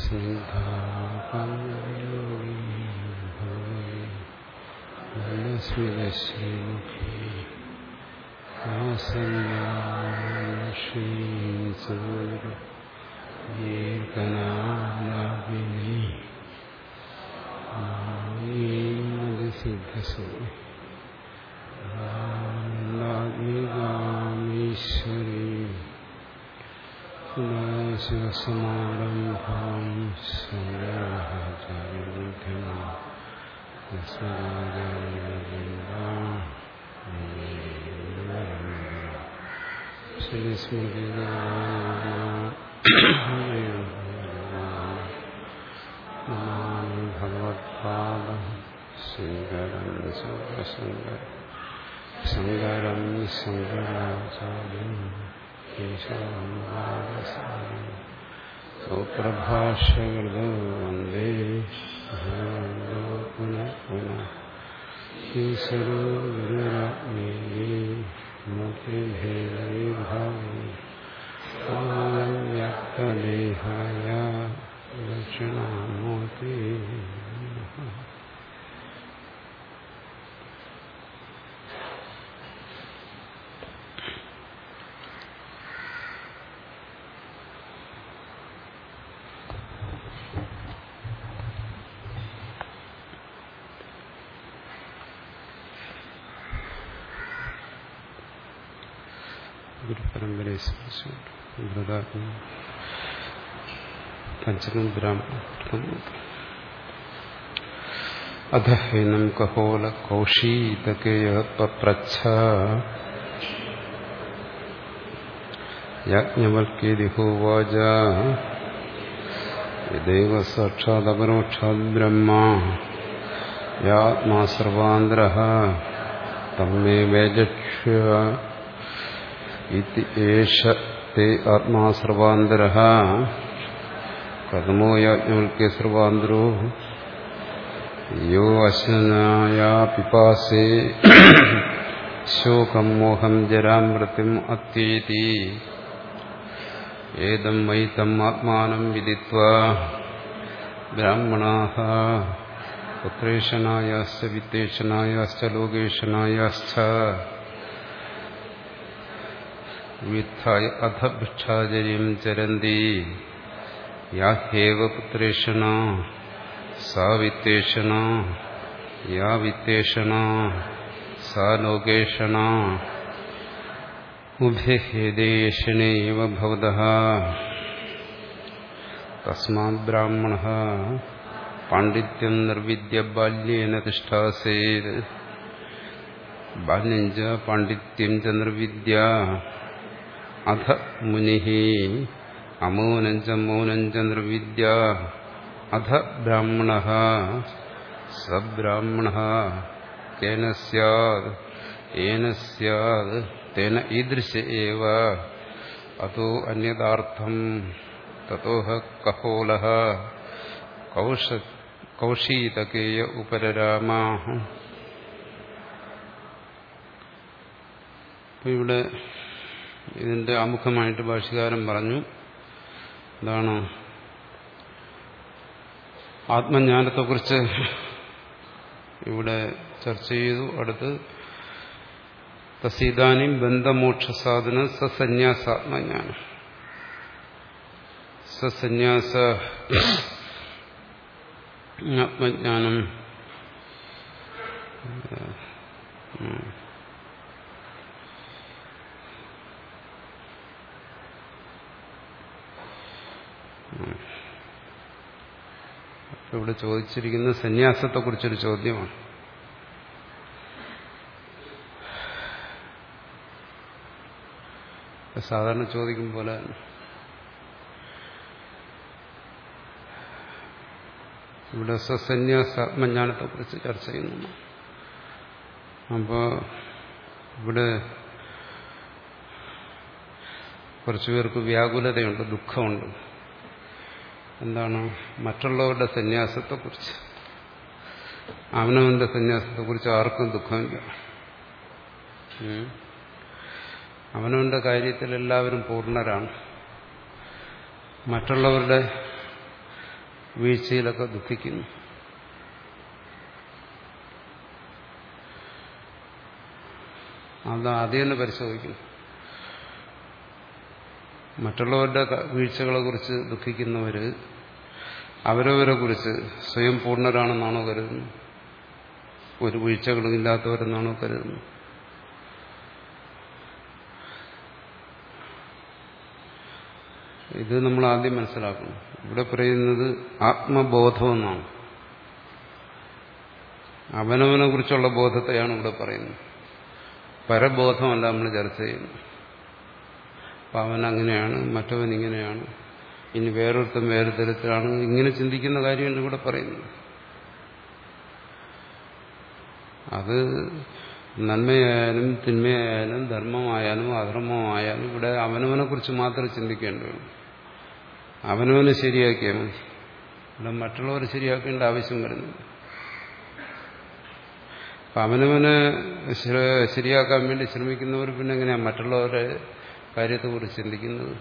സ്മിതശ്രീമുഖി ആസന്നാശീസൂരി സിദ്ധസൂരി ആത്മികാമീശ്വരീ ശിവസമാരംഭാം ശ്രീസ്മൃതി ഭഗവത്പാദ ശങ്കരം ശങ്കര ശങ്കരം ശങ്കരാചാര്യം സൗപ്രഭാഷ്യകൃത വന്ദേ പുനഃ പുനഃ ഈശ്വരോ ഗുരുരാത്മീയേ മൂർത്തിഭേദവിഭാവി വ്യക്തദേഹായ ദക്ഷിണാമൂർത്തി ഗുരുപരമ്പരയെ സ്മരിച്ചുകൊണ്ട് ബ്രതാത്മ പഞ്ചമം ബ്രാഹ്മണം അധ ഹൈനം കഹോല കൗശീതകേയ പപ്രച്ഛ യാജ്ഞവൽക്കേതി ഹോവാച യദൈവ സാക്ഷാദപരോക്ഷാത് ബ്രഹ്മ യാത്മാ സർവാന്തര തമ്മേ വേജക്ഷ ഏഷ തേ ആത്മാ സർവാന്തര കഥമോ യാജ്ഞവൽക്യ സർവാന്തരോ യോ അശ്വനായ പിപാസേ ശോകം മോഹം ജരാമൃത്യും അത്യേതി ഏതം മയി തം ആത്മാനം വിദിത്വ ബ്രാഹ്മണാ പുത്രേഷനായാശ്ച വിത്തേഷനായാശ്ച ലോകേഷനായാശ്ച വിത്ഥായ അധ ഭിക്ഷാചര്യം ചരന്തി യാഹ്യേവ പുത്രേഷണ സാ വിത്തേഷണ യാ വിത്തേഷണ സാ ലോകേഷണ ഉഭ്യഹേദേഷണേവ ഭവത തസ്മാത് ബ്രാഹ്മണ പാണ്ഡിത്യം നിർവിദ്യ ബാല്യേന തിഷ്ഠാസേത് ബാല്യം ച പാണ്ഡിത്യം ച നിർവിദ്യ അധ മുനി അമൗനം ച മൗനം ച നിർവിദ്യ അധ ബ്രാഹ്മണ സബ്രാഹ്മണ കേന സ്യാദ് ഏന സ്യാദ് തേന ഈദൃശ ഏവ അതോ അന്യതാർത്ഥം തതോ കഹോല കൗഷ കൗശീതകേയ ഉപരരാമ ഇവിടെ ഇതിന്റെ ആമുഖമായിട്ട് ഭാഷകാരൻ പറഞ്ഞു എന്താണ് ആത്മജ്ഞാനത്തെക്കുറിച്ച് ഇവിടെ ചർച്ച ചെയ്തു അടുത്ത് തസീതാനും ബന്ധമോക്ഷ സാധന സസന്യാസാത്മജ്ഞാനം സസന്യാസ ആത്മജ്ഞാനം ഇവിടെ ചോദിച്ചിരിക്കുന്ന സന്യാസത്തെക്കുറിച്ചൊരു ചോദ്യമാണ് സാധാരണ ചോദിക്കും പോലെ ഇവിടെ സസന്യാസ ആത്മജ്ഞാനത്തെക്കുറിച്ച് ചർച്ച ചെയ്യുന്നു അപ്പോൾ ഇവിടെ കുറച്ചു പേർക്ക് വ്യാകുലതയുണ്ട് ദുഃഖമുണ്ട് എന്താണ് മറ്റുള്ളവരുടെ സന്യാസത്തെക്കുറിച്ച് അവനവന്റെ സന്യാസത്തെക്കുറിച്ച് ആർക്കും ദുഃഖമില്ല അവനവന്റെ കാര്യത്തിൽ എല്ലാവരും പൂർണ്ണരാണ് മറ്റുള്ളവരുടെ വീഴ്ചയിലൊക്കെ ദുഃഖിക്കുന്നു അത് ആദ്യം തന്നെ പരിശോധിക്കുന്നു മറ്റുള്ളവരുടെ വീഴ്ചകളെ കുറിച്ച് ദുഃഖിക്കുന്നവര് അവരവരെ കുറിച്ച് സ്വയം പൂർണ്ണരാണെന്നാണോ കരുതുന്നത് ഒരു വീഴ്ചകളും ഇല്ലാത്തവരെന്നാണോ കരുതുന്നത് ഇത് നമ്മൾ ആദ്യം മനസ്സിലാക്കണം ഇവിടെ പറയുന്നത് ആത്മബോധമെന്നാണ് അവനവനെ കുറിച്ചുള്ള ബോധത്തെയാണ് ഇവിടെ പറയുന്നത് പരബോധമല്ല നമ്മൾ ചർച്ച ചെയ്യുന്നത് അപ്പം അവൻ അങ്ങനെയാണ് മറ്റവൻ ഇങ്ങനെയാണ് ഇനി വേറൊരുത്തം വേറെ തരത്തിലാണ് ഇങ്ങനെ ചിന്തിക്കുന്ന കാര്യമാണ് ഇവിടെ പറയുന്നത് അത് നന്മയായാലും തിന്മയായാലും ധർമ്മമായാലും അധർമ്മമായാലും ഇവിടെ അവനവനെ കുറിച്ച് മാത്രം ചിന്തിക്കേണ്ടതാണ് അവനവനെ ശരിയാക്കിയാൽ മതി ഇവിടെ മറ്റുള്ളവരെ ശരിയാക്കേണ്ട ആവശ്യം വരുന്നില്ല അപ്പം അവനവനെ ശരിയാക്കാൻ വേണ്ടി ശ്രമിക്കുന്നവർ പിന്നെ എങ്ങനെയാണ് മറ്റുള്ളവരുടെ കാര്യത്തെക്കുറിച്ച് ചിന്തിക്കുന്നത്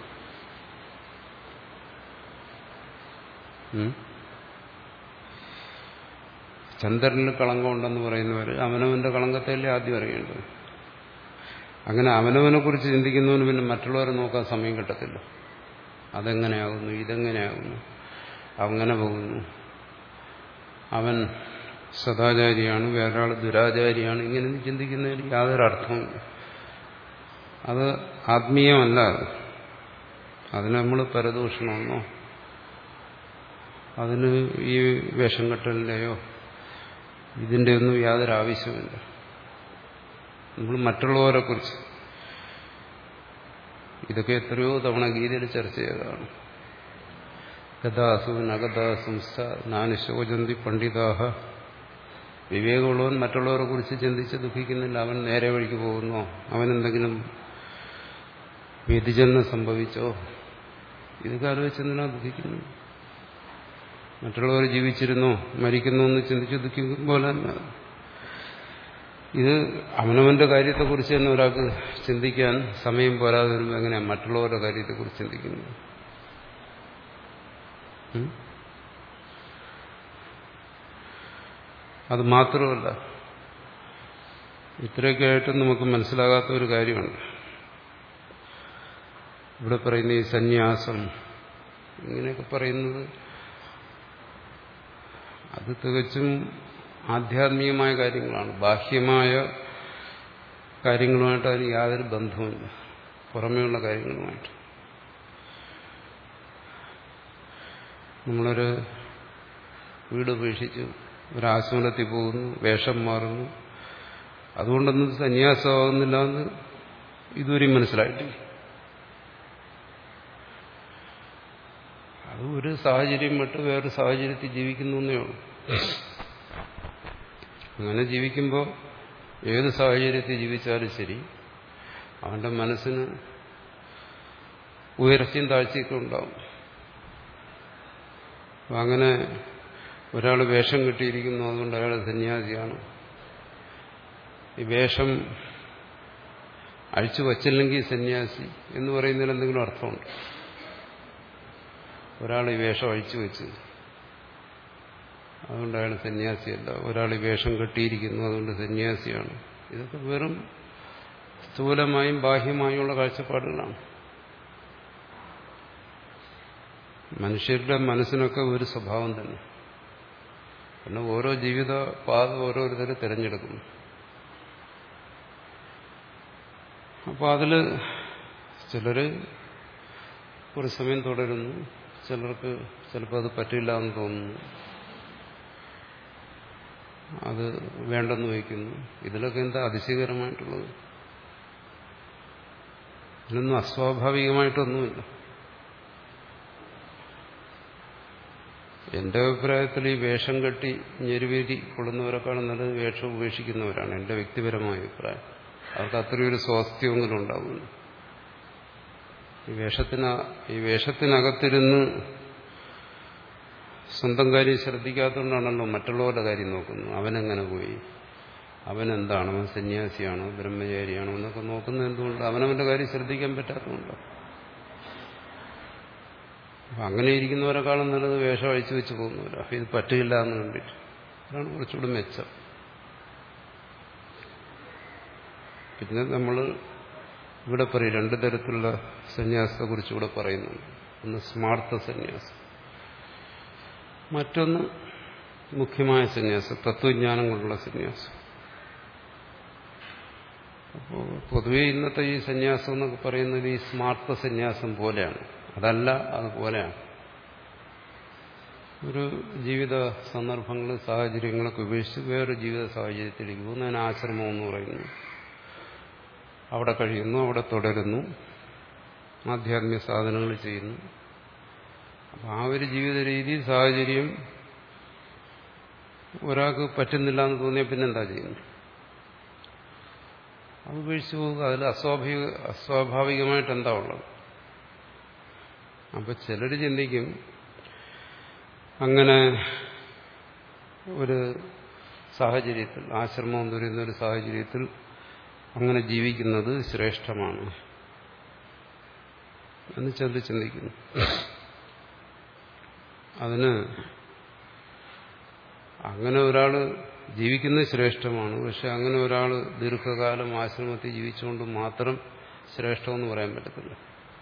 ചന്ദ്രനിൽ കളങ്കമുണ്ടെന്ന് പറയുന്നവർ അവനവന്റെ കളങ്കത്തെയല്ലേ ആദ്യം അറിയേണ്ടത് അങ്ങനെ അവനവനെ കുറിച്ച് ചിന്തിക്കുന്നവന് പിന്നെ മറ്റുള്ളവരെ നോക്കാൻ സമയം കിട്ടത്തില്ല അതെങ്ങനെയാകുന്നു ഇതെങ്ങനെയാകുന്നു അങ്ങനെ പോകുന്നു അവൻ സദാചാരിയാണ് വേറൊരാൾ ദുരാചാരിയാണ് ഇങ്ങനെ ചിന്തിക്കുന്നതിന് യാതൊരു അർത്ഥമില്ല അത് ആത്മീയമല്ല അത് അതിന് നമ്മൾ പരദൂഷണമെന്നോ അതിന് ഈ വേഷം കെട്ടലിൻ്റെയോ ഇതിൻ്റെ ഒന്നും യാതൊരു ആവശ്യമില്ല നമ്മൾ മറ്റുള്ളവരെ കുറിച്ച് ഇതൊക്കെ എത്രയോ തവണ ഗീതയിൽ ചർച്ച ചെയ്തതാണ് ഗതാസു നഗതാസുംസ നാനുശോചന്തി പണ്ഡിതാഹ വിവേകമുള്ളവൻ മറ്റുള്ളവരെ കുറിച്ച് ചിന്തിച്ച് ദുഃഖിക്കുന്നില്ല അവൻ നേരെ വഴിക്ക് പോകുന്നോ അവനെന്തെങ്കിലും വ്യതിചലനം സംഭവിച്ചോ ഇതൊക്കെ ആലോചിച്ചെന്തിനാ ദുഃഖിക്കുന്നു മറ്റുള്ളവർ ജീവിച്ചിരുന്നോ മരിക്കുന്നു എന്ന് ചിന്തിച്ച് ദുഃഖിക്കുമ്പോൾ തന്നെ ഇത് അവനവന്റെ കാര്യത്തെക്കുറിച്ച് തന്നെ ഒരാൾക്ക് ചിന്തിക്കാൻ സമയം പോരാതെ വരുമ്പോൾ എങ്ങനെയാണ് മറ്റുള്ളവരുടെ കാര്യത്തെക്കുറിച്ച് ചിന്തിക്കുന്നത് അത് മാത്രമല്ല ഇത്രയൊക്കെ ആയിട്ട് നമുക്ക് മനസ്സിലാകാത്ത ഒരു കാര്യമുണ്ട് ഇവിടെ പറയുന്ന ഈ സന്യാസം ഇങ്ങനെയൊക്കെ പറയുന്നത് അത് തികച്ചും ആധ്യാത്മികമായ കാര്യങ്ങളാണ് ബാഹ്യമായ കാര്യങ്ങളുമായിട്ട് അതിന് യാതൊരു ബന്ധവുമില്ല പുറമേയുള്ള കാര്യങ്ങളുമായിട്ട് നമ്മളൊരു വീട് ഉപേക്ഷിച്ചു ഒരാശ്രമത്തിൽ പോകുന്നു വേഷം മാറുന്നു അതുകൊണ്ടൊന്നും സന്യാസമാകുന്നില്ല എന്ന് ഇതുവരെയും മനസ്സിലായിട്ടില്ല അത് ഒരു സാഹചര്യം വിട്ട് വേറൊരു സാഹചര്യത്തിൽ ജീവിക്കുന്നു എന്നേ ഉള്ളൂ അങ്ങനെ ജീവിക്കുമ്പോൾ ഏത് സാഹചര്യത്തിൽ ജീവിച്ചാലും ശരി അവന്റെ മനസ്സിന് ഉയർച്ചയും താഴ്ചയൊക്കെ ഉണ്ടാവും അങ്ങനെ ഒരാൾ വേഷം കിട്ടിയിരിക്കുന്നു അതുകൊണ്ട് അയാൾ സന്യാസിയാണ് ഈ വേഷം അഴിച്ചു വച്ചില്ലെങ്കിൽ സന്യാസി എന്ന് പറയുന്നതിൽ എന്തെങ്കിലും അർത്ഥമുണ്ട് ഒരാൾ ഈ വേഷം അഴിച്ചു വെച്ച് അതുകൊണ്ട് അയാൾ സന്യാസിയല്ല ഒരാൾ ഈ വേഷം കെട്ടിയിരിക്കുന്നു അതുകൊണ്ട് സന്യാസിയാണ് ഇതൊക്കെ വെറും സ്ഥൂലമായും ബാഹ്യമായുമുള്ള കാഴ്ചപ്പാടുകളാണ് മനുഷ്യരുടെ മനസ്സിനൊക്കെ ഒരു സ്വഭാവം തന്നെ പിന്നെ ഓരോ ജീവിത പാത ഓരോരുത്തർ തിരഞ്ഞെടുക്കുന്നു അപ്പോൾ അതിൽ ചിലർ ഒരു സമയം തുടരുന്നു ചിലർക്ക് ചിലപ്പോൾ അത് പറ്റില്ല എന്ന് തോന്നുന്നു അത് വേണ്ടെന്ന് വയ്ക്കുന്നു ഇതിലൊക്കെ എന്താ അതിശയകരമായിട്ടുള്ളത് ഇതിനൊന്നും അസ്വാഭാവികമായിട്ടൊന്നുമില്ല എന്റെ അഭിപ്രായത്തിൽ ഈ വേഷം കെട്ടി ഞെരുവേരി കൊള്ളുന്നവരെക്കാളും നല്ലത് വേഷം ഉപേക്ഷിക്കുന്നവരാണ് എന്റെ വ്യക്തിപരമായ അഭിപ്രായം അവർക്ക് അത്രയൊരു സ്വാസ്ഥ്യമെങ്കിലും ഉണ്ടാകുന്നു ഈ വേഷത്തിന് ഈ വേഷത്തിനകത്തിരുന്ന് സ്വന്തം കാര്യം ശ്രദ്ധിക്കാത്തതുകൊണ്ടാണല്ലോ മറ്റുള്ളവരുടെ കാര്യം നോക്കുന്നത് അവനെങ്ങനെ പോയി അവനെന്താണ് അവൻ സന്യാസിയാണോ ബ്രഹ്മചാരിയാണോ എന്നൊക്കെ നോക്കുന്നത് എന്തുകൊണ്ട് അവനവന്റെ കാര്യം ശ്രദ്ധിക്കാൻ പറ്റാത്തതുകൊണ്ടോ അപ്പം അങ്ങനെ ഇരിക്കുന്നവരെക്കാളും നല്ലത് വേഷം അഴിച്ചു വെച്ച് പോകുന്നവരാ ഇത് പറ്റില്ല എന്ന് കണ്ടിട്ട് അതാണ് കുറച്ചുകൂടി മെച്ചം പിന്നെ നമ്മൾ ഇവിടെ പറയും രണ്ട് തരത്തിലുള്ള സന്യാസത്തെ കുറിച്ച് ഇവിടെ പറയുന്നുണ്ട് ഒന്ന് സ്മാർത്ഥ സന്യാസം മറ്റൊന്ന് മുഖ്യമായ സന്യാസം തത്വജ്ഞാനം കൊണ്ടുള്ള സന്യാസം അപ്പോൾ പൊതുവെ ഇന്നത്തെ ഈ സന്യാസം എന്നൊക്കെ പറയുന്നത് ഈ സ്മാർത്ഥ സന്യാസം പോലെയാണ് അതല്ല അതുപോലെയാണ് ഒരു ജീവിത സന്ദർഭങ്ങൾ സാഹചര്യങ്ങളൊക്കെ ഉപേക്ഷിച്ച് വേറൊരു ജീവിത സാഹചര്യത്തിലേക്ക് പോകുന്നു അതിന് ആശ്രമം എന്ന് പറയുന്നു അവിടെ കഴിയുന്നു അവിടെ തുടരുന്നു ആധ്യാത്മിക സാധനങ്ങൾ ചെയ്യുന്നു അപ്പം ആ ഒരു ജീവിത രീതി സാഹചര്യം ഒരാൾക്ക് പറ്റുന്നില്ല എന്ന് തോന്നിയാൽ പിന്നെന്താ ചെയ്യുന്നത് അത് ഉപേക്ഷിച്ച് പോകുക അതിൽ അസ്വാഭാവിക അസ്വാഭാവികമായിട്ട് എന്താ ഉള്ളത് അപ്പൊ ചിലർ ചിന്തിക്കും അങ്ങനെ ഒരു സാഹചര്യത്തിൽ ആശ്രമം എന്ന് പറയുന്ന ഒരു സാഹചര്യത്തിൽ അങ്ങനെ ജീവിക്കുന്നത് ശ്രേഷ്ഠമാണ് എന്ന് ചിലർ ചിന്തിക്കുന്നു അതിന് അങ്ങനെ ഒരാൾ ജീവിക്കുന്നത് ശ്രേഷ്ഠമാണ് പക്ഷെ അങ്ങനെ ഒരാൾ ദീർഘകാലം ആശ്രമത്തിൽ ജീവിച്ചുകൊണ്ട് മാത്രം ശ്രേഷ്ഠമെന്ന് പറയാൻ പറ്റത്തില്ല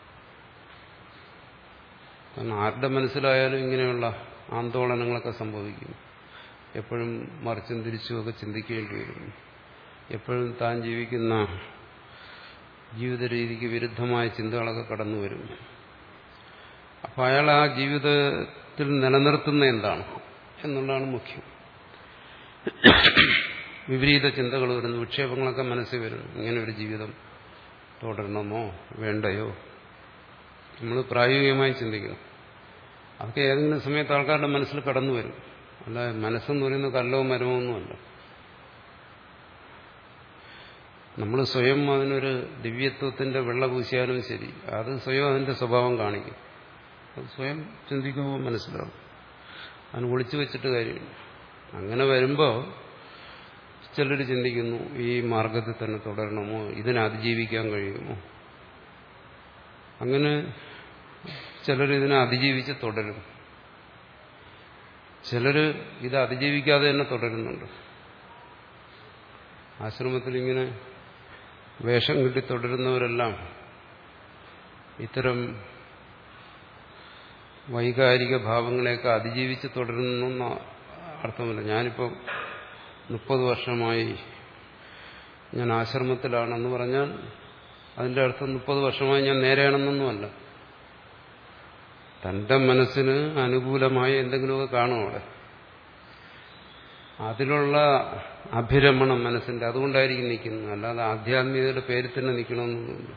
കാരണം ആരുടെ മനസ്സിലായാലും ഇങ്ങനെയുള്ള ആന്തോളനങ്ങളൊക്കെ സംഭവിക്കും എപ്പോഴും മറിച്ചും തിരിച്ചുമൊക്കെ ചിന്തിക്കേണ്ടി വരും എപ്പോഴും താൻ ജീവിക്കുന്ന ജീവിത രീതിക്ക് വിരുദ്ധമായ ചിന്തകളൊക്കെ കടന്നു വരും അപ്പം അയാൾ ആ ജീവിതത്തിൽ നിലനിർത്തുന്ന എന്താണ് എന്നുള്ളതാണ് മുഖ്യം വിപരീത ചിന്തകൾ വരുന്നു വിക്ഷേപങ്ങളൊക്കെ മനസ്സിൽ വരുന്നു ഇങ്ങനെ ഒരു ജീവിതം തുടരണമോ വേണ്ടയോ നമ്മൾ പ്രായോഗികമായി ചിന്തിക്കണം അതൊക്കെ ഏതെങ്കിലും സമയത്ത് ആൾക്കാരുടെ മനസ്സിൽ കടന്നു വരും അല്ല മനസ്സെന്ന് പറയുന്നത് കല്ലോ മരമോ ഒന്നുമല്ല നമ്മൾ സ്വയം അതിനൊരു ദിവ്യത്വത്തിന്റെ വെള്ള പൂശിയാലും ശരി അത് സ്വയം അതിന്റെ സ്വഭാവം കാണിക്കും അത് സ്വയം ചിന്തിക്കുമ്പോൾ മനസ്സിലാവും അതിന് ഒളിച്ചു വെച്ചിട്ട് കാര്യമില്ല അങ്ങനെ വരുമ്പോൾ ചിലർ ചിന്തിക്കുന്നു ഈ മാർഗത്തിൽ തന്നെ തുടരണമോ ഇതിനെ അതിജീവിക്കാൻ കഴിയുമോ അങ്ങനെ ചിലർ ഇതിനെ അതിജീവിച്ച് തുടരും ചിലർ ഇത് അതിജീവിക്കാതെ തന്നെ തുടരുന്നുണ്ട് ആശ്രമത്തിൽ ഇങ്ങനെ വേഷം കിട്ടി തുടരുന്നവരെല്ലാം ഇത്തരം വൈകാരിക ഭാവങ്ങളെയൊക്കെ അതിജീവിച്ച് തുടരുന്ന അർത്ഥമില്ല ഞാനിപ്പോൾ മുപ്പത് വർഷമായി ഞാൻ ആശ്രമത്തിലാണെന്ന് പറഞ്ഞാൽ അതിന്റെ അർത്ഥം മുപ്പത് വർഷമായി ഞാൻ നേരെയാണെന്നൊന്നുമല്ല തന്റെ മനസ്സിന് അനുകൂലമായ എന്തെങ്കിലുമൊക്കെ കാണും അവിടെ അതിലുള്ള അഭിരമണം മനസ്സിന്റെ അതുകൊണ്ടായിരിക്കും നിൽക്കുന്നത് അല്ലാതെ ആധ്യാത്മികതയുടെ പേരിൽ തന്നെ നിൽക്കണമെന്നൊന്നുമില്ല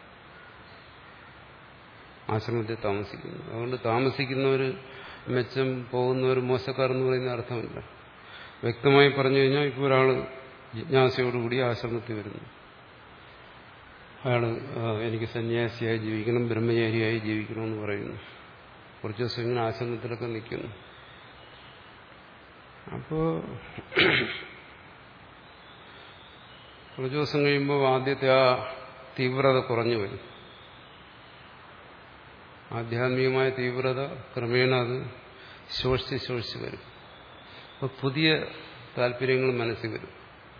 ആശ്രമത്തിൽ താമസിക്കുന്നു അതുകൊണ്ട് താമസിക്കുന്നവർ മെച്ചം പോകുന്നവർ മോശക്കാർ എന്ന് പറയുന്ന അർത്ഥമില്ല വ്യക്തമായി പറഞ്ഞു കഴിഞ്ഞാൽ ഇപ്പോൾ ഒരാൾ ജിജ്ഞാസയോടുകൂടി ആശ്രമത്തിൽ വരുന്നു അയാൾ എനിക്ക് സന്യാസിയായി ജീവിക്കണം ബ്രഹ്മചാരിയായി ജീവിക്കണമെന്ന് പറയുന്നു കുറച്ച് ദിവസം ഇങ്ങനെ ആശ്രമത്തിലൊക്കെ നിൽക്കുന്നു അപ്പോ കുറച്ച് ദിവസം കഴിയുമ്പോൾ ആദ്യത്തെ ആ തീവ്രത കുറഞ്ഞു വരും ആധ്യാത്മികമായ തീവ്രത ക്രമേണ അത് ശോഷിച്ച് ശോഷിച്ച് വരും അപ്പോൾ പുതിയ താല്പര്യങ്ങൾ മനസ്സിൽ വരും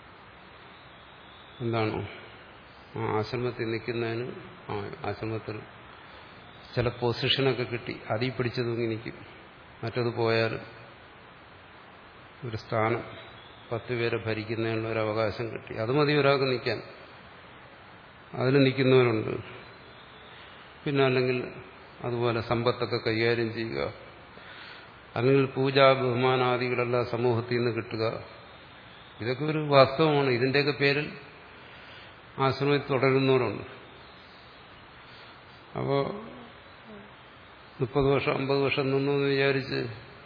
എന്താണോ ആ ആശ്രമത്തിൽ നിൽക്കുന്നതിന് ആ ആശ്രമത്തിൽ ചില പൊസിഷനൊക്കെ കിട്ടി അതിൽ പിടിച്ചു തൂങ്ങി നിൽക്കും മറ്റത് പോയാലും ഒരു സ്ഥാനം പത്ത് പേരെ ഭരിക്കുന്നതിനുള്ള ഒരു അവകാശം കിട്ടി അത് മതി ഒരാൾക്ക് നിൽക്കാൻ അതിന് നിൽക്കുന്നവരുണ്ട് പിന്നെ അല്ലെങ്കിൽ അതുപോലെ സമ്പത്തൊക്കെ കൈകാര്യം ചെയ്യുക അല്ലെങ്കിൽ പൂജാ ബഹുമാനാദികളെല്ലാം സമൂഹത്തിൽ നിന്ന് കിട്ടുക ഇതൊക്കെ ഒരു വാസ്തവമാണ് ഇതിൻ്റെയൊക്കെ പേരിൽ ആശ്രമത്തിൽ തുടരുന്നവരുണ്ട് അപ്പോൾ മുപ്പത് വർഷം അമ്പത് വർഷം നിന്നു എന്ന് വിചാരിച്ച്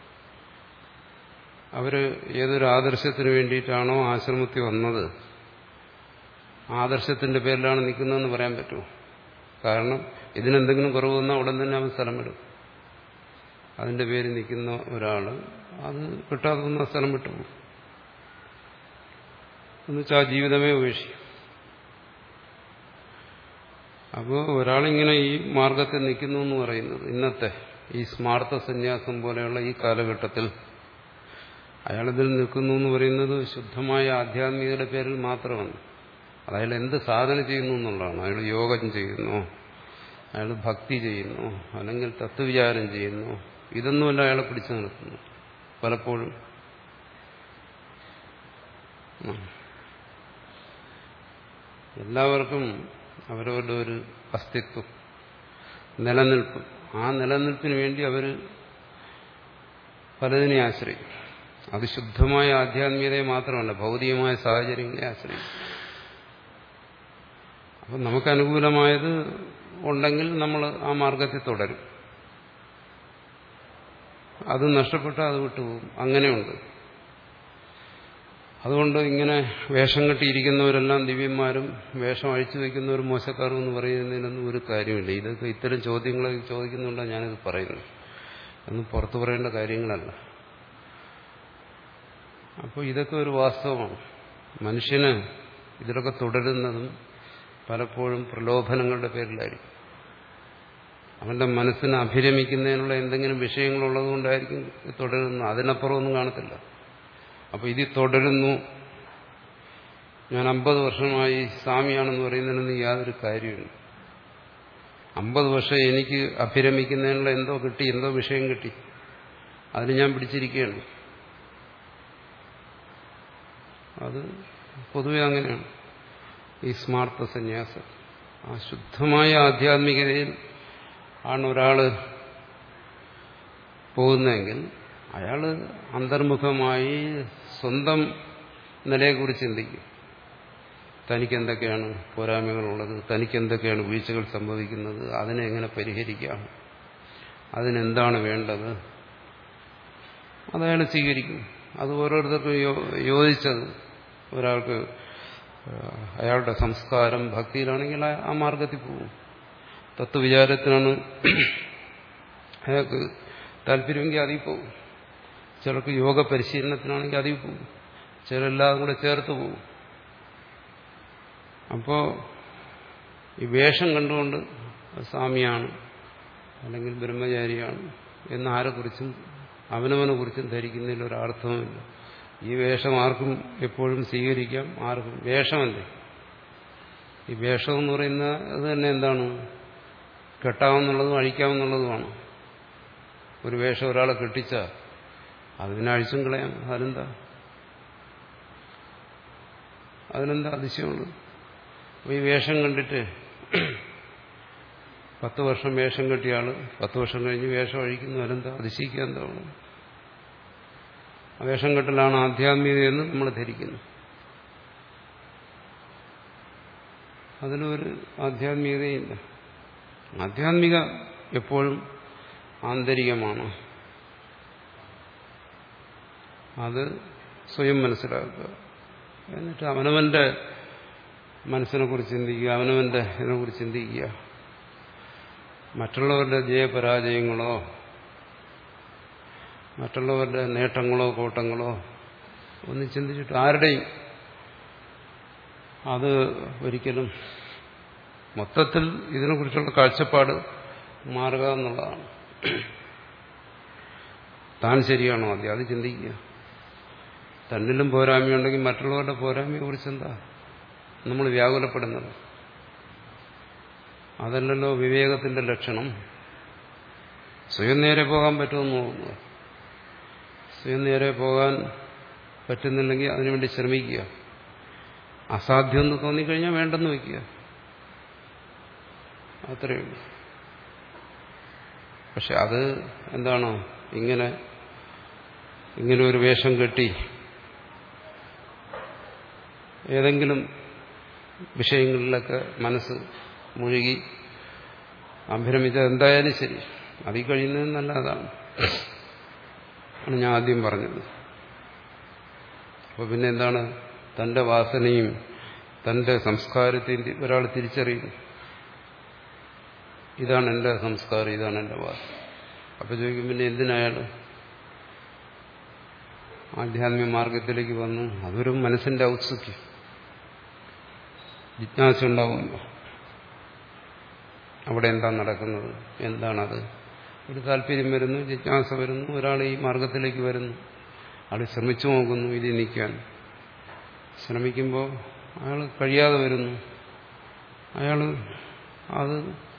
അവർ ഏതൊരു ആദർശത്തിന് വേണ്ടിയിട്ടാണോ ആശ്രമത്തിൽ വന്നത് ആദർശത്തിന്റെ പേരിലാണ് നിൽക്കുന്നതെന്ന് പറയാൻ പറ്റുമോ കാരണം ഇതിനെന്തെങ്കിലും കുറവ് വന്നാൽ ഉടൻ തന്നെ അവൻ സ്ഥലം വിടും അതിന്റെ പേരിൽ നിൽക്കുന്ന ഒരാൾ അത് കിട്ടാതെ വന്ന സ്ഥലം വിട്ടുപോകും എന്നുവെച്ചാൽ ആ ജീവിതമേ ഉപേക്ഷിക്കും അപ്പോൾ ഒരാളിങ്ങനെ ഈ മാർഗത്തിൽ നിൽക്കുന്നു എന്ന് പറയുന്നത് ഇന്നത്തെ ഈ സ്മാർത്ഥ സന്യാസം പോലെയുള്ള ഈ കാലഘട്ടത്തിൽ അയാളിതിൽ നിൽക്കുന്നു എന്ന് പറയുന്നത് ശുദ്ധമായ ആധ്യാത്മികതയുടെ പേരിൽ മാത്രമാണ് അയാൾ എന്ത് സാധന ചെയ്യുന്നു എന്നുള്ളതാണ് അയാൾ യോഗം ചെയ്യുന്നു അയാൾ ഭക്തി ചെയ്യുന്നു അല്ലെങ്കിൽ തത്വവിചാരം ചെയ്യുന്നു ഇതൊന്നുമല്ല അയാളെ പിടിച്ചു നിർത്തുന്നു പലപ്പോഴും എല്ലാവർക്കും അവരവരുടെ ഒരു അസ്തിത്വം നിലനിൽപ്പ് ആ നിലനിൽപ്പിന് വേണ്ടി അവർ പലതിനെ ആശ്രയിക്കും അത് ശുദ്ധമായ ആധ്യാത്മികതയെ മാത്രമല്ല ഭൗതികമായ സാഹചര്യങ്ങളെ ആശ്രയിക്കും അപ്പം നമുക്ക് അനുകൂലമായത് ഉണ്ടെങ്കിൽ നമ്മൾ ആ മാർഗത്തിൽ തുടരും അത് നഷ്ടപ്പെട്ടാൽ അത് വിട്ടുപോകും അങ്ങനെയുണ്ട് അതുകൊണ്ട് ഇങ്ങനെ വേഷം കെട്ടിയിരിക്കുന്നവരെല്ലാം ദിവ്യന്മാരും വേഷം അഴിച്ചു വയ്ക്കുന്നവർ മോശക്കാരും എന്ന് പറയുന്നതിനൊന്നും ഒരു കാര്യമില്ല ഇതൊക്കെ ഇത്തരം ചോദ്യങ്ങൾ ചോദിക്കുന്നുണ്ടാണ് ഞാനിത് പറയുന്നത് ഒന്നും പുറത്തു പറയേണ്ട കാര്യങ്ങളല്ല അപ്പോൾ ഇതൊക്കെ ഒരു വാസ്തവമാണ് മനുഷ്യന് ഇതിലൊക്കെ തുടരുന്നതും പലപ്പോഴും പ്രലോഭനങ്ങളുടെ പേരിലായിരിക്കും അവന്റെ മനസ്സിനെ അഭിരമിക്കുന്നതിനുള്ള എന്തെങ്കിലും വിഷയങ്ങളുള്ളത് കൊണ്ടായിരിക്കും തുടരുന്നത് അതിനപ്പുറം ഒന്നും കാണത്തില്ല അപ്പോൾ ഇത് തുടരുന്നു ഞാൻ അമ്പത് വർഷമായി സ്വാമിയാണെന്ന് പറയുന്നതിനൊന്നും യാതൊരു കാര്യമില്ല അമ്പത് വർഷം എനിക്ക് അഭിരമിക്കുന്നതിനുള്ള എന്തോ കിട്ടി എന്തോ വിഷയം കിട്ടി അതിന് ഞാൻ പിടിച്ചിരിക്കുകയാണ് അത് പൊതുവെ അങ്ങനെയാണ് ഈ സ്മാർത്ഥ സന്യാസം ആ ശുദ്ധമായ ആധ്യാത്മികതയിൽ ആണ് ഒരാള് പോകുന്നതെങ്കിൽ അയാൾ അന്തർമുഖമായി സ്വന്തം നിലയെക്കുറിച്ച് ചിന്തിക്കും തനിക്ക് എന്തൊക്കെയാണ് പോരായ്മകളുള്ളത് തനിക്ക് എന്തൊക്കെയാണ് വീഴ്ചകൾ സംഭവിക്കുന്നത് അതിനെ എങ്ങനെ പരിഹരിക്കാം അതിനെന്താണ് വേണ്ടത് അതയാൾ സ്വീകരിക്കും അത് ഓരോരുത്തർക്കും യോജിച്ചത് ഒരാൾക്ക് അയാളുടെ സംസ്കാരം ഭക്തിയിലാണെങ്കിൽ ആ മാർഗത്തിൽ പോകും തത്വവിചാരത്തിനാണ് അയാൾക്ക് താല്പര്യമെങ്കിൽ അതിൽ പോകും ചിലർക്ക് യോഗ പരിശീലനത്തിനാണെങ്കിൽ അതിൽ പോകും ചിലരെല്ലാം കൂടെ ചേർത്ത് പോകും അപ്പോൾ ഈ വേഷം കണ്ടുകൊണ്ട് സ്വാമിയാണ് അല്ലെങ്കിൽ ബ്രഹ്മചാരിയാണ് എന്ന് ആരെക്കുറിച്ചും അവനവനെ കുറിച്ചും ധരിക്കുന്നതിൽ ഒരർത്ഥവുമില്ല ഈ വേഷം ആർക്കും എപ്പോഴും സ്വീകരിക്കാം ആർക്കും വേഷമല്ലേ ഈ വേഷം എന്ന് പറയുന്ന അത് തന്നെ എന്താണ് കെട്ടാവുന്നുള്ളതും അഴിക്കാവുന്നുള്ളതുമാണ് ഒരു വേഷം ഒരാളെ കെട്ടിച്ച അതിനെ അഴിച്ചും കളയാം അതിനെന്താ അതിനെന്താ അതിശയമുള്ളൂ അപ്പോൾ ഈ വേഷം കണ്ടിട്ട് പത്ത് വർഷം വേഷം കെട്ടിയ ആള് പത്ത് വർഷം കഴിഞ്ഞ് വേഷം അഴിക്കുന്നു അതിനെന്താ അതിശയിക്കുക എന്താ ആ വേഷം കെട്ടലാണ് ആധ്യാത്മികതയെന്ന് നമ്മൾ ധരിക്കുന്നു അതിനൊരു ആധ്യാത്മികതയില്ല ആധ്യാത്മിക എപ്പോഴും ആന്തരികമാണ് അത് സ്വയം മനസ്സിലാക്കുക എന്നിട്ട് അവനവന്റെ മനസ്സിനെ കുറിച്ച് ചിന്തിക്കുക അവനവന്റെ ഇതിനെക്കുറിച്ച് ചിന്തിക്കുക മറ്റുള്ളവരുടെ ജയപരാജയങ്ങളോ മറ്റുള്ളവരുടെ നേട്ടങ്ങളോ കോട്ടങ്ങളോ ഒന്നും ചിന്തിച്ചിട്ട് ആരുടെയും അത് ഒരിക്കലും മൊത്തത്തിൽ ഇതിനെക്കുറിച്ചുള്ള കാഴ്ചപ്പാട് മാറുക എന്നുള്ളതാണ് താൻ ശരിയാണോ ആദ്യം അത് ചിന്തിക്കുക തന്നിലും പോരായ്മയുണ്ടെങ്കിൽ മറ്റുള്ളവരുടെ പോരായ്മയെ കുറിച്ച് എന്താ നമ്മൾ വ്യാകുലപ്പെടുന്നത് അതല്ലല്ലോ വിവേകത്തിന്റെ ലക്ഷണം സ്വയം നേരെ പോകാൻ പറ്റുമെന്ന് നോക്കുക സ്വയം നേരെ പോകാൻ പറ്റുന്നില്ലെങ്കിൽ അതിനുവേണ്ടി ശ്രമിക്കുക അസാധ്യമെന്ന് തോന്നിക്കഴിഞ്ഞാൽ വേണ്ടെന്ന് വയ്ക്കുക അത്രയേ ഉള്ളൂ പക്ഷെ അത് എന്താണ് ഇങ്ങനെ ഇങ്ങനെ ഒരു വേഷം കെട്ടി ഏതെങ്കിലും വിഷയങ്ങളിലൊക്കെ മനസ്സ് മുഴുകി അഭിരമിച്ചത് എന്തായാലും ശരി അതിൽ കഴിയുന്നത് നല്ലതാണ് ആണ് ഞാൻ ആദ്യം പറഞ്ഞത് അപ്പോൾ പിന്നെ എന്താണ് തന്റെ വാസനയും തന്റെ സംസ്കാരത്തെയും ഒരാൾ തിരിച്ചറിയുന്നു ഇതാണ് എൻ്റെ സംസ്കാരം ഇതാണ് എൻ്റെ വാസന അപ്പോൾ ചോദിക്കും പിന്നെ എന്തിനയാൾ ആധ്യാത്മിക മാർഗത്തിലേക്ക് വന്നു അതൊരു മനസ്സിന്റെ ഔത്സുഖ്യം ജിജ്ഞാസ ഉണ്ടാവുമല്ലോ അവിടെ എന്താ നടക്കുന്നത് എന്താണത് ഒരു താല്പര്യം വരുന്നു ജിജ്ഞാസ വരുന്നു ഒരാൾ ഈ മാർഗത്തിലേക്ക് വരുന്നു ആൾ ശ്രമിച്ചു നോക്കുന്നു ഇതിൽ നിൽക്കാൻ ശ്രമിക്കുമ്പോൾ അയാൾ കഴിയാതെ വരുന്നു അയാൾ അത്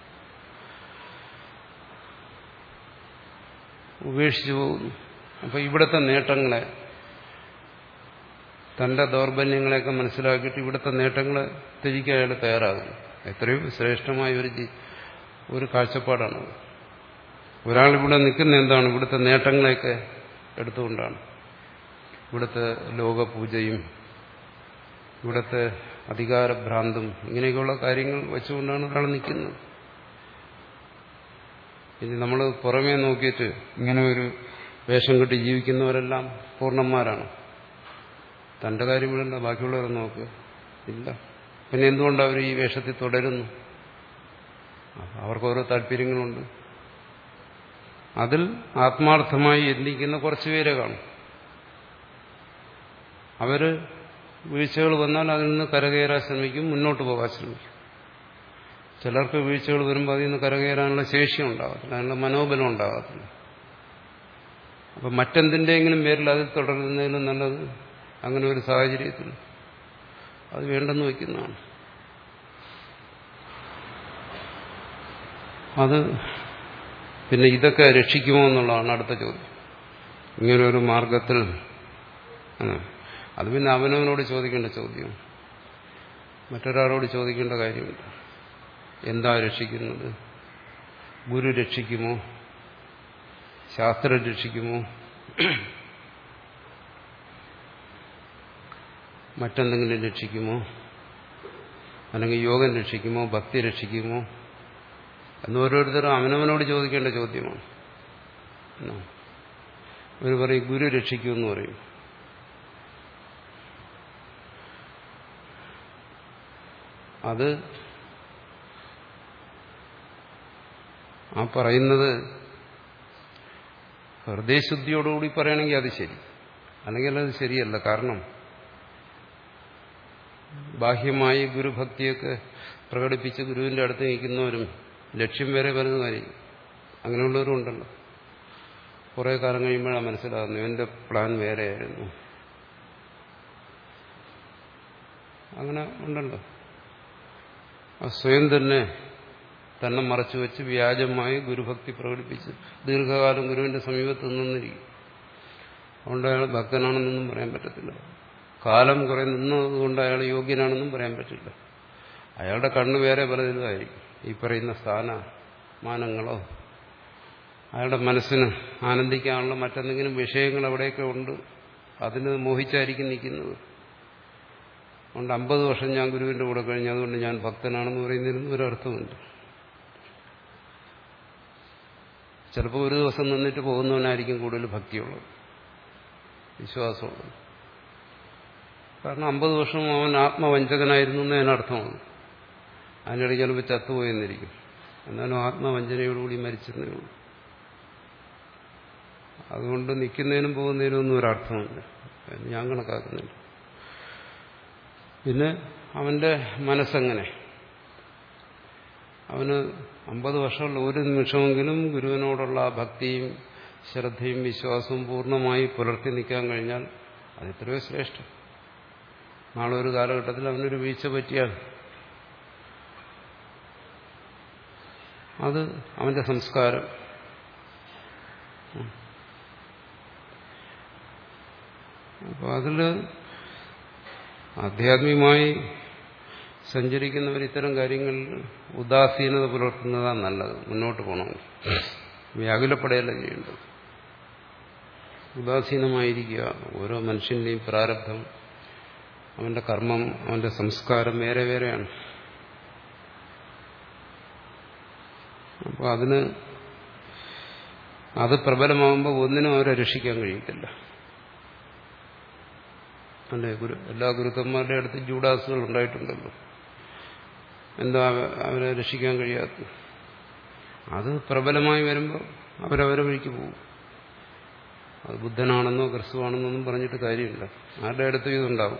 ഉപേക്ഷിച്ചു പോകുന്നു അപ്പൊ ഇവിടുത്തെ നേട്ടങ്ങളെ തന്റെ ദൗർബല്യങ്ങളെയൊക്കെ മനസ്സിലാക്കിയിട്ട് ഇവിടുത്തെ നേട്ടങ്ങളെ ത്യജിക്കാൻ അയാൾ തയ്യാറാകുന്നു എത്രയോ ശ്രേഷ്ഠമായ ഒരു ഒരു കാഴ്ചപ്പാടാണ് ഒരാൾ ഇവിടെ നിൽക്കുന്ന എന്താണ് ഇവിടുത്തെ നേട്ടങ്ങളെയൊക്കെ എടുത്തുകൊണ്ടാണ് ഇവിടുത്തെ ലോകപൂജയും ഇവിടുത്തെ അധികാരഭ്രാന്തും ഇങ്ങനെയൊക്കെയുള്ള കാര്യങ്ങൾ വെച്ചുകൊണ്ടാണ് ഒരാൾ നിൽക്കുന്നത് ഇനി നമ്മൾ പുറമേ നോക്കിയിട്ട് ഇങ്ങനെ ഒരു വേഷം കെട്ടി ജീവിക്കുന്നവരെല്ലാം പൂർണ്ണന്മാരാണ് തന്റെ കാര്യം ഇവിടെ ബാക്കിയുള്ളവരെ നോക്ക് ഇല്ല പിന്നെ എന്തുകൊണ്ട് അവർ ഈ വേഷത്തിൽ തുടരുന്നു അവർക്ക് ഓരോ താല്പര്യങ്ങളുണ്ട് അതിൽ ആത്മാർത്ഥമായി യത്നിക്കുന്ന കുറച്ചു പേരെ കാണും അവര് വീഴ്ചകൾ വന്നാൽ അതിൽ നിന്ന് കരകയറാൻ ശ്രമിക്കും മുന്നോട്ട് പോകാൻ ശ്രമിക്കും ചിലർക്ക് വീഴ്ചകൾ വരുമ്പോൾ അതിൽ നിന്ന് കരകയറാനുള്ള ശേഷി ഉണ്ടാകത്തില്ല അതിനുള്ള മനോബലം ഉണ്ടാകത്തില്ല അപ്പൊ മറ്റെന്തിൻ്റെയെങ്കിലും പേരിൽ അതിൽ തുടരുന്നതിലും നല്ലത് അങ്ങനെ ഒരു സാഹചര്യത്തിൽ അത് വേണ്ടെന്ന് വയ്ക്കുന്നതാണ് അത് പിന്നെ ഇതൊക്കെ രക്ഷിക്കുമോ എന്നുള്ളതാണ് അടുത്ത ചോദ്യം ഇങ്ങനെ ഒരു മാർഗത്തിൽ അത് പിന്നെ അവനവനോട് ചോദിക്കേണ്ട ചോദ്യം മറ്റൊരാളോട് ചോദിക്കേണ്ട കാര്യമില്ല എന്താ രക്ഷിക്കുന്നത് ഗുരു രക്ഷിക്കുമോ ശാസ്ത്രം രക്ഷിക്കുമോ മറ്റെന്തെങ്കിലും രക്ഷിക്കുമോ അല്ലെങ്കിൽ യോഗം രക്ഷിക്കുമോ ഭക്തി രക്ഷിക്കുമോ എന്ന് ഓരോരുത്തരും അവനവനോട് ചോദിക്കേണ്ട ചോദ്യമാണ് ഇവർ പറയും ഗുരു രക്ഷിക്കുമെന്ന് പറയും അത് ആ പറയുന്നത് ഹൃദയശുദ്ധിയോടുകൂടി പറയണമെങ്കിൽ അത് ശരി അല്ലെങ്കിൽ അത് ശരിയല്ല കാരണം ബാഹ്യമായി ഗുരുഭക്തിയൊക്കെ പ്രകടിപ്പിച്ച് ഗുരുവിന്റെ അടുത്ത് നിൽക്കുന്നവരും ലക്ഷ്യം വേറെ പലതുമായിരിക്കും അങ്ങനെയുള്ളവരും ഉണ്ടല്ലോ കുറെ കാലം കഴിയുമ്പോഴാണ് മനസ്സിലാകുന്നു എന്റെ പ്ലാൻ വേറെയായിരുന്നു അങ്ങനെ ഉണ്ടല്ലോ സ്വയം തന്നെ തന്നെ മറച്ചു വെച്ച് വ്യാജമായി ഗുരുഭക്തി പ്രകടിപ്പിച്ച് ദീർഘകാലം ഗുരുവിന്റെ സമീപത്ത് നിന്നിരിക്കും അതുകൊണ്ട് അയാൾ ഭക്തനാണെന്നൊന്നും പറയാൻ പറ്റത്തില്ല കാലം കുറെ നിന്നതുകൊണ്ട് അയാൾ യോഗ്യനാണെന്നും പറയാൻ പറ്റില്ല അയാളുടെ കണ്ണ് വേറെ പലതിലുമായിരിക്കും ഈ പറയുന്ന സ്ഥാന മാനങ്ങളോ അയാളുടെ മനസ്സിന് ആനന്ദിക്കാനുള്ള മറ്റെന്തെങ്കിലും വിഷയങ്ങൾ അവിടെയൊക്കെ ഉണ്ട് അതിന് മോഹിച്ചായിരിക്കും നിൽക്കുന്നത് അതുകൊണ്ട് അമ്പത് വർഷം ഞാൻ ഗുരുവിന്റെ കൂടെ കഴിഞ്ഞു അതുകൊണ്ട് ഞാൻ ഭക്തനാണെന്ന് പറയുന്നതിന് ഒരർത്ഥമുണ്ട് ചിലപ്പോൾ ഒരു ദിവസം നിന്നിട്ട് പോകുന്നവനായിരിക്കും കൂടുതൽ ഭക്തിയുള്ളത് വിശ്വാസമുള്ളത് കാരണം അമ്പത് വർഷം അവൻ ആത്മവഞ്ചകനായിരുന്നു എന്ന് അതിനർത്ഥമാണ് അതിനിടയ്ക്ക് ചിലപ്പോൾ ചത്തുപോയെന്നിരിക്കും എന്നാലും ആത്മവഞ്ചനയോടുകൂടി മരിച്ചെന്നേ ഉള്ളൂ അതുകൊണ്ട് നിൽക്കുന്നതിനും പോകുന്നതിനും ഒന്നും ഒരർത്ഥമില്ല ഞാൻ കണക്കാക്കുന്നില്ല പിന്നെ അവന്റെ മനസ്സെങ്ങനെ അവന് അമ്പത് വർഷമുള്ള ഒരു നിമിഷമെങ്കിലും ഗുരുവിനോടുള്ള ആ ഭക്തിയും ശ്രദ്ധയും വിശ്വാസവും പൂർണ്ണമായി പുലർത്തി നിൽക്കാൻ കഴിഞ്ഞാൽ അത് എത്രയോ ശ്രേഷ്ഠം നാളെ ഒരു കാലഘട്ടത്തിൽ അവനൊരു വീഴ്ച പറ്റിയാൽ അത് അവന്റെ സംസ്കാരം അപ്പോൾ അതിൽ ആധ്യാത്മികമായി സഞ്ചരിക്കുന്നവർ ഇത്തരം കാര്യങ്ങളിൽ ഉദാസീനത പുലർത്തുന്നതാണ് നല്ലത് മുന്നോട്ട് പോകണമെങ്കിൽ വ്യാകുലപ്പെടയല്ല ചെയ്യേണ്ടത് ഉദാസീനമായിരിക്കുക ഓരോ മനുഷ്യന്റെയും പ്രാരബ്ധം അവന്റെ കർമ്മം അവന്റെ സംസ്കാരം വേറെ വേറെയാണ് അപ്പോൾ അതിന് അത് പ്രബലമാകുമ്പോൾ ഒന്നിനും അവരെ രക്ഷിക്കാൻ കഴിയത്തില്ല അല്ലേ ഗുരു എല്ലാ ഗുരുക്കന്മാരുടെ അടുത്ത് ജൂഡാസുകൾ ഉണ്ടായിട്ടുണ്ടല്ലോ എന്താ അവരെ രക്ഷിക്കാൻ കഴിയാത്ത അത് പ്രബലമായി വരുമ്പോൾ അവരവരെ വഴിക്ക് പോകും അത് ബുദ്ധനാണെന്നോ ക്രിസ്തുവാണെന്നോ ഒന്നും പറഞ്ഞിട്ട് കാര്യമില്ല ആരുടെ അടുത്തും ഇതുണ്ടാവും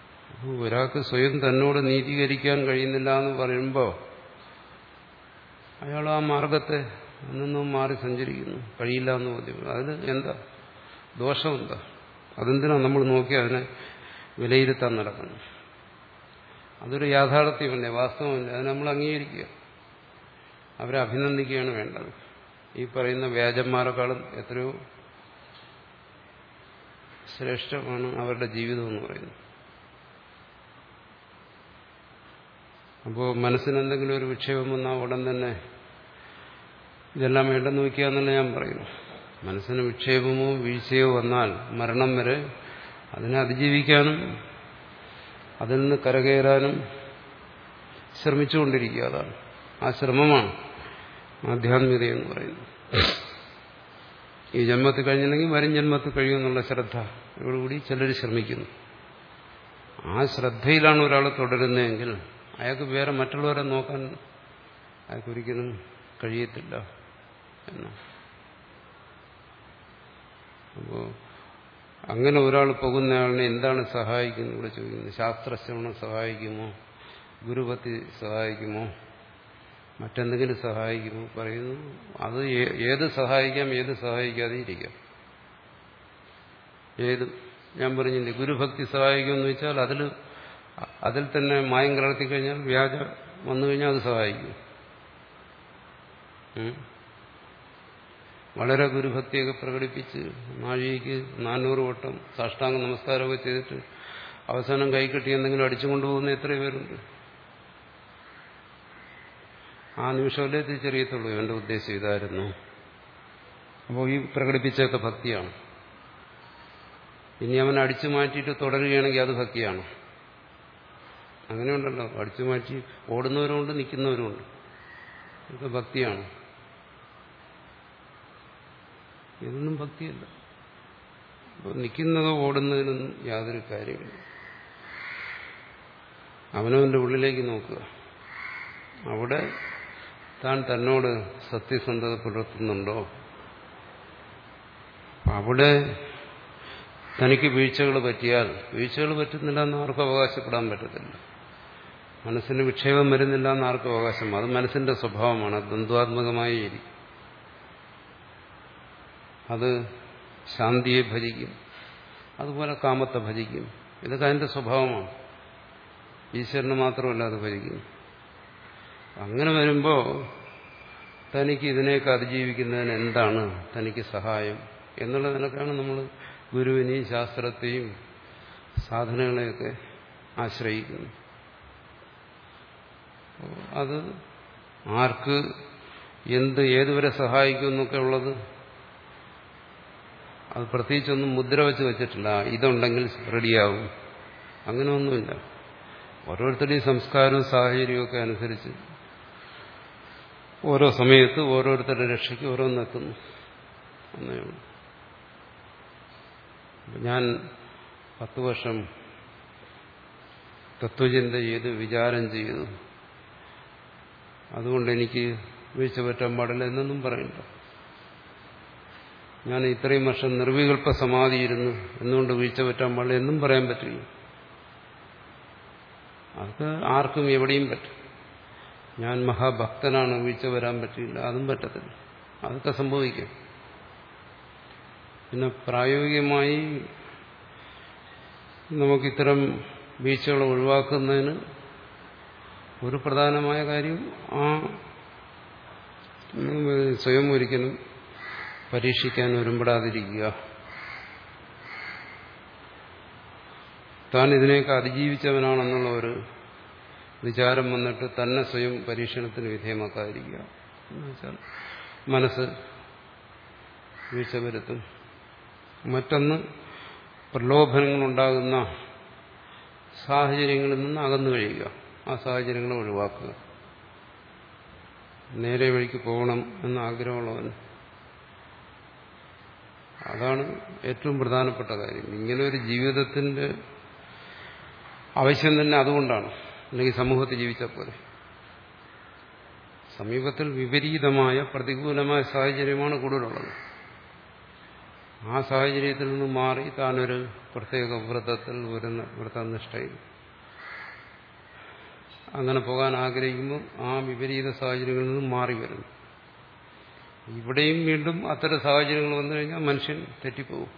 ഒരാൾക്ക് സ്വയം തന്നോട് നീതീകരിക്കാൻ കഴിയുന്നില്ല എന്ന് പറയുമ്പോൾ അയാൾ ആ മാർഗത്തെ നിന്നും മാറി സഞ്ചരിക്കുന്നു കഴിയില്ല എന്ന് ബോധ്യപ്പെടും അതിൽ എന്താ ദോഷം എന്താ അതെന്തിനാ നമ്മൾ നോക്കി അതിനെ വിലയിരുത്താൻ നടക്കണം അതൊരു യാഥാർത്ഥ്യമല്ലേ വാസ്തവമല്ലേ അത് നമ്മൾ അംഗീകരിക്കുക അവരെ അഭിനന്ദിക്കുകയാണ് വേണ്ടത് ഈ പറയുന്ന വ്യാജന്മാരെക്കാളും എത്രയോ ശ്രേഷ്ഠമാണ് അവരുടെ ജീവിതം എന്ന് പറയുന്നത് അപ്പോൾ മനസ്സിന് എന്തെങ്കിലും ഒരു വിക്ഷേപം വന്നാൽ ഉടൻ തന്നെ ഇതെല്ലാം വേണ്ടെന്ന് വയ്ക്കുക എന്നല്ല ഞാൻ പറയുന്നു മനസ്സിന് വിക്ഷേപമോ വീഴ്ചയോ വന്നാൽ മരണം വരെ അതിനെ അതിജീവിക്കാനും അതിൽ നിന്ന് കരകയറാനും ശ്രമിച്ചുകൊണ്ടിരിക്കുക അതാണ് ആ ശ്രമമാണ് ആധ്യാത്മികത എന്ന് പറയുന്നത് ഈ ജന്മത്തിൽ കഴിഞ്ഞില്ലെങ്കിൽ വരും ജന്മത്തിൽ കഴിയുമെന്നുള്ള ശ്രദ്ധ ഇതോടുകൂടി ചിലർ ശ്രമിക്കുന്നു ആ ശ്രദ്ധയിലാണ് ഒരാൾ തുടരുന്നതെങ്കിൽ അയാൾക്ക് വേറെ മറ്റുള്ളവരെ നോക്കാൻ അയാൾക്കൊരിക്കലും കഴിയത്തില്ല എന്ന് അപ്പോൾ അങ്ങനെ ഒരാൾ പോകുന്നയാളിനെ എന്താണ് സഹായിക്കുന്നത് ഇവിടെ ചോദിക്കുന്നത് ശാസ്ത്രശ്രവണം സഹായിക്കുമോ ഗുരുപത്തി സഹായിക്കുമോ മറ്റെന്തെങ്കിലും സഹായിക്കുമോ പറയുന്നു അത് ഏത് സഹായിക്കാം ഏത് സഹായിക്കാതെ ഇരിക്കാം ഏത് ഞാൻ പറഞ്ഞില്ലേ ഗുരുഭക്തി സഹായിക്കുമെന്ന് വെച്ചാൽ അതിൽ അതിൽ തന്നെ മായം കലർത്തി കഴിഞ്ഞാൽ വ്യാജ വന്നു കഴിഞ്ഞാൽ അത് സഹായിക്കും വളരെ ഗുരുഭക്തിയൊക്കെ പ്രകടിപ്പിച്ച് നാഴികയ്ക്ക് നാനൂറ് വട്ടം സാഷ്ടാംഗ നമസ്കാരമൊക്കെ ചെയ്തിട്ട് അവസാനം കൈകെട്ടി എന്തെങ്കിലും അടിച്ചുകൊണ്ടു പോകുന്ന എത്രയോ പേരുണ്ട് ആ നിമിഷമല്ലേ തിരിച്ചറിയത്തുള്ളൂ എന്റെ ഉദ്ദേശം ഇതായിരുന്നു അപ്പോൾ ഈ പ്രകടിപ്പിച്ചൊക്കെ ഭക്തിയാണ് ഇനി അവൻ അടിച്ചു മാറ്റിയിട്ട് തുടരുകയാണെങ്കിൽ അത് ഭക്തിയാണ് അങ്ങനെയുണ്ടല്ലോ അടിച്ചു മാറ്റി ഓടുന്നവരുമുണ്ട് നിൽക്കുന്നവരുമുണ്ട് ഇതൊക്കെ ഭക്തിയാണ് ഇതൊന്നും ഭക്തിയല്ല അപ്പോൾ നിൽക്കുന്നതോ ഓടുന്നതിനൊന്നും യാതൊരു കാര്യമില്ല അവനവന്റെ ഉള്ളിലേക്ക് നോക്കുക അവിടെ താൻ തന്നോട് സത്യസന്ധത പുലർത്തുന്നുണ്ടോ അവിടെ തനിക്ക് വീഴ്ചകൾ പറ്റിയാൽ വീഴ്ചകൾ പറ്റുന്നില്ല എന്ന് ആർക്കും അവകാശപ്പെടാൻ പറ്റത്തില്ല മനസ്സിന് വിക്ഷേപം വരുന്നില്ല എന്ന് ആർക്കും അവകാശം അത് മനസ്സിന്റെ സ്വഭാവമാണ് അത് ദ്വന്ദ്വാത്മകമായി ഇരിക്കും അത് ശാന്തിയെ ഭജിക്കും അതുപോലെ കാമത്തെ ഭജിക്കും ഇതൊക്കെ അതിന്റെ സ്വഭാവമാണ് ഈശ്വരന് മാത്രമല്ല അത് ഭജിക്കും അങ്ങനെ വരുമ്പോൾ തനിക്ക് ഇതിനെയൊക്കെ അതിജീവിക്കുന്നതിന് എന്താണ് തനിക്ക് സഹായം എന്നുള്ള നിലക്കാണ് നമ്മൾ ഗുരുവിനെയും ശാസ്ത്രത്തെയും സാധനങ്ങളെയൊക്കെ ആശ്രയിക്കുന്നു അത് ആർക്ക് എന്ത് ഏതുവരെ സഹായിക്കും എന്നൊക്കെ ഉള്ളത് അത് പ്രത്യേകിച്ചൊന്നും മുദ്ര വെച്ച് വെച്ചിട്ടില്ല ഇതുണ്ടെങ്കിൽ റെഡിയാവും അങ്ങനെ ഒന്നുമില്ല ഓരോരുത്തരുടെയും സംസ്കാരവും സാഹചര്യവും ഒക്കെ അനുസരിച്ച് ഓരോ സമയത്ത് ഓരോരുത്തരുടെ രക്ഷയ്ക്ക് ഓരോന്നെത്തുന്നു എന്നേ ഉള്ളൂ ഞാൻ പത്ത് വർഷം തത്വചിന്ത ചെയ്ത് വിചാരം ചെയ്തു അതുകൊണ്ട് എനിക്ക് വീഴ്ച പറ്റാൻ പാടില്ല എന്നൊന്നും പറയണ്ട ഞാൻ ഇത്രയും വർഷം നിർവികൽപ്പ സമാധിയിരുന്നു എന്നുകൊണ്ട് വീഴ്ച പറ്റാൻ പാടില്ല എന്നും പറയാൻ പറ്റില്ല അതൊക്കെ ആർക്കും എവിടെയും പറ്റും ഞാൻ മഹാഭക്തനാണ് വീഴ്ച വരാൻ പറ്റില്ല അതും പറ്റത്തില്ല അതൊക്കെ സംഭവിക്കും പിന്നെ പ്രായോഗികമായി നമുക്കിത്തരം വീഴ്ചകൾ ഒഴിവാക്കുന്നതിന് ഒരു പ്രധാനമായ കാര്യം ആ സ്വയം ഒരിക്കലും പരീക്ഷിക്കാൻ ഒരുമ്പെടാതിരിക്കുക താൻ ഇതിനെയൊക്കെ അതിജീവിച്ചവനാണെന്നുള്ള ഒരു വിചാരം വന്നിട്ട് തന്നെ സ്വയം പരീക്ഷണത്തിന് വിധേയമാക്കാതിരിക്കുക എന്നുവെച്ചാൽ മനസ്സ് വീഴ്ച വരുത്തും മറ്റൊന്ന് പ്രലോഭനങ്ങളുണ്ടാകുന്ന സാഹചര്യങ്ങളിൽ നിന്ന് അകന്നു കഴിയുക ആ സാഹചര്യങ്ങളെ ഒഴിവാക്കുക നേരെ വഴിക്ക് പോകണം എന്ന ആഗ്രഹമുള്ളവൻ അതാണ് ഏറ്റവും പ്രധാനപ്പെട്ട കാര്യം ഇങ്ങനെ ഒരു ജീവിതത്തിന്റെ ആവശ്യം തന്നെ അതുകൊണ്ടാണ് അല്ലെങ്കിൽ സമൂഹത്തിൽ ജീവിച്ചാൽ പോലെ സമീപത്തിൽ വിപരീതമായ പ്രതികൂലമായ സാഹചര്യമാണ് കൂടുതലുള്ളത് ആ സാഹചര്യത്തിൽ നിന്ന് മാറി താനൊരു പ്രത്യേക വ്രതത്തിൽ ഒരു വ്രതനിഷ്ഠയിൽ അങ്ങനെ പോകാൻ ആഗ്രഹിക്കുമ്പോൾ ആ വിപരീത സാഹചര്യങ്ങളിൽ നിന്നും മാറി വരുന്നു ഇവിടെയും വീണ്ടും അത്തരം സാഹചര്യങ്ങൾ വന്നു കഴിഞ്ഞാൽ മനുഷ്യൻ തെറ്റിപ്പോകും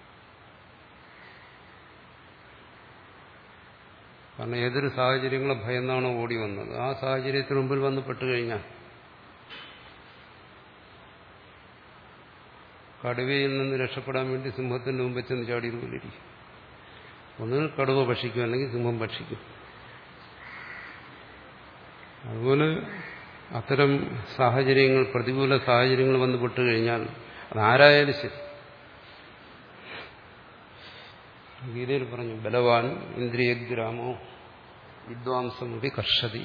കാരണം ഏതൊരു സാഹചര്യങ്ങളെ ഭയന്നാണോ ഓടി വന്നത് ആ സാഹചര്യത്തിന് മുമ്പിൽ വന്ന് പെട്ടുകഴിഞ്ഞാൽ കടുവയിൽ നിന്ന് രക്ഷപ്പെടാൻ വേണ്ടി സിംഹത്തിന്റെ മുമ്പ് ചെന്ന് ചാടി പോലിരിക്കും ഒന്നുകിൽ കടുവ ഭക്ഷിക്കും അല്ലെങ്കിൽ സിംഹം ഭക്ഷിക്കും അതുപോലെ അത്തരം സാഹചര്യങ്ങൾ പ്രതികൂല സാഹചര്യങ്ങൾ വന്ന് പെട്ടുകഴിഞ്ഞാൽ അതാരായാലും ശരി ഗീതയിൽ പറഞ്ഞു ബലവാൻ ഇന്ദ്രിയഗ്രാമോ വിദ്വാംസമുടി കർഷതി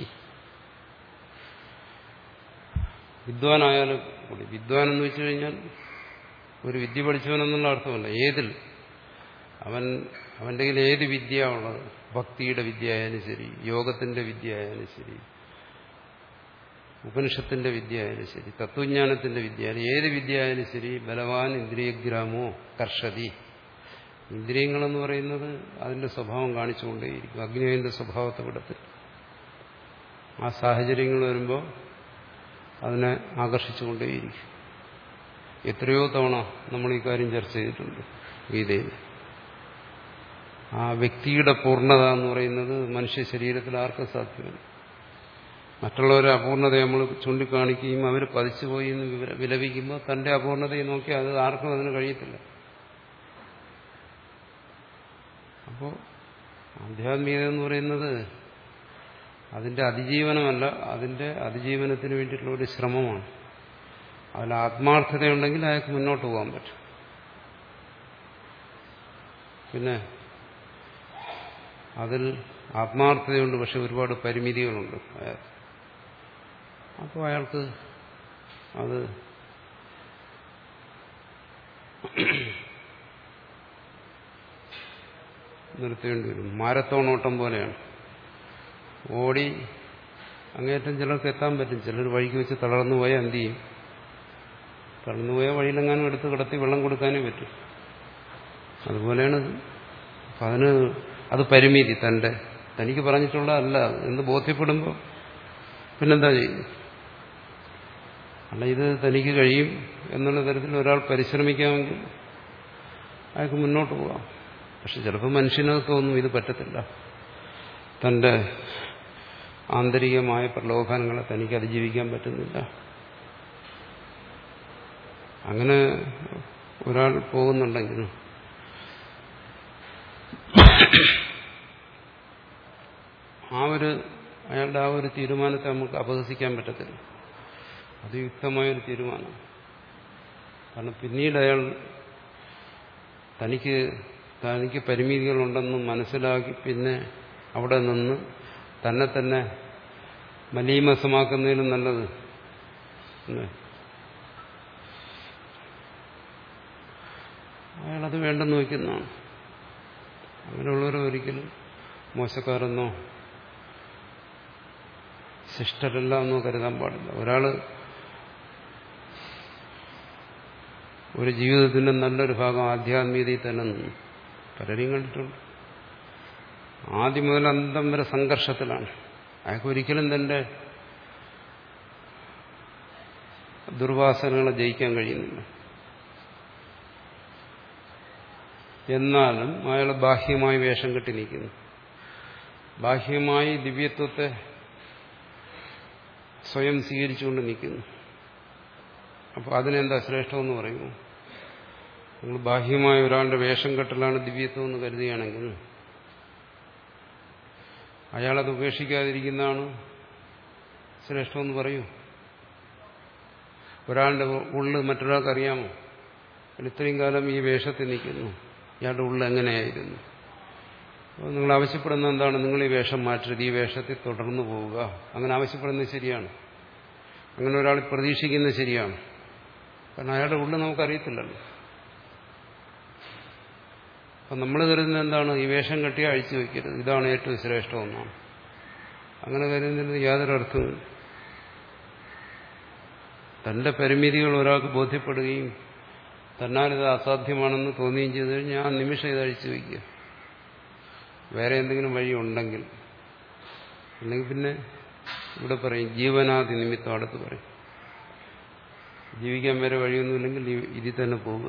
വിദ്വാനായാലും കൂടി വിദ്വാൻ എന്ന് വെച്ചു കഴിഞ്ഞാൽ ഒരു വിദ്യ പഠിച്ചവനെന്നുള്ള അർത്ഥമല്ല ഏതിൽ അവൻ അവന്റെ കയ്യിൽ ഏത് വിദ്യ ഉള്ളത് ഭക്തിയുടെ വിദ്യ ആയാലും ശരി യോഗത്തിന്റെ വിദ്യ ആയാലും ശരി ഉപനിഷത്തിന്റെ വിദ്യ ആയാലും ശരി തത്വജ്ഞാനത്തിന്റെ വിദ്യ ആയാലും ഏത് വിദ്യ ആയാലും ശരി ബലവാൻ ഇന്ദ്രിയഗ്രാമോ കർഷതി ഇന്ദ്രിയങ്ങളെന്ന് പറയുന്നത് അതിന്റെ സ്വഭാവം കാണിച്ചുകൊണ്ടേയിരിക്കും അഗ്നിയുടെ സ്വഭാവത്തെ വിടത്തിൽ ആ സാഹചര്യങ്ങൾ വരുമ്പോൾ അതിനെ ആകർഷിച്ചുകൊണ്ടേയിരിക്കും എത്രയോ തവണ നമ്മൾ ഈ കാര്യം ചർച്ച ചെയ്തിട്ടുണ്ട് ഗീതയിൽ ആ വ്യക്തിയുടെ പൂർണ്ണത എന്ന് പറയുന്നത് മനുഷ്യ ശരീരത്തിൽ ആർക്കും സാധ്യമല്ല മറ്റുള്ളവരെ അപൂർണതയെ നമ്മൾ ചൂണ്ടിക്കാണിക്കുകയും അവർ പതിച്ചുപോയി എന്ന് വിലപിക്കുമ്പോൾ തന്റെ അപൂർണതയെ നോക്കി അത് ആർക്കും അതിന് കഴിയത്തില്ല അപ്പോൾ ആധ്യാത്മികത എന്ന് പറയുന്നത് അതിന്റെ അതിജീവനമല്ല അതിന്റെ അതിജീവനത്തിന് വേണ്ടിയിട്ടുള്ള ഒരു ശ്രമമാണ് അതിൽ ആത്മാർത്ഥതയുണ്ടെങ്കിൽ അയാൾക്ക് മുന്നോട്ട് പോകാൻ പറ്റും പിന്നെ അതിൽ ആത്മാർത്ഥതയുണ്ട് പക്ഷെ ഒരുപാട് പരിമിതികളുണ്ട് അയാൾ അപ്പോൾ അയാൾക്ക് അത് നിർത്തേണ്ടി വരും മാരത്തോൺ ഓട്ടം പോലെയാണ് ഓടി അങ്ങേറ്റം ചിലർക്ക് എത്താൻ പറ്റും ചിലർ വഴിക്ക് വെച്ച് തളർന്നു പോയാൽ എന്ത് ചെയ്യും തളർന്നു പോയാൽ വഴിയിലെങ്ങാനും എടുത്ത് കിടത്തി വെള്ളം കൊടുക്കാനേ പറ്റും അതുപോലെയാണ് അപ്പം അതിന് അത് പരിമിതി തന്റെ തനിക്ക് പറഞ്ഞിട്ടുള്ളതല്ല എന്ന് ബോധ്യപ്പെടുമ്പോൾ പിന്നെന്താ ചെയ്യുന്നത് അല്ല ഇത് തനിക്ക് കഴിയും എന്നുള്ള തരത്തിൽ ഒരാൾ പരിശ്രമിക്കാമെങ്കിൽ അയാൾക്ക് മുന്നോട്ട് പോകാം പക്ഷെ ചിലപ്പോൾ മനുഷ്യനകത്ത് തോന്നും ഇത് പറ്റത്തില്ല തന്റെ ആന്തരികമായ പ്രലോഭനങ്ങളെ തനിക്ക് അതിജീവിക്കാൻ പറ്റുന്നില്ല അങ്ങനെ ഒരാൾ പോകുന്നുണ്ടെങ്കിലും ആ ഒരു അയാളുടെ ആ ഒരു തീരുമാനത്തെ നമുക്ക് അപഹസിക്കാൻ പറ്റത്തില്ല അത് യുക്തമായൊരു തീരുമാനം കാരണം പിന്നീട് അയാൾ തനിക്ക് തനിക്ക് പരിമിതികളുണ്ടെന്ന് മനസ്സിലാക്കി പിന്നെ അവിടെ നിന്ന് തന്നെ തന്നെ മലീമസമാക്കുന്നതിനും നല്ലത് അയാളത് വേണ്ടെന്ന് വയ്ക്കുന്നതാണ് അങ്ങനെയുള്ളവരെ ഒരിക്കലും മോശക്കാരെന്നോ ശിഷ്ടരല്ല എന്നോ കരുതാൻ പാടില്ല ഒരാള് ഒരു ജീവിതത്തിന്റെ നല്ലൊരു ഭാഗം ആധ്യാത്മികതയിൽ തന്നെ നിന്നു പലരെയും കണ്ടിട്ടുണ്ട് ആദ്യം മുതൽ അന്തം വരെ സംഘർഷത്തിലാണ് അയാൾക്ക് ഒരിക്കലും തന്റെ ദുർവാസനകളെ ജയിക്കാൻ കഴിയുന്നില്ല എന്നാലും അയാൾ ബാഹ്യമായി വേഷം കെട്ടി നിൽക്കുന്നു ബാഹ്യമായി ദിവ്യത്വത്തെ സ്വയം സ്വീകരിച്ചുകൊണ്ട് നിൽക്കുന്നു അപ്പോൾ അതിനെന്താ ശ്രേഷ്ഠമെന്ന് പറയുന്നു നിങ്ങൾ ബാഹ്യമായ ഒരാളുടെ വേഷം കെട്ടലാണ് ദിവ്യത്വം എന്ന് കരുതുകയാണെങ്കിൽ അയാളത് ഉപേക്ഷിക്കാതിരിക്കുന്നതാണ് ശ്രേഷ്ഠമെന്ന് പറയൂ ഒരാളുടെ ഉള്ളിൽ മറ്റൊരാൾക്ക് അറിയാമോ ഇത്രയും കാലം ഈ വേഷത്തിൽ നിൽക്കുന്നു ഇയാളുടെ ഉള്ളിൽ എങ്ങനെയായിരുന്നു അപ്പോൾ നിങ്ങൾ ആവശ്യപ്പെടുന്ന എന്താണ് നിങ്ങൾ ഈ വേഷം മാറ്റരുത് ഈ വേഷത്തിൽ തുടർന്നു പോവുക അങ്ങനെ ആവശ്യപ്പെടുന്നത് ശരിയാണ് അങ്ങനെ ഒരാൾ പ്രതീക്ഷിക്കുന്നത് ശരിയാണ് കാരണം അയാളുടെ ഉള്ളിൽ നമുക്കറിയത്തില്ലല്ലോ അപ്പം നമ്മൾ കരുതുന്നത് എന്താണ് ഈ വേഷം കെട്ടി അഴിച്ചു വയ്ക്കരുത് ഇതാണ് ഏറ്റവും ശ്രേഷ്ഠമെന്നാണ് അങ്ങനെ കരുതുന്നതിന് യാതൊരു അർത്ഥവുമില്ല തന്റെ പരിമിതികൾ ഒരാൾക്ക് ബോധ്യപ്പെടുകയും തന്നാലിത് അസാധ്യമാണെന്ന് തോന്നുകയും ചെയ്തു കഴിഞ്ഞാൽ ആ നിമിഷം ഇത് അഴിച്ചു വയ്ക്കുക വേറെ എന്തെങ്കിലും വഴി ഉണ്ടെങ്കിൽ അല്ലെങ്കിൽ പിന്നെ ഇവിടെ പറയും ജീവനാദി നിമിത്തം അടുത്ത് പറയും ജീവിക്കാൻ വേറെ വഴിയൊന്നുമില്ലെങ്കിൽ ഈ- ഇതിൽ തന്നെ പോവുക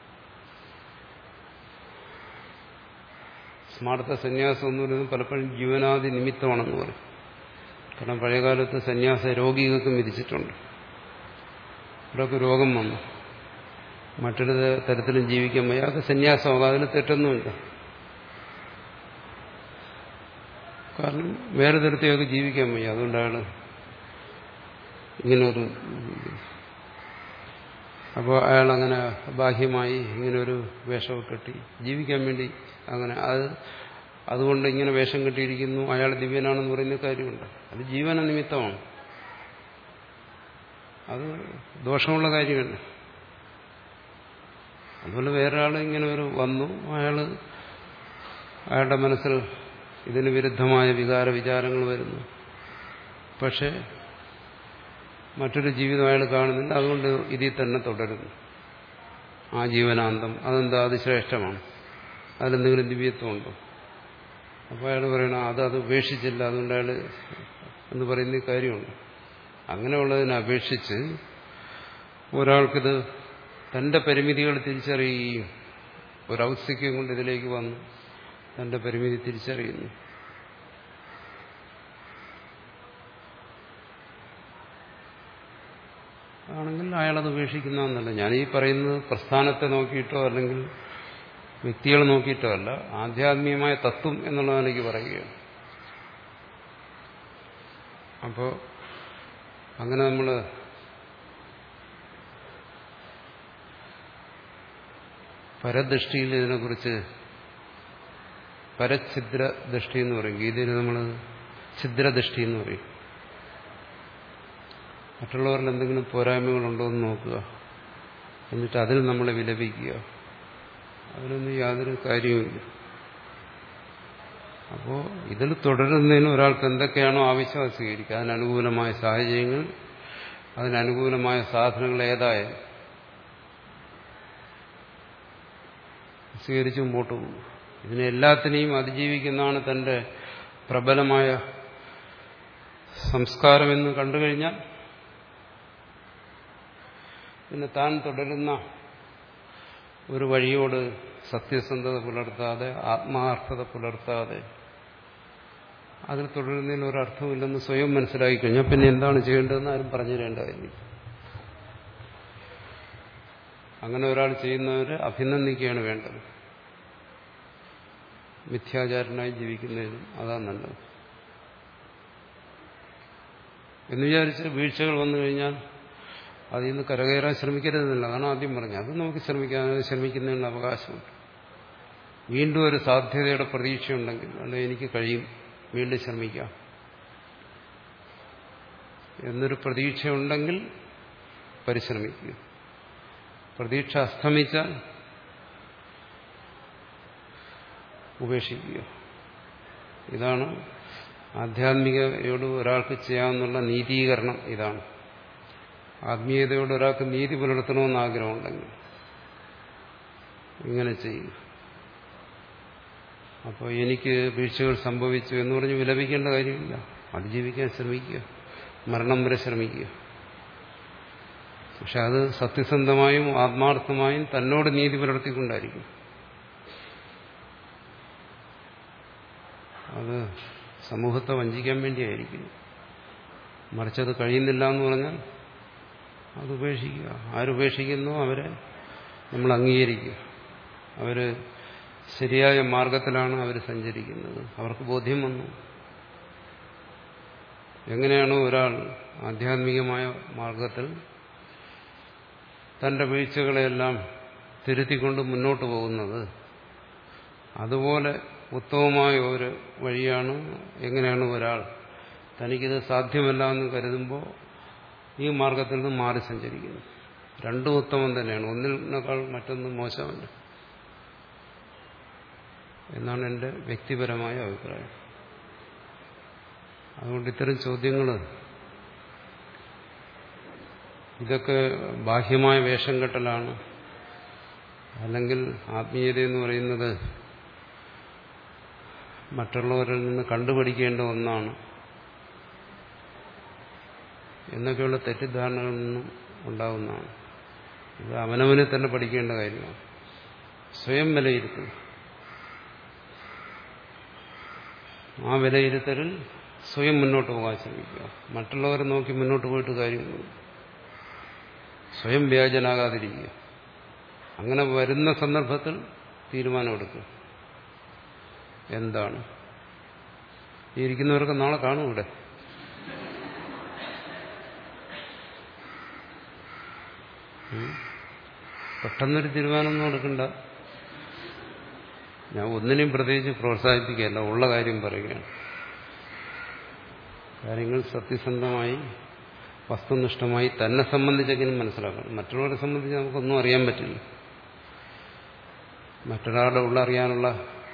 സ്മാർത്ഥ സന്യാസം എന്ന് പറയുന്നത് പലപ്പോഴും ജീവനാദി നിമിത്തമാണെന്ന് പറയും കാരണം പഴയകാലത്ത് സന്യാസ രോഗികൾക്കും വിധിച്ചിട്ടുണ്ട് അവരൊക്കെ രോഗം വന്നു മറ്റൊരു തരത്തിലും ജീവിക്കാൻ വയ്യ അതൊക്കെ സന്യാസമാകാം അതിൽ തെറ്റൊന്നുമില്ല കാരണം വേറെ തരത്തിലൊക്കെ ജീവിക്കാൻ വയ്യ അതുകൊണ്ടാണ് ഇങ്ങനൊരു അപ്പോൾ അയാൾ അങ്ങനെ ബാഹ്യമായി ഇങ്ങനെ ഒരു വേഷമൊക്കെ കെട്ടി ജീവിക്കാൻ വേണ്ടി അങ്ങനെ അത് അതുകൊണ്ട് ഇങ്ങനെ വേഷം കെട്ടിയിരിക്കുന്നു അയാൾ ദിവ്യനാണെന്ന് പറയുന്ന കാര്യമുണ്ട് അത് ജീവന നിമിത്തമാണ് അത് ദോഷമുള്ള കാര്യമല്ല അതുപോലെ വേറൊരാൾ ഇങ്ങനെ ഒരു വന്നു അയാൾ അയാളുടെ മനസ്സിൽ ഇതിന് വിരുദ്ധമായ വികാര വിചാരങ്ങൾ വരുന്നു പക്ഷെ മറ്റൊരു ജീവിതം അയാൾ കാണുന്നില്ല അതുകൊണ്ട് ഇതിൽ തന്നെ തുടരുന്നു ആ ജീവനാന്തം അതെന്താ അത് ശ്രേഷ്ഠമാണ് അതിലെന്തെങ്കിലും ദിവ്യത്വമുണ്ടോ അപ്പോൾ അയാൾ പറയണം അത് അത് ഉപേക്ഷിച്ചില്ല അതുകൊണ്ട് അയാൾ എന്ന് പറയുന്ന കാര്യമുണ്ട് അങ്ങനെയുള്ളതിനെ അപേക്ഷിച്ച് ഒരാൾക്കിത് തന്റെ പരിമിതികൾ തിരിച്ചറിയുകയും ഒരൗത്സിക്യം കൊണ്ട് ഇതിലേക്ക് വന്നു തന്റെ പരിമിതി തിരിച്ചറിയുന്നു ആണെങ്കിൽ അയാളത് ഉപേക്ഷിക്കുന്നതെന്നല്ല ഞാൻ ഈ പറയുന്നത് പ്രസ്ഥാനത്തെ നോക്കിയിട്ടോ അല്ലെങ്കിൽ വ്യക്തികളെ നോക്കിയിട്ടോ അല്ല ആധ്യാത്മികമായ തത്വം എന്നുള്ളത് എനിക്ക് പറയുകയാണ് അപ്പോൾ അങ്ങനെ നമ്മൾ പരദൃഷ്ടിയിൽ ഇതിനെക്കുറിച്ച് പരഛിദ്ര ദൃഷ്ടി എന്ന് പറയും ഗീതയിൽ നമ്മൾ ഛിദ്രദൃഷ്ടി എന്ന് പറയും മറ്റുള്ളവരിൽ എന്തെങ്കിലും പോരായ്മകളുണ്ടോ എന്ന് നോക്കുക എന്നിട്ട് അതിൽ നമ്മളെ വിലപിക്കുക അതിനൊന്നും യാതൊരു കാര്യവുമില്ല അപ്പോൾ ഇതിൽ തുടരുന്നതിന് ഒരാൾക്ക് എന്തൊക്കെയാണോ ആവശ്യം അത് സ്വീകരിക്കുക അതിനനുകൂലമായ സാഹചര്യങ്ങൾ അതിനനുകൂലമായ സാധനങ്ങൾ ഏതായാലും സ്വീകരിച്ച് മുമ്പോട്ട് പോകും ഇതിനെ എല്ലാത്തിനെയും അതിജീവിക്കുന്നതാണ് തന്റെ പ്രബലമായ സംസ്കാരമെന്ന് കണ്ടുകഴിഞ്ഞാൽ പിന്നെ താൻ തുടരുന്ന ഒരു വഴിയോട് സത്യസന്ധത പുലർത്താതെ ആത്മാർത്ഥത പുലർത്താതെ അതിൽ തുടരുന്നതിന് ഒരർത്ഥമില്ലെന്ന് സ്വയം മനസ്സിലാക്കി കഴിഞ്ഞാൽ പിന്നെ എന്താണ് ചെയ്യേണ്ടതെന്ന് ആരും പറഞ്ഞു തരേണ്ടതില്ല അങ്ങനെ ഒരാൾ ചെയ്യുന്നവരെ അഭിനന്ദിക്കുകയാണ് വേണ്ടത് മിഥ്യാചാരനായി ജീവിക്കുന്നതിനും അതാ നല്ലത് എന്ന് വിചാരിച്ച് വീഴ്ചകൾ വന്നു കഴിഞ്ഞാൽ അതിൽ നിന്ന് കരകയറാൻ ശ്രമിക്കരുതെന്നില്ല അതാണ് ആദ്യം പറഞ്ഞത് അത് നമുക്ക് ശ്രമിക്കാൻ ശ്രമിക്കുന്നതിനുള്ള അവകാശമുണ്ട് വീണ്ടും ഒരു സാധ്യതയുടെ പ്രതീക്ഷയുണ്ടെങ്കിൽ അല്ലെ എനിക്ക് കഴിയും വീണ്ടും ശ്രമിക്കാം എന്നൊരു പ്രതീക്ഷയുണ്ടെങ്കിൽ പരിശ്രമിക്കുക പ്രതീക്ഷ അസ്തമിച്ചാൽ ഉപേക്ഷിക്കുക ഇതാണ് ആധ്യാത്മികയോട് ഒരാൾക്ക് ചെയ്യാവുന്ന നീതീകരണം ഇതാണ് ആത്മീയതയോട് ഒരാൾക്ക് നീതി പുലർത്തണമെന്ന് ആഗ്രഹമുണ്ടെങ്കിൽ ഇങ്ങനെ ചെയ്യുക അപ്പോൾ എനിക്ക് വീഴ്ചകൾ സംഭവിച്ചു എന്ന് പറഞ്ഞ് വിലപിക്കേണ്ട കാര്യമില്ല അതിജീവിക്കാൻ ശ്രമിക്കുക മരണം വരെ ശ്രമിക്കുക പക്ഷെ അത് സത്യസന്ധമായും ആത്മാർത്ഥമായും തന്നോട് നീതി പുലർത്തിക്കൊണ്ടായിരിക്കും അത് സമൂഹത്തെ വഞ്ചിക്കാൻ വേണ്ടിയായിരിക്കും മറിച്ചത് കഴിയുന്നില്ല എന്ന് പറഞ്ഞാൽ അത് ഉപേക്ഷിക്കുക ആരുപേക്ഷിക്കുന്നു അവരെ നമ്മൾ അംഗീകരിക്കുക അവർ ശരിയായ മാർഗത്തിലാണ് അവർ സഞ്ചരിക്കുന്നത് അവർക്ക് ബോധ്യം വന്നു എങ്ങനെയാണോ ഒരാൾ ആധ്യാത്മികമായ മാർഗത്തിൽ തന്റെ വീഴ്ചകളെയെല്ലാം തിരുത്തിക്കൊണ്ട് മുന്നോട്ട് പോകുന്നത് അതുപോലെ ഉത്തമമായ ഒരു വഴിയാണ് എങ്ങനെയാണ് ഒരാൾ തനിക്കിത് സാധ്യമല്ല എന്ന് കരുതുമ്പോൾ ഈ മാർഗത്തിൽ നിന്ന് മാറി സഞ്ചരിക്കുന്നു രണ്ടും ഉത്തമം തന്നെയാണ് ഒന്നിനേക്കാൾ മറ്റൊന്ന് മോശമല്ല എന്നാണ് എൻ്റെ വ്യക്തിപരമായ അഭിപ്രായം അതുകൊണ്ട് ഇത്തരം ചോദ്യങ്ങൾ ഇതൊക്കെ ബാഹ്യമായ വേഷം കെട്ടലാണ് അല്ലെങ്കിൽ ആത്മീയത എന്ന് പറയുന്നത് മറ്റുള്ളവരിൽ നിന്ന് കണ്ടുപഠിക്കേണ്ട ഒന്നാണ് എന്നൊക്കെയുള്ള തെറ്റിദ്ധാരണകളിൽ നിന്നും ഉണ്ടാകുന്നതാണ് ഇത് അവനവനെ തന്നെ പഠിക്കേണ്ട കാര്യമാണ് സ്വയം വിലയിരുത്തുക ആ വിലയിരുത്തലിൽ സ്വയം മുന്നോട്ട് പോകാൻ ശ്രമിക്കുക മറ്റുള്ളവരെ നോക്കി മുന്നോട്ട് പോയിട്ട് കാര്യമൊന്നും സ്വയം വ്യാജനാകാതിരിക്കുക അങ്ങനെ വരുന്ന സന്ദർഭത്തിൽ തീരുമാനമെടുക്കുക എന്താണ് ഈ ഇരിക്കുന്നവർക്ക് നാളെ കാണും ഇവിടെ പെട്ടെന്നൊരു തീരുമാനമൊന്നും എടുക്കണ്ട ഞാൻ ഒന്നിനെയും പ്രത്യേകിച്ച് പ്രോത്സാഹിപ്പിക്കുകയല്ല ഉള്ള കാര്യം പറയുകയാണ് കാര്യങ്ങൾ സത്യസന്ധമായി വസ്തുനിഷ്ഠമായി തന്നെ സംബന്ധിച്ചെങ്കിലും മനസ്സിലാക്കണം മറ്റുള്ളവരെ സംബന്ധിച്ച് നമുക്കൊന്നും അറിയാൻ പറ്റില്ല മറ്റൊരാളുടെ ഉള്ളറിയാനുള്ള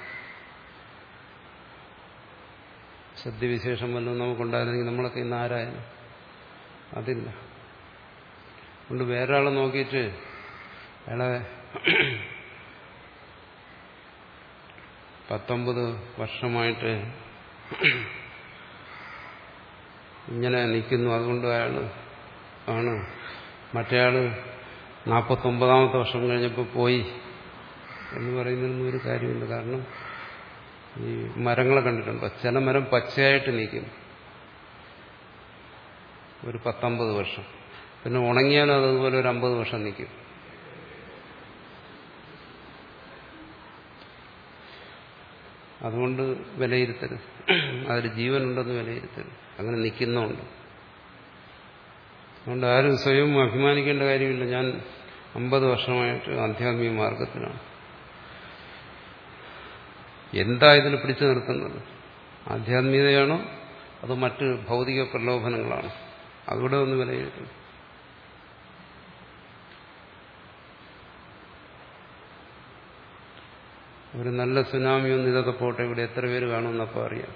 സദ്യവിശേഷം വല്ലതും നമുക്കുണ്ടായിരുന്നെങ്കിൽ നമ്മളൊക്കെ ഇന്ന് ആരായാലും അതില്ല അതുകൊണ്ട് വേറൊരാളെ നോക്കിയിട്ട് അയാളെ പത്തൊമ്പത് വർഷമായിട്ട് ഇങ്ങനെ നിൽക്കുന്നു അതുകൊണ്ട് അയാൾ ആണ് മറ്റേയാൾ നാൽപ്പത്തൊമ്പതാമത്തെ വർഷം കഴിഞ്ഞപ്പോൾ പോയി എന്ന് പറയുന്നതിനൊന്നും ഒരു കാര്യമില്ല കാരണം ഈ മരങ്ങളെ കണ്ടിട്ടുണ്ടോ ചില മരം പച്ചയായിട്ട് നിൽക്കും ഒരു പത്തൊമ്പത് വർഷം പിന്നെ ഉണങ്ങിയാലും അതുപോലെ ഒരു അമ്പത് വർഷം നിൽക്കും അതുകൊണ്ട് വിലയിരുത്തരുത് അതിൽ ജീവനുണ്ടെന്ന് വിലയിരുത്തരുത് അങ്ങനെ നിൽക്കുന്നുണ്ട് അതുകൊണ്ട് ആരും സ്വയം അഭിമാനിക്കേണ്ട കാര്യമില്ല ഞാൻ അമ്പത് വർഷമായിട്ട് ആധ്യാത്മിക മാർഗത്തിലാണ് എന്താ ഇതിൽ പിടിച്ചു നിർത്തുന്നത് ആധ്യാത്മികതയാണോ അതോ മറ്റ് ഭൗതിക പ്രലോഭനങ്ങളാണോ അതുകൂടെ ഒന്ന് വിലയിരുത്തും ഒരു നല്ല സുനാമി ഒന്ന് ഇതൊക്കെ പോട്ടെ ഇവിടെ എത്ര പേര് കാണുമെന്നപ്പോൾ അറിയാം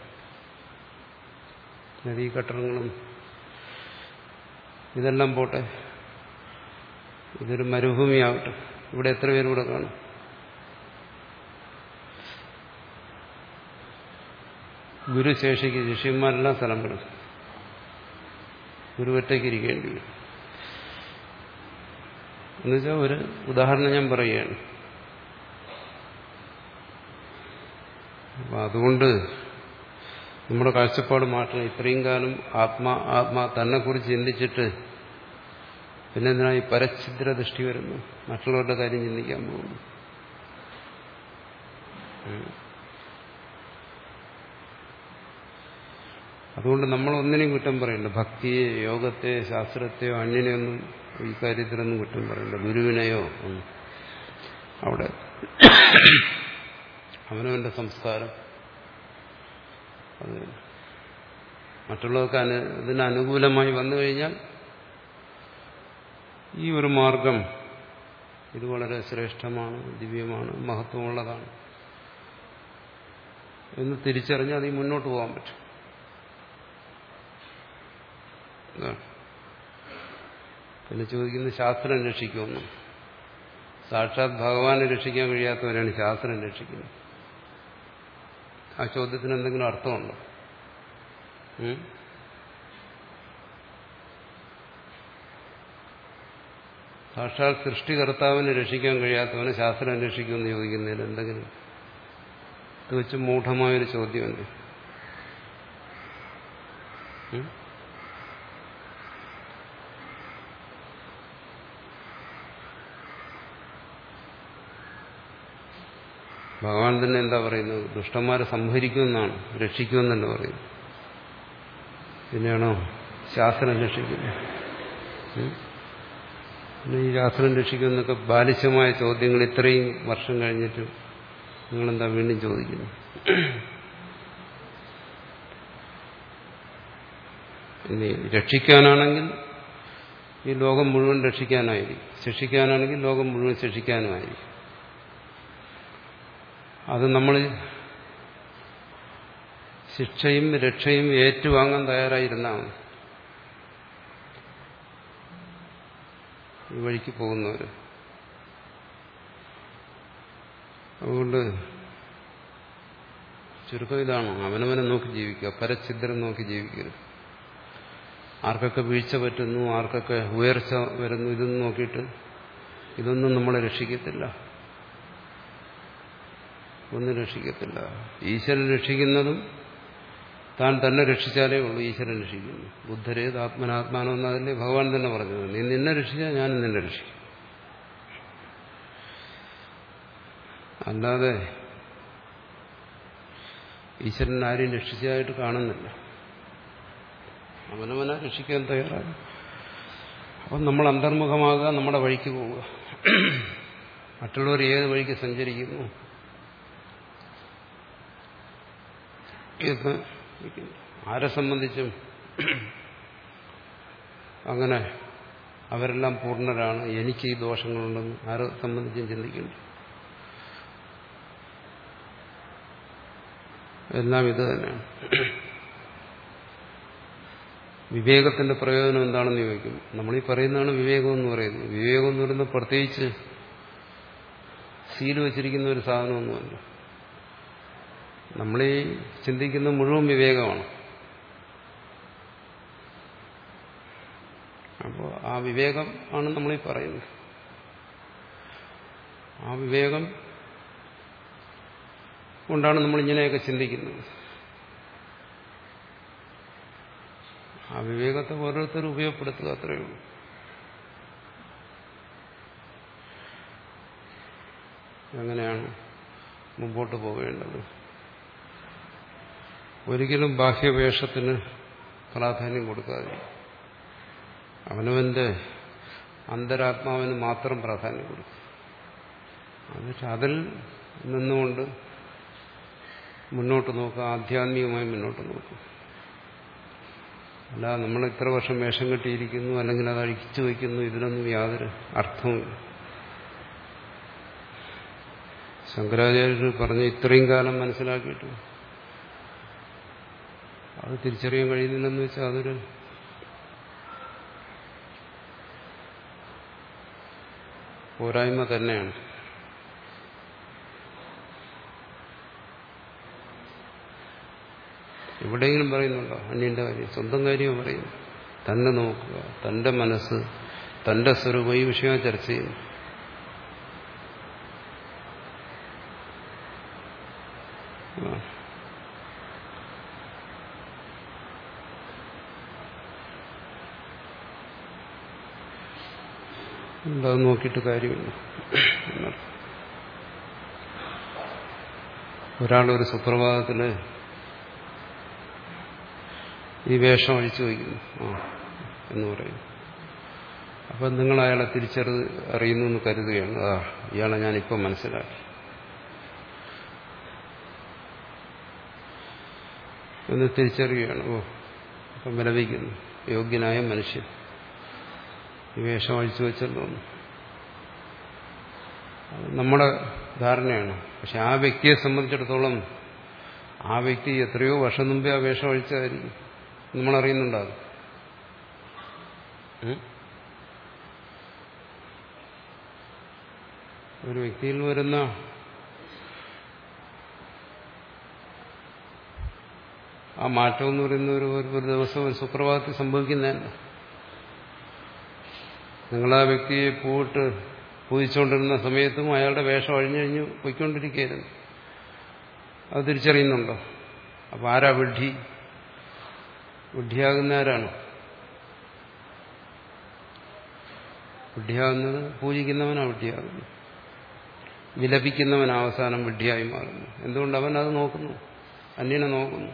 നദീ കട്ടണങ്ങളും ഇതെല്ലാം പോട്ടെ ഇതൊരു മരുഭൂമിയാവട്ടെ ഇവിടെ എത്ര പേര് ഇവിടെ കാണും ഗുരുശേഷിക്ക് ശിഷ്യന്മാരെല്ലാം സ്ഥലം വിടും ഗുരു ഒറ്റയ്ക്ക് ഇരിക്കേണ്ടി വരും എന്നുവെച്ചാൽ ഒരു ഉദാഹരണം ഞാൻ പറയുകയാണ് അപ്പം അതുകൊണ്ട് നമ്മുടെ കാഴ്ചപ്പാട് മാറ്റണം ഇത്രയും കാലം ആത്മാ ആത്മാ തന്നെക്കുറിച്ച് ചിന്തിച്ചിട്ട് പിന്നെ എന്തിനാ ഈ പരഛിദ്ര ദൃഷ്ടി വരുന്നു മറ്റുള്ളവരുടെ കാര്യം ചിന്തിക്കാൻ പോകുന്നു അതുകൊണ്ട് നമ്മൾ ഒന്നിനെയും കുറ്റം പറയണ്ട ഭക്തിയെ യോഗത്തെ ശാസ്ത്രത്തെയോ അന്യനെയൊന്നും ഈ കാര്യത്തിലൊന്നും കുറ്റം പറയണ്ട ഗുരുവിനെയോ ഒന്നും അവിടെ അവനവന്റെ സംസ്കാരം അത് മറ്റുള്ളവർക്ക് അനു ഇതിന് അനുകൂലമായി വന്നു കഴിഞ്ഞാൽ ഈ ഒരു മാർഗം ഇത് വളരെ ശ്രേഷ്ഠമാണ് ദിവ്യമാണ് മഹത്വമുള്ളതാണ് എന്ന് തിരിച്ചറിഞ്ഞാൽ അത് മുന്നോട്ട് പോകാൻ പറ്റും പിന്നെ ചോദിക്കുന്നത് ശാസ്ത്രം രക്ഷിക്കുമെന്ന് സാക്ഷാത് ഭഗവാനെ രക്ഷിക്കാൻ കഴിയാത്തവരാണ് ശാസ്ത്രം രക്ഷിക്കുന്നത് ആ ചോദ്യത്തിന് എന്തെങ്കിലും അർത്ഥമുണ്ടോ സാക്ഷാൽ സൃഷ്ടികർത്താവിനെ രക്ഷിക്കാൻ കഴിയാത്തവനെ ശാസ്ത്രം രക്ഷിക്കുമെന്ന് ചോദിക്കുന്നതിൽ എന്തെങ്കിലും തികച്ചും മൂഢമായൊരു ചോദ്യമല്ലേ ഭഗവാൻ തന്നെ എന്താ പറയുന്നത് ദുഷ്ടന്മാരെ സംഹരിക്കുമെന്നാണ് രക്ഷിക്കുമെന്നല്ല പറയുന്നത് പിന്നെയാണോ ശാസ്ത്രം രക്ഷിക്കുന്നത് പിന്നെ ഈ ശാസ്ത്രം രക്ഷിക്കുമെന്നൊക്കെ ബാലിശമായ ചോദ്യങ്ങൾ ഇത്രയും വർഷം കഴിഞ്ഞിട്ട് നിങ്ങളെന്താ വീണ്ടും ചോദിക്കുന്നു ഇനി രക്ഷിക്കാനാണെങ്കിൽ ഈ ലോകം മുഴുവൻ രക്ഷിക്കാനായിരിക്കും ശിക്ഷിക്കാനാണെങ്കിൽ ലോകം മുഴുവൻ ശിക്ഷിക്കാനുമായിരിക്കും അത് നമ്മൾ ശിക്ഷയും രക്ഷയും ഏറ്റുവാങ്ങാൻ തയ്യാറായിരുന്നാണ് ഈ വഴിക്ക് പോകുന്നവർ അതുകൊണ്ട് ചുരുക്കം ഇതാണ് അവനവനെ നോക്കി ജീവിക്കുക പരഛിദ്രം നോക്കി ജീവിക്കരുത് ആർക്കൊക്കെ വീഴ്ച പറ്റുന്നു ആർക്കൊക്കെ ഉയർച്ച വരുന്നു ഇതൊന്നും നോക്കിയിട്ട് ഇതൊന്നും നമ്മളെ രക്ഷിക്കത്തില്ല ഒന്നും രക്ഷിക്കത്തില്ല ഈശ്വരൻ രക്ഷിക്കുന്നതും താൻ തന്നെ രക്ഷിച്ചാലേ ഉള്ളൂ ഈശ്വരൻ രക്ഷിക്കുന്നു ബുദ്ധരേത് ആത്മനാത്മാനം എന്നതല്ലേ ഭഗവാൻ തന്നെ പറഞ്ഞത് നീ നിന്നെ രക്ഷിച്ചാൽ ഞാനും നിന്നെ രക്ഷിക്കും അല്ലാതെ ഈശ്വരൻ ആരെയും രക്ഷിച്ചതായിട്ട് കാണുന്നില്ല അവനവനെ രക്ഷിക്കാൻ തയ്യാറാകും അപ്പം നമ്മൾ അന്തർമുഖമാകുക നമ്മുടെ വഴിക്ക് പോവുക മറ്റുള്ളവർ ഏത് വഴിക്ക് സഞ്ചരിക്കുന്നു ഇത് ആരെ സംബന്ധിച്ചും അങ്ങനെ അവരെല്ലാം പൂർണ്ണരാണ് എനിക്ക് ഈ ദോഷങ്ങളുണ്ടെന്ന് ആരെ സംബന്ധിച്ചും ചിന്തിക്കുന്നു എല്ലാം ഇത് തന്നെയാണ് വിവേകത്തിന്റെ പ്രയോജനം എന്താണെന്ന് ചോദിക്കും നമ്മളീ പറയുന്നതാണ് വിവേകം എന്ന് പറയുന്നത് വിവേകം എന്ന് പറയുന്നത് പ്രത്യേകിച്ച് സീൽ വച്ചിരിക്കുന്ന ഒരു സാധനമൊന്നുമല്ല നമ്മളീ ചിന്തിക്കുന്ന മുഴുവൻ വിവേകമാണ് അപ്പോൾ ആ വിവേകം ആണ് നമ്മളീ പറയുന്നത് ആ വിവേകം കൊണ്ടാണ് നമ്മൾ ഇങ്ങനെയൊക്കെ ചിന്തിക്കുന്നത് ആ വിവേകത്തെ ഓരോരുത്തരും ഉപയോഗപ്പെടുത്തുക അത്രയേ ഉള്ളൂ എങ്ങനെയാണ് മുമ്പോട്ട് പോകേണ്ടത് ഒരിക്കലും ബാഹ്യവേഷത്തിന് പ്രാധാന്യം കൊടുക്കാതെ അവനവന്റെ അന്തരാത്മാവിന് മാത്രം പ്രാധാന്യം കൊടുക്കും എന്നിട്ട് അതിൽ നിന്നുകൊണ്ട് മുന്നോട്ട് നോക്കുക ആധ്യാത്മികമായി മുന്നോട്ട് നോക്കുക അല്ല നമ്മൾ ഇത്ര വർഷം വേഷം കെട്ടിയിരിക്കുന്നു അല്ലെങ്കിൽ അത് അഴിച്ചു വയ്ക്കുന്നു ഇതിനൊന്നും യാതൊരു അർത്ഥവുമില്ല ശങ്കരാചാര്യർ പറഞ്ഞ് ഇത്രയും കാലം മനസ്സിലാക്കിയിട്ട് അത് തിരിച്ചറിയാൻ കഴിയുന്നില്ലെന്ന് വെച്ചാൽ അതൊരു പോരായ്മ തന്നെയാണ് എവിടെയെങ്കിലും പറയുന്നുണ്ടോ അന്യന്റെ കാര്യം സ്വന്തം കാര്യം പറയുന്നു തന്നെ നോക്കുക തന്റെ മനസ്സ് തന്റെ സ്വരൂപം ഈ വിഷയം ചർച്ച ചെയ്യുന്നു അത് നോക്കിയിട്ട് കാര്യമില്ല ഒരാളൊരു സുപ്രഭാതത്തില് ഈ വേഷം അഴിച്ചു വയ്ക്കുന്നു ആ എന്ന് പറയും അപ്പം നിങ്ങൾ അയാളെ തിരിച്ചറി അറിയുന്നു എന്ന് കരുതുകയാണ് ആ ഇയാളെ ഞാനിപ്പോൾ മനസ്സിലാക്കി എന്ന് തിരിച്ചറിയുകയാണ് ഓ അപ്പം വിലപിക്കുന്നു യോഗ്യനായ മനുഷ്യൻ ഈ വേഷം അഴിച്ചു വെച്ചല്ലോ നമ്മുടെ ധാരണയാണ് പക്ഷെ ആ വ്യക്തിയെ സംബന്ധിച്ചിടത്തോളം ആ വ്യക്തി എത്രയോ വർഷം മുമ്പേ ആ വേഷം അഴിച്ചതായിരിക്കും നമ്മളറിയുന്നുണ്ടാകും ഒരു വ്യക്തിയിൽ വരുന്ന ആ മാറ്റം എന്ന് പറയുന്ന ഒരു ഒരു ദിവസം ഒരു സുപ്രഭാതത്തിൽ സംഭവിക്കുന്നതല്ല നിങ്ങൾ ആ വ്യക്തിയെ പോയിട്ട് പൂജിച്ചുകൊണ്ടിരുന്ന സമയത്തും അയാളുടെ വേഷം അഴിഞ്ഞു കഴിഞ്ഞ് പോയിക്കൊണ്ടിരിക്കുകയായിരുന്നു അത് തിരിച്ചറിയുന്നുണ്ടോ അപ്പോൾ ആരാ വിഡ്ഢി വിഡ്ഢിയാകുന്ന ആരാണ് വിഡ്ഢിയാകുന്നത് പൂജിക്കുന്നവനാ വിഡ്ഢിയാകുന്നു വിലപിക്കുന്നവൻ അവസാനം വിഡ്ഢിയായി മാറുന്നു എന്തുകൊണ്ട് അവൻ അത് നോക്കുന്നു അന്യനെ നോക്കുന്നു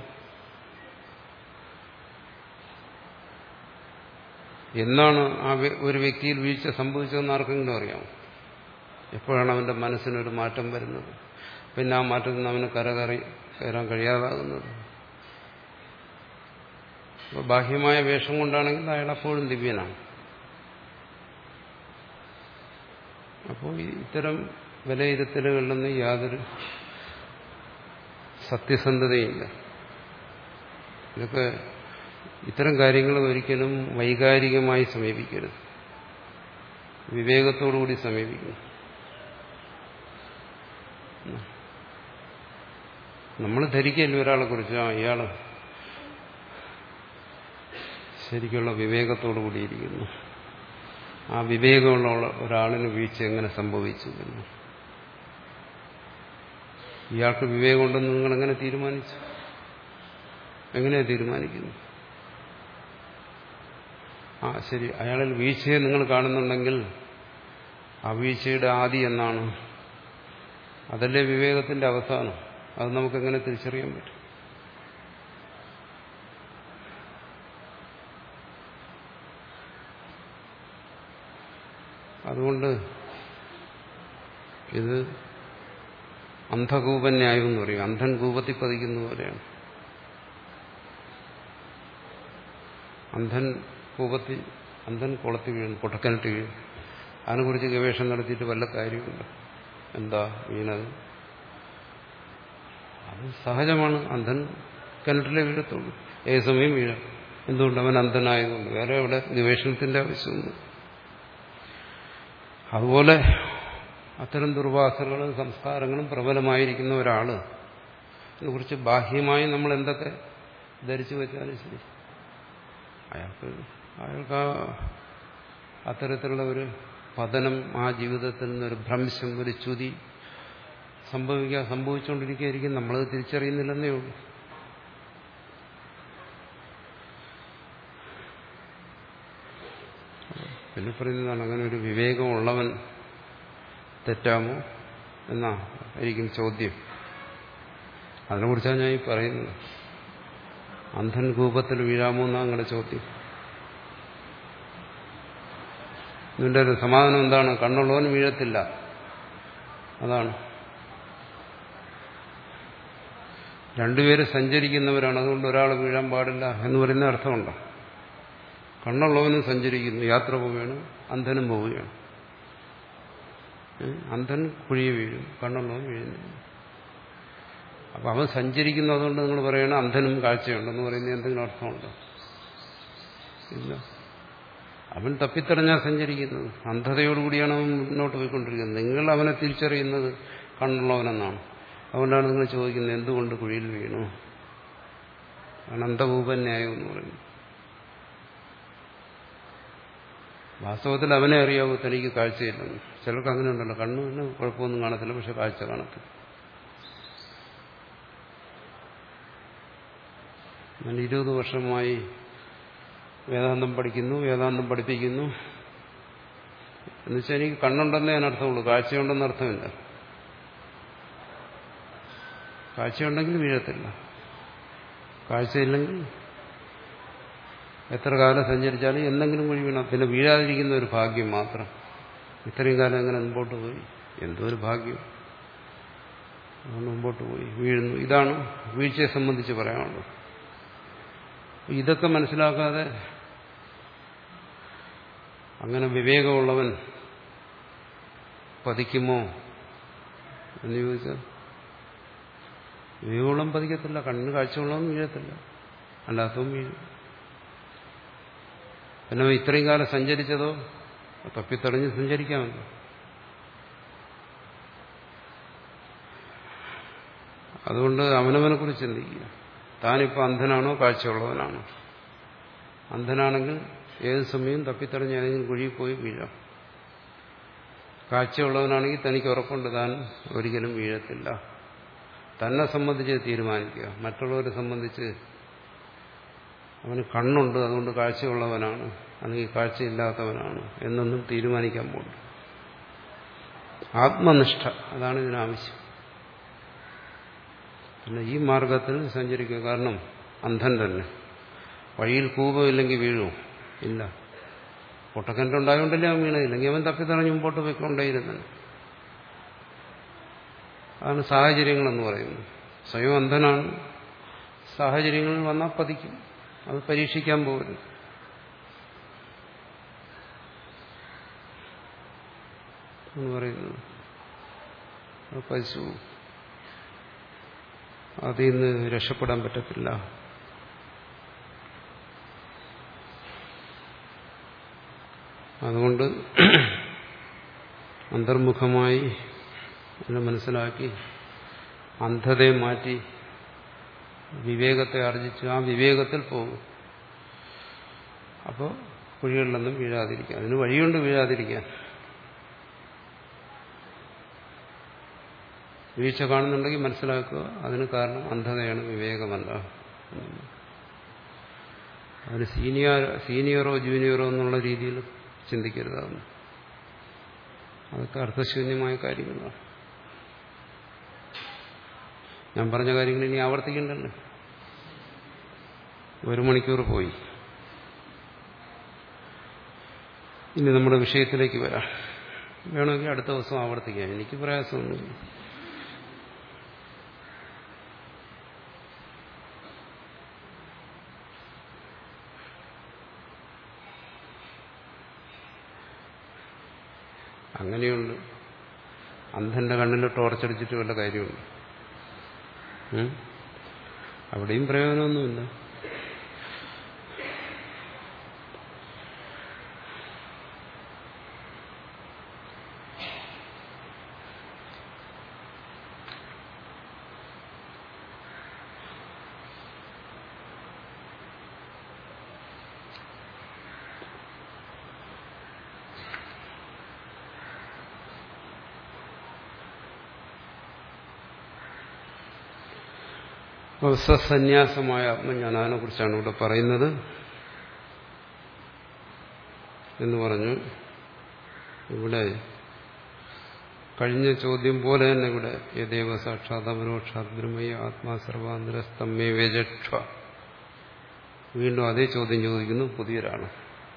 എന്നാണ് ആ ഒരു വ്യക്തിയിൽ വീഴ്ച സംഭവിച്ചതെന്ന് ആർക്കെങ്കിലും അറിയാമോ എപ്പോഴാണ് അവന്റെ മനസ്സിനൊരു മാറ്റം വരുന്നത് പിന്നെ ആ മാറ്റത്തിൽ നിന്ന് അവന് കരകറി കയറാൻ കഴിയാതാകുന്നത് അപ്പോൾ ബാഹ്യമായ വേഷം കൊണ്ടാണെങ്കിൽ അയാൾ അപ്പോഴും ദിവ്യനാണ് അപ്പോൾ ഇത്തരം വിലയിരുത്തലുകളിലൊന്നും യാതൊരു സത്യസന്ധതയില്ല ഇതൊക്കെ ഇത്തരം കാര്യങ്ങൾ ഒരിക്കലും വൈകാരികമായി സമീപിക്കരുത് വിവേകത്തോടുകൂടി സമീപിക്കണം നമ്മൾ ധരിക്കല്ലോ ഒരാളെ കുറിച്ച് ആ ഇയാള് ശരിക്കുള്ള വിവേകത്തോടു കൂടിയിരിക്കുന്നു ആ വിവേകമുള്ള ഒരാളിന് വീഴ്ച എങ്ങനെ സംഭവിച്ചു എന്ന് ഇയാൾക്ക് വിവേകമുണ്ടെന്ന് നിങ്ങൾ എങ്ങനെ തീരുമാനിച്ചു എങ്ങനെയാ തീരുമാനിക്കുന്നു ആ ശരി അയാളിൽ വീഴ്ചയെ നിങ്ങൾ കാണുന്നുണ്ടെങ്കിൽ ആ വീഴ്ചയുടെ ആദി എന്നാണ് അതല്ലേ വിവേകത്തിന്റെ അവസാനം അത് നമുക്കെങ്ങനെ തിരിച്ചറിയാൻ പറ്റും അതുകൊണ്ട് ഇത് അന്ധകൂപന്യായം എന്ന് പറയും അന്ധൻ കൂപത്തിൽ പതിക്കുന്ന പോലെയാണ് അന്ധൻ കൂപത്തിൽ അന്ധൻ കുളത്തിൽ വീഴുന്നു പൊട്ടക്കിണറ്റ് വീഴും അതിനെക്കുറിച്ച് ഗവേഷണം നടത്തിയിട്ട് വല്ല കാര്യമുണ്ട് എന്താ വീണത് അത് സഹജമാണ് അന്ധൻ കിണറ്റിലെ വീഴത്തുള്ളൂ ഏത് സമയം വീഴാം എന്തുകൊണ്ട് അവൻ അന്ധനായതുകൊണ്ട് വേറെ അവിടെ ഗവേഷണത്തിന്റെ ആവശ്യമൊന്നും അതുപോലെ അത്തരം ദുർവാസനകളും സംസ്കാരങ്ങളും പ്രബലമായിരിക്കുന്ന ഒരാള് കുറിച്ച് ബാഹ്യമായി നമ്മൾ എന്തൊക്കെ ധരിച്ചു വെച്ചാലും ശരി അയാൾക്ക് അയാൾക്ക് ആ അത്തരത്തിലുള്ള ഒരു പതനം ആ ജീവിതത്തിൽ നിന്നൊരു ഭ്രംശം ഒരു ചുതി സംഭവിക്കുക സംഭവിച്ചുകൊണ്ടിരിക്കുകയായിരിക്കും നമ്മളത് തിരിച്ചറിയുന്നില്ലെന്നേ ഉള്ളൂ പിന്നെ പറയുന്നതാണ് അങ്ങനെ ഒരു വിവേകമുള്ളവൻ തെറ്റാമോ എന്നാ ആയിരിക്കും ചോദ്യം അതിനെക്കുറിച്ചാണ് ഞാൻ ഈ പറയുന്നത് അന്ധൻ കൂപത്തിൽ വീഴാമോ എന്നാ നിങ്ങളുടെ ചോദ്യം ഇതിന്റെ ഒരു സമാധാനം എന്താണ് കണ്ണുള്ളവൻ വീഴത്തില്ല അതാണ് രണ്ടുപേര് സഞ്ചരിക്കുന്നവരാണ് അതുകൊണ്ട് ഒരാൾ വീഴാൻ പാടില്ല എന്ന് പറയുന്ന അർത്ഥമുണ്ടോ കണ്ണുള്ളവനും സഞ്ചരിക്കുന്നു യാത്ര പോവുകയാണ് അന്ധനും പോവുകയാണ് അന്ധൻ കുഴി വീഴും കണ്ണുള്ളവൻ വീഴുന്നില്ല അപ്പൊ അവൻ സഞ്ചരിക്കുന്നു അതുകൊണ്ട് നിങ്ങൾ പറയണം അന്ധനും കാഴ്ചയുണ്ടെന്ന് പറയുന്ന എന്തെങ്കിലും അർത്ഥമുണ്ടോ ഇല്ല അവൻ തപ്പിത്തടഞ്ഞാ സഞ്ചരിക്കുന്നത് അന്ധതയോടുകൂടിയാണ് അവൻ മുന്നോട്ട് പോയിക്കൊണ്ടിരിക്കുന്നത് നിങ്ങൾ അവനെ തിരിച്ചറിയുന്നത് കണ്ണുള്ളവനെന്നാണ് അതുകൊണ്ടാണ് നിങ്ങൾ ചോദിക്കുന്നത് എന്തുകൊണ്ട് കുഴിയിൽ വീണു അനന്തഭൂപന്യായം എന്ന് പറയുന്നു വാസ്തവത്തിൽ അവനെ അറിയാവൂ തനിക്ക് കാഴ്ചയില്ലെന്ന് ചിലർക്ക് അങ്ങനെ ഉണ്ടല്ലോ കണ്ണിന് കുഴപ്പമൊന്നും കാണത്തില്ല പക്ഷെ കാഴ്ച കാണത്തില്ല ഞാൻ ഇരുപത് വർഷമായി വേദാന്തം പഠിക്കുന്നു വേദാന്തം പഠിപ്പിക്കുന്നു എന്നുവെച്ചാൽ എനിക്ക് കണ്ണുണ്ടെന്നേ അതിനർത്ഥമുള്ളൂ കാഴ്ചയുണ്ടെന്ന് അർത്ഥമില്ല കാഴ്ചയുണ്ടെങ്കിൽ വീഴത്തില്ല കാഴ്ചയില്ലെങ്കിൽ എത്ര കാലം സഞ്ചരിച്ചാലും എന്തെങ്കിലും വഴി വീണാം പിന്നെ വീഴാതിരിക്കുന്ന ഒരു ഭാഗ്യം മാത്രം ഇത്രയും കാലം എങ്ങനെ മുമ്പോട്ട് പോയി എന്തോ ഒരു ഭാഗ്യം അതുകൊണ്ട് മുമ്പോട്ട് പോയി വീഴുന്നു ഇതാണ് വീഴ്ചയെ സംബന്ധിച്ച് പറയാനുള്ളത് ഇതൊക്കെ മനസ്സിലാക്കാതെ അങ്ങനെ വിവേകമുള്ളവൻ പതിക്കുമോ എന്ന് ചോദിച്ചാൽ വിവേകമുള്ളവൻ പതിക്കത്തില്ല കണ്ണിന് കാഴ്ചയുള്ളവൻ വീഴത്തില്ല അല്ലാത്തവൻ വീഴും പിന്നെ ഇത്രയും കാലം സഞ്ചരിച്ചതോ തപ്പിത്തടഞ്ഞ് സഞ്ചരിക്കാമല്ലോ അതുകൊണ്ട് അവനവനെ കുറിച്ച് ചിന്തിക്കുക താനിപ്പോൾ അന്ധനാണോ കാഴ്ചയുള്ളവനാണോ അന്ധനാണെങ്കിൽ ഏത് സമയവും തപ്പിത്തടഞ്ഞ് ഏതെങ്കിലും കുഴിയിൽ പോയി വീഴാം കാഴ്ചയുള്ളവനാണെങ്കിൽ തനിക്ക് ഉറപ്പുണ്ട് താൻ ഒരിക്കലും വീഴത്തില്ല തന്നെ സംബന്ധിച്ച് തീരുമാനിക്കുക മറ്റുള്ളവരെ സംബന്ധിച്ച് അവന് കണ്ണുണ്ട് അതുകൊണ്ട് കാഴ്ചയുള്ളവനാണ് അല്ലെങ്കിൽ കാഴ്ചയില്ലാത്തവനാണ് എന്നൊന്നും തീരുമാനിക്കാൻ പോകുന്നു ആത്മനിഷ്ഠ അതാണ് ഇതിനാവശ്യം പിന്നെ ഈ മാർഗത്തിൽ സഞ്ചരിക്കുക കാരണം അന്ധൻ തന്നെ വഴിയിൽ കൂപമില്ലെങ്കിൽ വീഴുമോ ഇല്ല പൊട്ടക്കിണറ്റുണ്ടായോണ്ടല്ലേ അവൻ വീണതില്ലെങ്കിൽ അവൻ തപ്പിത്തറഞ്ഞ് മുമ്പോട്ട് പോയിക്കൊണ്ടേയിരുന്നു അതാണ് സാഹചര്യങ്ങളെന്ന് പറയുന്നത് സ്വയം അന്ധനാണ് സാഹചര്യങ്ങളിൽ വന്നാൽ പതിക്കും അത് പരീക്ഷിക്കാൻ പോകരുത് എന്ന് പറയുന്നത് അത് പശു അതിൽ നിന്ന് രക്ഷപ്പെടാൻ പറ്റത്തില്ല അതുകൊണ്ട് അന്തർമുഖമായി എന്ന് മനസ്സിലാക്കി അന്ധതയെ മാറ്റി വിവേകത്തെ ആർജിച്ച് ആ വിവേകത്തിൽ പോകും അപ്പോൾ കുഴികളിലൊന്നും വീഴാതിരിക്കാൻ അതിന് വഴിയുണ്ട് വീഴാതിരിക്കാൻ വീഴ്ച കാണുന്നുണ്ടെങ്കിൽ മനസ്സിലാക്കുക അതിന് കാരണം അന്ധതയാണ് വിവേകമല്ല അതിന് സീനിയർ സീനിയറോ ജൂനിയറോ എന്നുള്ള രീതിയിൽ ചിന്തിക്കരുതാകുന്നു അതൊക്കെ അർത്ഥശൂന്യമായ കാര്യങ്ങളാണ് ഞാൻ പറഞ്ഞ കാര്യങ്ങൾ ഇനി ആവർത്തിക്കണ്ടല്ലോ ഒരു മണിക്കൂർ പോയി ഇനി നമ്മുടെ വിഷയത്തിലേക്ക് വരാം വേണമെങ്കിൽ അടുത്ത ദിവസം ആവർത്തിക്കാം എനിക്ക് പ്രയാസമൊന്നുമില്ല അങ്ങനെയുണ്ട് അന്ധന്റെ കണ്ണിൽ ടോർച്ചടിച്ചിട്ട് വല്ല കാര്യമുണ്ട് ഉം? അവിടെയും പ്രയോജനമൊന്നുമില്ല സന്യാസമായ ആത്മജ്ഞാനത്തിനെ കുറിച്ചാണ് ഇവിടെ പറയുന്നത് എന്ന് പറഞ്ഞു ഇവിടെ കഴിഞ്ഞ ചോദ്യം പോലെ തന്നെ ഇവിടെ യദേവ സാക്ഷാത് അപരോക്ഷാത് ബ്രഹ്മയ ആത്മാ സർവാന്തരസ്തമ്മേ വ്യജക്ഷ വീണ്ടും അതേ ചോദ്യം ചോദിക്കുന്നു പുതിയൊരാണ്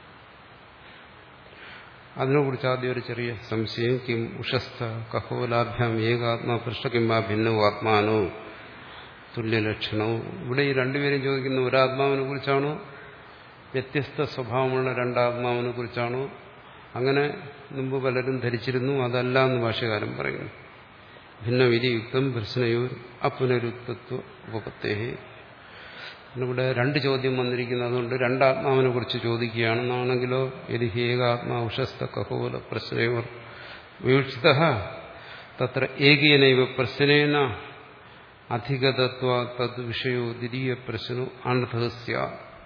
അതിനെക്കുറിച്ച് ആദ്യം ഒരു ചെറിയ സംശയം കിം ഉഷസ്ഥ കഹോലാഭ്യാം ഏകാത്മാ പൃഷ്ഠകിംബാ ഭിന്നോ ആത്മാനോ തുല്യലക്ഷണവും ഇവിടെ ഈ രണ്ടുപേരും ചോദിക്കുന്ന ഒരാത്മാവിനെ കുറിച്ചാണോ വ്യത്യസ്ത സ്വഭാവമുള്ള രണ്ടാത്മാവിനെ കുറിച്ചാണോ അങ്ങനെ മുമ്പ് പലരും ധരിച്ചിരുന്നു അതല്ല എന്ന് ഭാഷകാരൻ പറയുന്നു ഭിന്നവിധിയുക്തം പ്രശ്നയൂർ അപുനരുക്തത്വ ഉപപത്തേഹി ഇവിടെ രണ്ട് ചോദ്യം വന്നിരിക്കുന്നത് അതുകൊണ്ട് രണ്ടാത്മാവിനെ കുറിച്ച് ചോദിക്കുകയാണെന്നാണെങ്കിലോ യതി ഏകാത്മാ ഉഷസ്ത കഹോല പ്രശ്നയോർ വിവക്ഷിത തത്ര ഏകീനൈവ പ്രശ്നേന അധികതത്വ തദ് വിഷയോ ദ്വിതീയ പ്രശ്നോ അനർത്ഥസ്യ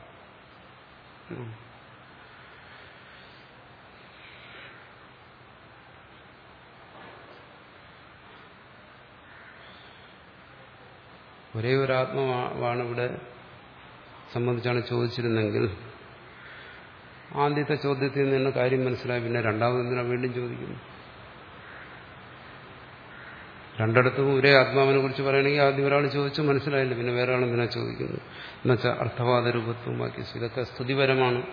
ഒരേ ഒരു ആത്മാവാണ് ഇവിടെ സംബന്ധിച്ചാണ് ചോദിച്ചിരുന്നെങ്കിൽ ആദ്യത്തെ ചോദ്യത്തിൽ നിന്ന് കാര്യം മനസ്സിലായി പിന്നെ രണ്ടാമതെന്തിനാ വീണ്ടും ചോദിക്കുന്നു രണ്ടിടത്തും ഒരേ ആത്മാവിനെ കുറിച്ച് പറയണമെങ്കിൽ ആദ്യം ഒരാൾ ചോദിച്ചു മനസ്സിലായില്ല പിന്നെ വേറെ ആൾ എന്തിനാ ചോദിക്കുന്നു എന്നുവെച്ചാൽ അർത്ഥവാദ രൂപത്വമാക്കി ഇതൊക്കെ സ്തുതിപരമാണ്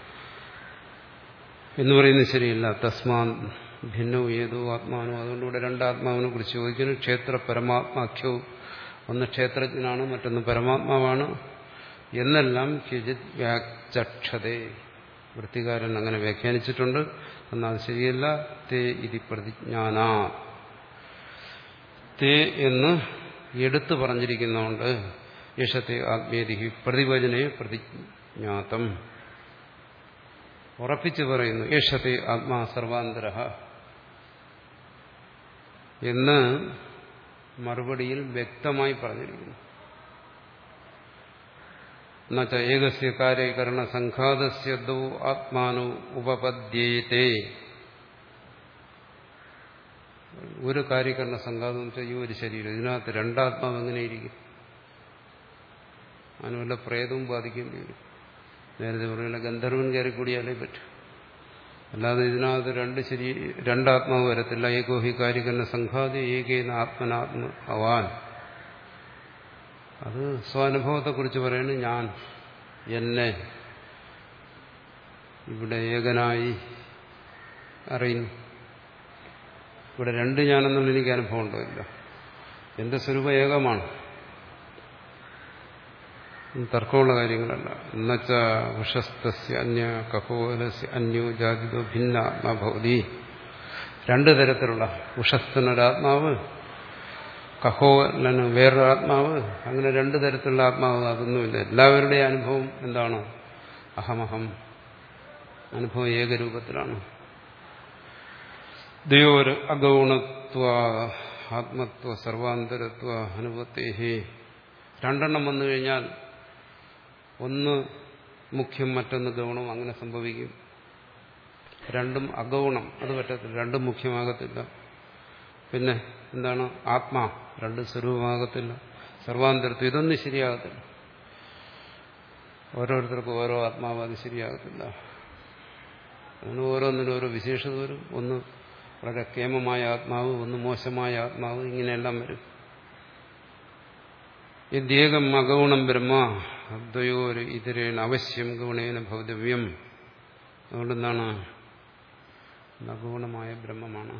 എന്ന് പറയുന്നത് ശരിയല്ല തസ്മാ ഭിന്നോ ഏതോ ആത്മാനോ അതുകൊണ്ട് ഇവിടെ രണ്ടാത്മാവിനെ കുറിച്ച് ചോദിക്കുന്നു ക്ഷേത്ര പരമാത്മാഖ്യവും ഒന്ന് ക്ഷേത്രജ്ഞനാണ് മറ്റൊന്ന് പരമാത്മാവാണ് എന്നെല്ലാം ക്യജിത് വ്യാചക്ഷതേ വൃത്തികാരൻ അങ്ങനെ വ്യാഖ്യാനിച്ചിട്ടുണ്ട് എന്നാൽ ശരിയല്ല തേ ഇതി പ്രതിജ്ഞാനാ തേ എന്ന് എടുത്തു പറഞ്ഞിരിക്കുന്നതുകൊണ്ട് യശത്തെ ആത്മീയതി പ്രതിവചനെ പ്രതിജ്ഞാതം ഉറപ്പിച്ചു പറയുന്നു യശത്തെ ആത്മാ സർവാന്തര എന്ന് മറുപടിയിൽ വ്യക്തമായി പറഞ്ഞിരിക്കുന്നു എന്നുവെച്ചാൽ ഏകസ്യ കാര്യകരണ സംഘാതസ്യ ദോ ആത്മാനോ ഉപപദ്യേതേ ഒരു കാര്യകരണ സംഘാതം എന്ന് വെച്ചാൽ ഈ ഒരു ശരീരം ഇതിനകത്ത് രണ്ടാത്മാവ് എങ്ങനെയിരിക്കും അതിന് വല്ല പ്രേതവും ബാധിക്കേണ്ടി വരും നേരത്തെ പറയുന്ന ഗന്ധർവൻ കയറി കൂടിയാലേ പറ്റും അല്ലാതെ ഇതിനകത്ത് രണ്ട് ശരീ രണ്ടാത്മാവ് വരത്തില്ല ഏകോഹി കാര്യകരണ സംഘാതി ഏകേന ആത്മനാത്മ അവാൻ അത് സ്വാനുഭവത്തെക്കുറിച്ച് പറയുന്നത് ഞാൻ എന്നെ ഇവിടെ ഏകനായി അറിയുന്നു ഇവിടെ രണ്ട് ഞാനെന്നുള്ള എനിക്ക് അനുഭവം ഉണ്ടോ എന്റെ സ്വരൂപം ഏകമാണ് തർക്കമുള്ള കാര്യങ്ങളല്ല എന്നുവച്ച വിഷസ്തസ്യ അന്യ കഹോലസ്യ അന്യോ ജാതിതോ ഭിന്ന ആത്മാഭവതി രണ്ട് തരത്തിലുള്ള ഉഷസ്ഥനൊരാത്മാവ് കഹോലന് വേറൊരു ആത്മാവ് അങ്ങനെ രണ്ട് തരത്തിലുള്ള ആത്മാവ് അതൊന്നുമില്ല എല്ലാവരുടെയും അനുഭവം എന്താണ് അഹമഹം അനുഭവം ഏകരൂപത്തിലാണ് ദയോര് അഗൗണത്വ ആത്മത്വ സർവാന്തരത്വ അനുഭവത്തേഹി രണ്ടെണ്ണം വന്നു കഴിഞ്ഞാൽ ഒന്ന് മുഖ്യം മറ്റൊന്ന് ഗൗണം അങ്ങനെ സംഭവിക്കും രണ്ടും അഗൗണം അത് പറ്റത്തില്ല രണ്ടും മുഖ്യമാകത്തില്ല പിന്നെ എന്താണ് ആത്മാ രണ്ട് സ്വരൂപമാകത്തില്ല സർവാന്തരത്വം ഇതൊന്നും ശരിയാകത്തില്ല ഓരോരുത്തർക്കും ഓരോ ആത്മാവ് അത് ശരിയാകത്തില്ല അങ്ങനെ ഓരോന്നിനും ഓരോ വിശേഷത വരും ഒന്ന് വളരെ കേമമായ ആത്മാവ് ഒന്ന് മോശമായ ആത്മാവ് ഇങ്ങനെയെല്ലാം വരും യദ്യേകം അഗൗണം ബ്രഹ്മ അദ്വയോര് ഇതരേണ അവശ്യം ഗുണേന ഭൗതവ്യം അതുകൊണ്ടെന്താണ് അഗൗണമായ ബ്രഹ്മമാണ്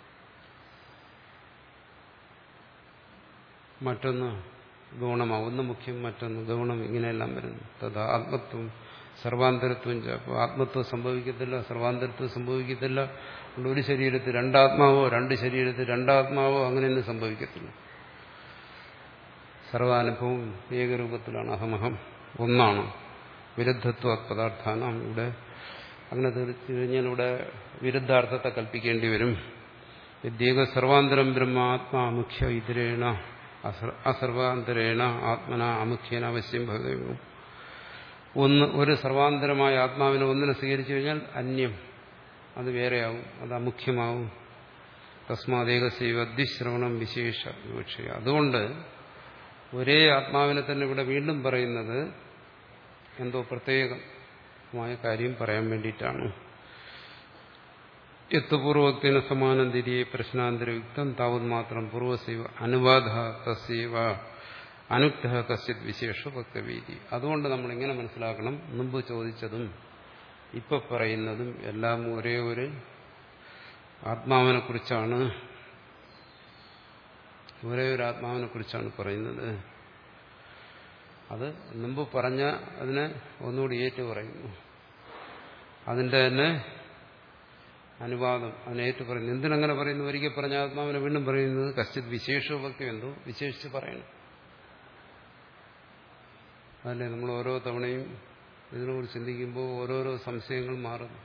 മറ്റൊന്ന് ഗൗണമാവും ഒന്ന് മുഖ്യം മറ്റൊന്ന് ഗൗണം ഇങ്ങനെയെല്ലാം വരുന്നു തഥാ ആത്മത്വം സർവാന്തരത്വം അപ്പോൾ ആത്മത്വം സംഭവിക്കത്തില്ല സർവാന്തരത്വം സംഭവിക്കത്തില്ല അതുകൊണ്ട് ഒരു ശരീരത്തിൽ രണ്ടാത്മാവോ രണ്ട് ശരീരത്തിൽ രണ്ടാത്മാവോ അങ്ങനെയൊന്നും സംഭവിക്കത്തില്ല സർവാനുഭവം ഏകരൂപത്തിലാണ് അഹമഹം ഒന്നാണ് വിരുദ്ധത്വ പദാർത്ഥാനം ഇവിടെ അങ്ങനെ തീർച്ചു കഴിഞ്ഞാൽ ഇവിടെ വിരുദ്ധാർത്ഥത്തെ കൽപ്പിക്കേണ്ടി വരും വിദ്യേക സർവാന്തരം ബ്രഹ്മ ആത്മാ മുഖ്യ ഇതരേണ അസർവാന്തരേണ ആത്മന അമുഖ്യേന അവശ്യം ഭഗവവും ഒന്ന് ഒരു സർവാന്തരമായ ആത്മാവിനെ ഒന്നിനെ സ്വീകരിച്ചു കഴിഞ്ഞാൽ അന്യം അത് വേറെയാവും അത് അമുഖ്യമാവും തസ്മാദേകസൈവ അദ്വിശ്രവണം വിശേഷ വിവക്ഷയ അതുകൊണ്ട് ഒരേ ആത്മാവിനെ തന്നെ ഇവിടെ വീണ്ടും പറയുന്നത് എന്തോ പ്രത്യേകമായ കാര്യം പറയാൻ വേണ്ടിയിട്ടാണ് യത്പൂർവത്തിന് സമാനം തിരിയെ പ്രശ്നാന്തരയുക്തം താവത് മാത്രം പൂർവസൈവ അനുവാദ തസ്യവ അനുക്ത കശ്യത് വിശേഷ വക്തവീതി അതുകൊണ്ട് നമ്മൾ ഇങ്ങനെ മനസ്സിലാക്കണം മുമ്പ് ചോദിച്ചതും ഇപ്പൊ പറയുന്നതും എല്ലാം ഒരേ ഒരു ആത്മാവിനെ കുറിച്ചാണ് ഒരേ ഒരു ആത്മാവിനെ കുറിച്ചാണ് പറയുന്നത് അത് മുമ്പ് പറഞ്ഞ അതിനെ ഒന്നുകൂടി ഏറ്റു പറയുന്നു അതിന്റെ തന്നെ അനുവാദം അതിനേറ്റ് പറയുന്നു എന്തിനങ്ങനെ പറയുന്നു ഒരിക്കൽ പറഞ്ഞ ആത്മാവിനെ വീണ്ടും പറയുന്നത് കശ്ചിത് വിശേഷഭക്തി എന്തോ വിശേഷിച്ച് പറയണം അതല്ലേ നമ്മൾ ഓരോ തവണയും ഇതിനെക്കുറിച്ച് ചിന്തിക്കുമ്പോൾ ഓരോരോ സംശയങ്ങൾ മാറുന്നു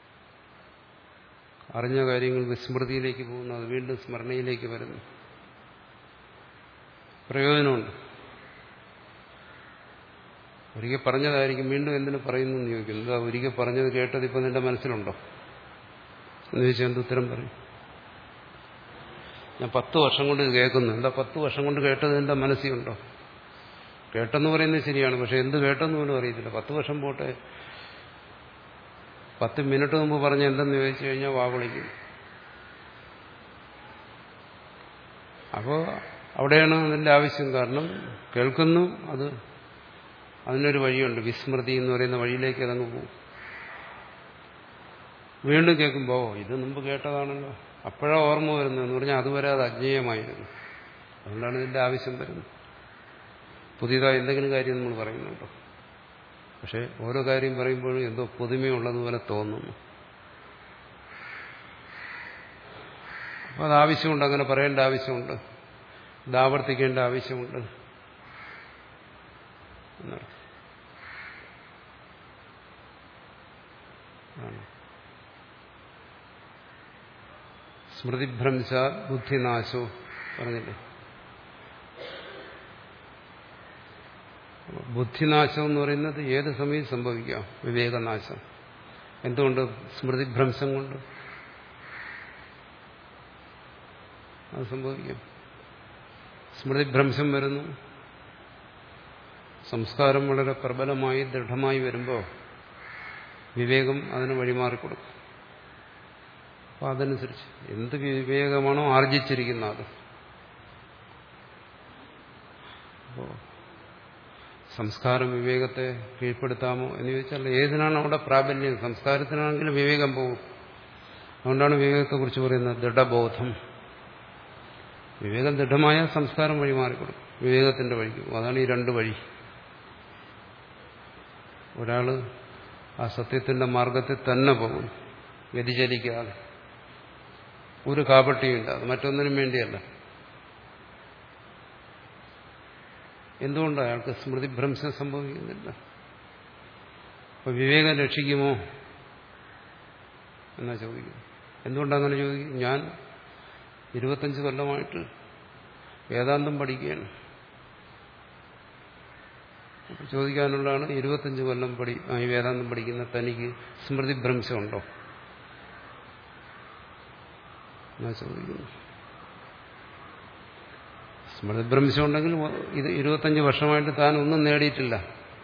അറിഞ്ഞ കാര്യങ്ങൾ വിസ്മൃതിയിലേക്ക് പോകുന്നു അത് വീണ്ടും സ്മരണയിലേക്ക് വരുന്നു പ്രയോജനമുണ്ട് ഒരിക്കൽ പറഞ്ഞതായിരിക്കും വീണ്ടും എന്തിനു പറയുന്നു എന്ന് ചോദിക്കുന്നു എന്താ ഒരിക്കൽ പറഞ്ഞത് കേട്ടത് ഇപ്പം നിന്റെ മനസ്സിലുണ്ടോ എന്ന് ചോദിച്ചാൽ എന്ത് ഉത്തരം പറയും ഞാൻ പത്ത് വർഷം കൊണ്ട് ഇത് കേൾക്കുന്നു എന്താ പത്ത് വർഷം കൊണ്ട് കേട്ടത് നിന്റെ മനസ്സിലുണ്ടോ കേട്ടെന്ന് പറയുന്നത് ശരിയാണ് പക്ഷെ എന്ത് കേട്ടെന്ന് പോലും അറിയത്തില്ല പത്ത് വർഷം പോട്ടെ പത്ത് മിനിറ്റ് മുമ്പ് പറഞ്ഞ എന്തെന്ന് ചോദിച്ചു കഴിഞ്ഞാൽ വാ വിളിക്കും അപ്പോൾ അവിടെയാണ് അതിൻ്റെ ആവശ്യം കാരണം കേൾക്കുന്നു അത് അതിനൊരു വഴിയുണ്ട് വിസ്മൃതി എന്ന് പറയുന്ന വഴിയിലേക്ക് അതങ്ങ് പോകും വീണ്ടും കേൾക്കുമ്പോൾ ഇത് മുമ്പ് കേട്ടതാണല്ലോ അപ്പോഴാ ഓർമ്മ വരുന്നതെന്ന് പറഞ്ഞാൽ അതുവരെ അത് അജ്ഞേയമായിരുന്നു അതുകൊണ്ടാണ് ഇതിൻ്റെ ആവശ്യം വരുന്നത് പുതിയതായി എന്തെങ്കിലും കാര്യം നമ്മൾ പറയുന്നുണ്ടോ പക്ഷെ ഓരോ കാര്യം പറയുമ്പോഴും എന്തോ പുതുമയുള്ളതുപോലെ തോന്നുന്നു അപ്പോൾ അത് ആവശ്യമുണ്ട് അങ്ങനെ പറയേണ്ട ആവശ്യമുണ്ട് ഇത് ആവർത്തിക്കേണ്ട ആവശ്യമുണ്ട് എന്നർത്ഥം സ്മൃതിഭ്രംശ ബുദ്ധിനാശോ പറഞ്ഞില്ലേ ബുദ്ധിനാശം എന്ന് പറയുന്നത് ഏത് സമയം സംഭവിക്കാം വിവേകനാശം എന്തുകൊണ്ട് സ്മൃതിഭ്രംശം കൊണ്ട് അത് സംഭവിക്കാം സ്മൃതിഭ്രംശം വരുന്നു സംസ്കാരം വളരെ പ്രബലമായി ദൃഢമായി വരുമ്പോൾ വിവേകം അതിന് വഴിമാറിക്കൊടുക്കും അപ്പോൾ അതനുസരിച്ച് എന്ത് വിവേകമാണോ ആർജിച്ചിരിക്കുന്ന അത് അപ്പോൾ സംസ്കാരം വിവേകത്തെ കീഴ്പ്പെടുത്താമോ എന്ന് ചോദിച്ചാൽ ഏതിനാണ് അവിടെ പ്രാബല്യം സംസ്കാരത്തിനാണെങ്കിലും വിവേകം പോകും അതുകൊണ്ടാണ് വിവേകത്തെക്കുറിച്ച് പറയുന്നത് ദൃഢബോധം വിവേകം ദൃഢമായ സംസ്കാരം വഴി മാറിക്കൊടുക്കും വിവേകത്തിന്റെ വഴിക്ക് അതാണ് ഈ രണ്ട് വഴി ഒരാൾ ആ സത്യത്തിന്റെ മാർഗത്തിൽ തന്നെ പോകും വ്യതിചലിക്കാതെ ഒരു കാപട്ടിയുമില്ല അത് മറ്റൊന്നിനും വേണ്ടിയല്ല എന്തുകൊണ്ട് അയാൾക്ക് സ്മൃതിഭ്രംശം സംഭവിക്കുന്നില്ല അപ്പൊ വിവേകം രക്ഷിക്കുമോ എന്നാ ചോദിക്കും എന്തുകൊണ്ടങ്ങനെ ചോദിക്കും ഞാൻ ഇരുപത്തഞ്ച് കൊല്ലമായിട്ട് വേദാന്തം പഠിക്കുകയാണ് അപ്പോൾ ചോദിക്കാനുള്ളതാണ് ഇരുപത്തഞ്ച് കൊല്ലം പഠി ഈ വേദാന്തം പഠിക്കുന്ന തനിക്ക് സ്മൃതി ഭ്രംശമുണ്ടോ എന്നാ ചോദിക്കുന്നു സ്മൃതി ഭ്രംശം ഉണ്ടെങ്കിൽ ഇത് ഇരുപത്തഞ്ച് വർഷമായിട്ട് താൻ ഒന്നും നേടിയിട്ടില്ല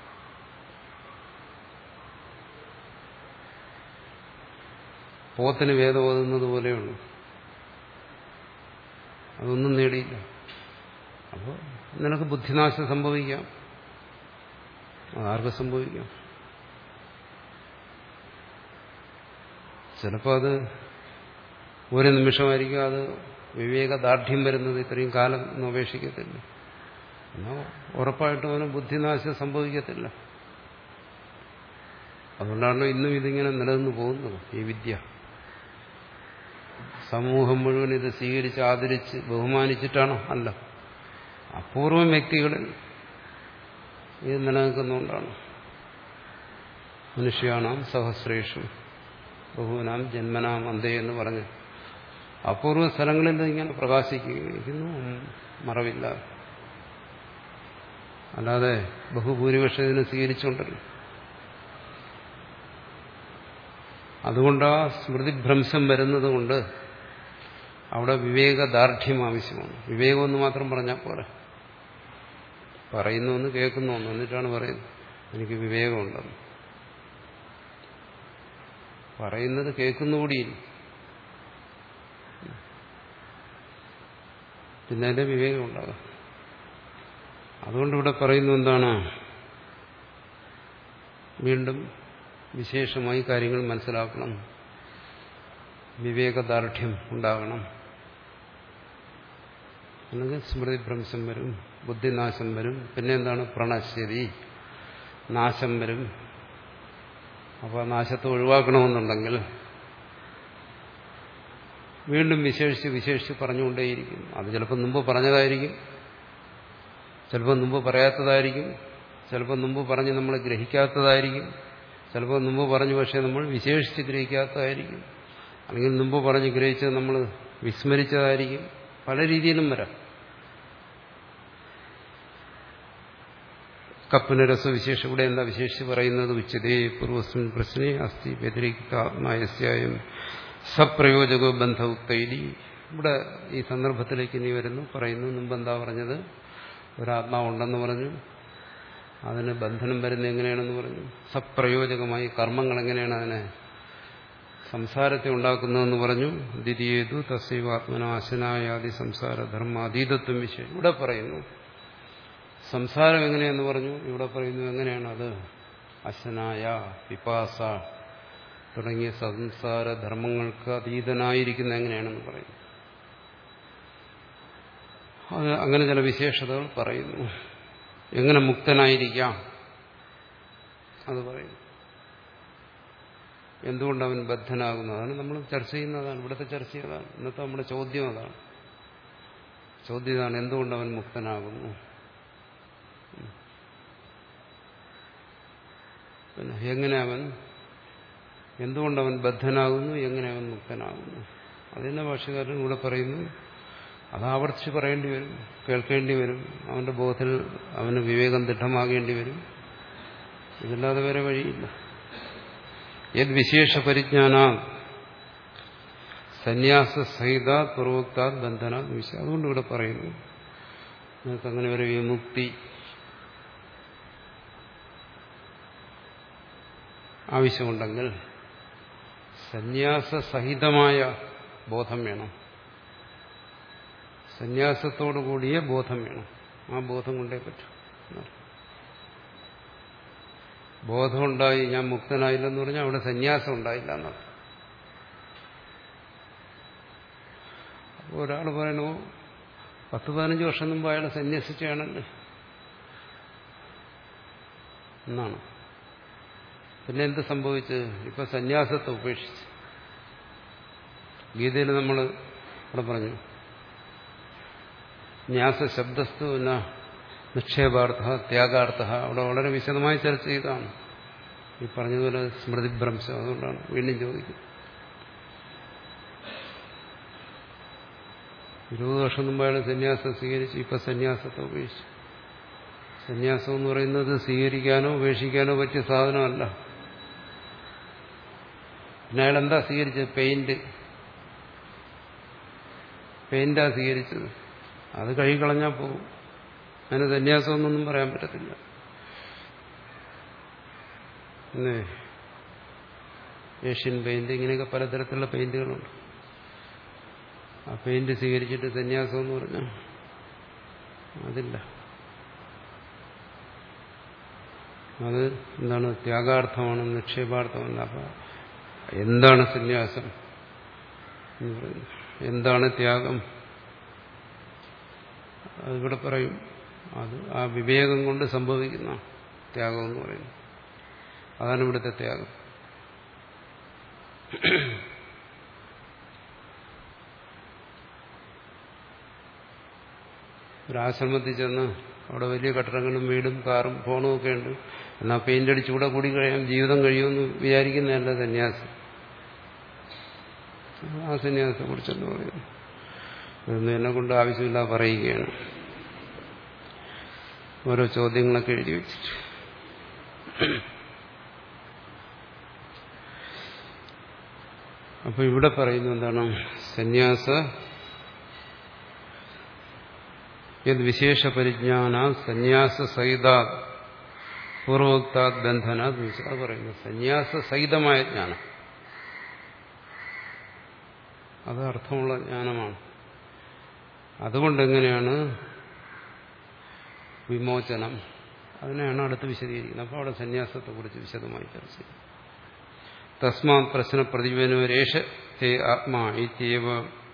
പോത്തിന് വേദം ഓതുന്നത് പോലെയുള്ളൂ അതൊന്നും നേടിയില്ല അപ്പോൾ നിനക്ക് ബുദ്ധിനാശം സംഭവിക്കാം അതാർക്ക് സംഭവിക്കാം ചിലപ്പോൾ അത് ഒരു നിമിഷമായിരിക്കും അത് വിവേകദാർഢ്യം വരുന്നത് ഇത്രയും കാലം ഒന്നും അപേക്ഷിക്കത്തില്ല എന്നാൽ ഉറപ്പായിട്ടും അവന് ബുദ്ധിനാശം സംഭവിക്കത്തില്ല അതുകൊണ്ടാണല്ലോ ഇന്നും ഇതിങ്ങനെ നിലനിന്ന് പോകുന്നത് ഈ വിദ്യ സമൂഹം മുഴുവൻ ഇത് സ്വീകരിച്ച് ആദരിച്ച് ബഹുമാനിച്ചിട്ടാണോ അല്ല അപൂർവം വ്യക്തികളിൽ ഇത് നിലനിൽക്കുന്നതുകൊണ്ടാണ് മനുഷ്യാണാം സഹസ്രേഷു ബഹുവനാം ജന്മനാം അന്തേ എന്ന് പറഞ്ഞ് അപൂർവ സ്ഥലങ്ങളിൽ ഇങ്ങനെ പ്രകാശിക്കുന്നു മറവില്ല അല്ലാതെ ബഹുഭൂരിപക്ഷം ഇതിനെ സ്വീകരിച്ചുകൊണ്ടല്ലോ അതുകൊണ്ട് ആ സ്മൃതിഭ്രംശം വരുന്നത് കൊണ്ട് അവിടെ വിവേകദാർഢ്യം ആവശ്യമാണ് വിവേകമെന്ന് മാത്രം പറഞ്ഞാൽ പോരെ പറയുന്നു ഒന്ന് കേൾക്കുന്നു ഒന്ന് എന്നിട്ടാണ് പറയുന്നത് എനിക്ക് വിവേകമുണ്ടെന്ന് പറയുന്നത് കേൾക്കുന്നുകൂടിയില്ല പിന്നെ അതിന്റെ വിവേകം ഉണ്ടാകാം അതുകൊണ്ട് ഇവിടെ പറയുന്നു എന്താണ് വീണ്ടും വിശേഷമായി കാര്യങ്ങൾ മനസ്സിലാക്കണം വിവേകദാർഢ്യം ഉണ്ടാകണം അല്ലെങ്കിൽ സ്മൃതിഭ്രംശം വരും ബുദ്ധിനാശം വരും പിന്നെ എന്താണ് പ്രണശ്യതി നാശം വരും അപ്പോൾ നാശത്തെ ഒഴിവാക്കണമെന്നുണ്ടെങ്കിൽ വീണ്ടും വിശേഷിച്ച് വിശേഷിച്ച് പറഞ്ഞുകൊണ്ടേയിരിക്കും അത് ചിലപ്പോൾ മുമ്പ് പറഞ്ഞതായിരിക്കും ചിലപ്പോൾ മുമ്പ് പറയാത്തതായിരിക്കും ചിലപ്പോൾ മുമ്പ് പറഞ്ഞ് നമ്മൾ ഗ്രഹിക്കാത്തതായിരിക്കും ചിലപ്പോൾ മുമ്പ് പറഞ്ഞു പക്ഷേ നമ്മൾ വിശേഷിച്ച് ഗ്രഹിക്കാത്തതായിരിക്കും അല്ലെങ്കിൽ മുമ്പ് പറഞ്ഞ് ഗ്രഹിച്ചത് നമ്മൾ വിസ്മരിച്ചതായിരിക്കും പല രീതിയിലും വരാം കപ്പിന് രസവിശേഷം ഇവിടെ എന്താ വിശേഷിച്ച് പറയുന്നത് ഉച്ചതേ പൂർവസ്മിൻ പ്രശ്നെ അസ്ഥി വ്യതിരിക്താത്മായസ്യായും സപ്രയോജകോ ബന്ധവുക്തൈലി ഇവിടെ ഈ സന്ദർഭത്തിലേക്ക് ഇനി വരുന്നു പറയുന്നു മുമ്പ് എന്താ പറഞ്ഞത് ഒരാത്മാവുണ്ടെന്ന് പറഞ്ഞു അതിന് ബന്ധനം വരുന്നത് എങ്ങനെയാണെന്ന് പറഞ്ഞു സപ്രയോജകമായി കർമ്മങ്ങൾ എങ്ങനെയാണ് അതിനെ സംസാരത്തെ ഉണ്ടാക്കുന്നതെന്ന് പറഞ്ഞു ദ്വിതീയതു തസ്യവാത്മനാശനായാദി സംസാര ധർമാതീതത്വം വിഷയം ഇവിടെ പറയുന്നു സംസാരം എങ്ങനെയെന്ന് പറഞ്ഞു ഇവിടെ പറയുന്നു എങ്ങനെയാണ് അത് അശനായ പിപാസ തുടങ്ങിയ സംസാര ധർമ്മങ്ങൾക്ക് അതീതനായിരിക്കുന്ന എങ്ങനെയാണെന്ന് പറയുന്നു അത് അങ്ങനെ ചില വിശേഷതകൾ പറയുന്നു എങ്ങനെ മുക്തനായിരിക്കാം അത് പറയുന്നു എന്തുകൊണ്ട് അവൻ ബദ്ധനാകുന്നതാണ് നമ്മൾ ചർച്ച ചെയ്യുന്നതാണ് ഇവിടുത്തെ ചർച്ച ചെയ്തതാണ് ഇന്നത്തെ നമ്മുടെ ചോദ്യം അതാണ് ചോദ്യം ഇതാണ് എന്തുകൊണ്ട് അവൻ മുക്തനാകുന്നു പിന്നെ എങ്ങനെ അവൻ എന്തുകൊണ്ട് അവൻ ബദ്ധനാകുന്നു എങ്ങനെ അവൻ മുക്തനാകുന്നു അതിന്റെ ഭാഷകാരൻ ഇവിടെ പറയുന്നു അത് ആവർത്തിച്ച് പറയേണ്ടി വരും കേൾക്കേണ്ടി വരും അവന്റെ ബോധത്തിൽ അവന് വിവേകം ദൃഢമാകേണ്ടി വരും ഇതില്ലാതെ വേറെ വഴിയില്ല യത് വിശേഷ പരിജ്ഞാന സന്യാസ സഹിത പൂർവോക്താ ബന്ധന അതുകൊണ്ട് ഇവിടെ പറയുന്നു നിങ്ങൾക്ക് അങ്ങനെ ഒരു വിമുക്തി ആവശ്യമുണ്ടെങ്കിൽ സന്യാസസഹിതമായ ബോധം വേണം സന്യാസത്തോടു കൂടിയ ബോധം വേണം ആ ബോധം കൊണ്ടേ പറ്റും ബോധമുണ്ടായി ഞാൻ മുക്തനായില്ലെന്ന് പറഞ്ഞാൽ അവിടെ സന്യാസം ഉണ്ടായില്ല എന്നർത്ഥം അപ്പോൾ ഒരാൾ പറയണു പത്ത് പതിനഞ്ച് വർഷം മുമ്പ് അയാൾ സന്യസിച്ചാണല്ലോ എന്നാണ് പിന്നെ എന്ത് സംഭവിച്ച് ഇപ്പൊ സന്യാസത്തെ ഉപേക്ഷിച്ച് ഗീതയിൽ നമ്മൾ ഇവിടെ പറഞ്ഞു ന്യാസ ശബ്ദസ്തു എന്ന നിക്ഷേപാർത്ഥ ത്യാഗാർത്ഥ അവിടെ വളരെ വിശദമായി ചർച്ച ചെയ്താണ് ഈ പറഞ്ഞതുപോലെ സ്മൃതിഭ്രംശം അതുകൊണ്ടാണ് വീണ്ടും ചോദിക്കുന്നത് ഇരുപത് വർഷം മുമ്പ് അയാൾ സന്യാസം സ്വീകരിച്ച് ഇപ്പൊ സന്യാസത്തെ ഉപേക്ഷിച്ചു സന്യാസം എന്ന് പറയുന്നത് സ്വീകരിക്കാനോ ഉപേക്ഷിക്കാനോ പറ്റിയ സാധനമല്ല പിന്നെ അയാൾ എന്താ സ്വീകരിച്ചത് പെയിന്റ് പെയിന്റാ സ്വീകരിച്ചത് അത് കഴുകിക്കളഞ്ഞാൽ പോകും അതിന് സന്യാസമൊന്നും പറയാൻ പറ്റത്തില്ല പിന്നെ ഏഷ്യൻ പെയിന്റ് ഇങ്ങനെയൊക്കെ പലതരത്തിലുള്ള പെയിന്റുകളുണ്ട് ആ പെയിന്റ് സ്വീകരിച്ചിട്ട് സന്യാസം എന്ന് പറഞ്ഞാൽ അതില്ല അത് എന്താണ് ത്യാഗാർത്ഥമാണ് നിക്ഷേപാർത്ഥമല്ല അപ്പൊ എന്താണ് സന്യാസം എന്ന് പറയുന്നത് എന്താണ് ത്യാഗം അതിവിടെ പറയും അത് ആ വിവേകം കൊണ്ട് സംഭവിക്കുന്ന ത്യാഗം എന്ന് പറയുന്നത് അതാണ് ഇവിടുത്തെ ത്യാഗം ഒരാശ്രമത്തിൽ ചെന്ന് അവിടെ വലിയ കെട്ടിടങ്ങളും വീടും കാറും ഫോണും ഒക്കെ ഉണ്ട് എന്നാൽ പെയിന്റ് അടിച്ച് കൂടെ കൂടി കഴിയാൻ ജീവിതം കഴിയുമെന്ന് വിചാരിക്കുന്നതല്ല സന്യാസം ആ സന്യാസത്തെ കുറിച്ചെന്ന് പറയുന്നു ഇതൊന്നും എന്നെ കൊണ്ട് ആവശ്യമില്ല പറയുകയാണ് ഓരോ ചോദ്യങ്ങളൊക്കെ എഴുതി വെച്ചിട്ട് അപ്പൊ ഇവിടെ പറയുന്നു എന്താണ് സന്യാസ യത് വിശേഷ പരിജ്ഞാന സന്യാസ സഹിത പൂർവോക്താത് ബന്ധന അത് പറയുന്നു സന്യാസ സഹിതമായ ജ്ഞാനം അത് അർത്ഥമുള്ള ജ്ഞാനമാണ് അതുകൊണ്ട് എങ്ങനെയാണ് വിമോചനം അതിനെയാണ് അടുത്ത് വിശദീകരിക്കുന്നത് അപ്പോൾ അവിടെ സന്യാസത്തെക്കുറിച്ച് വിശദമായി ചർച്ച ചെയ്യും തസ്മാ പ്രശ്ന പ്രതിപനോരേഷ തേ ആത്മാ ഇത്യേവ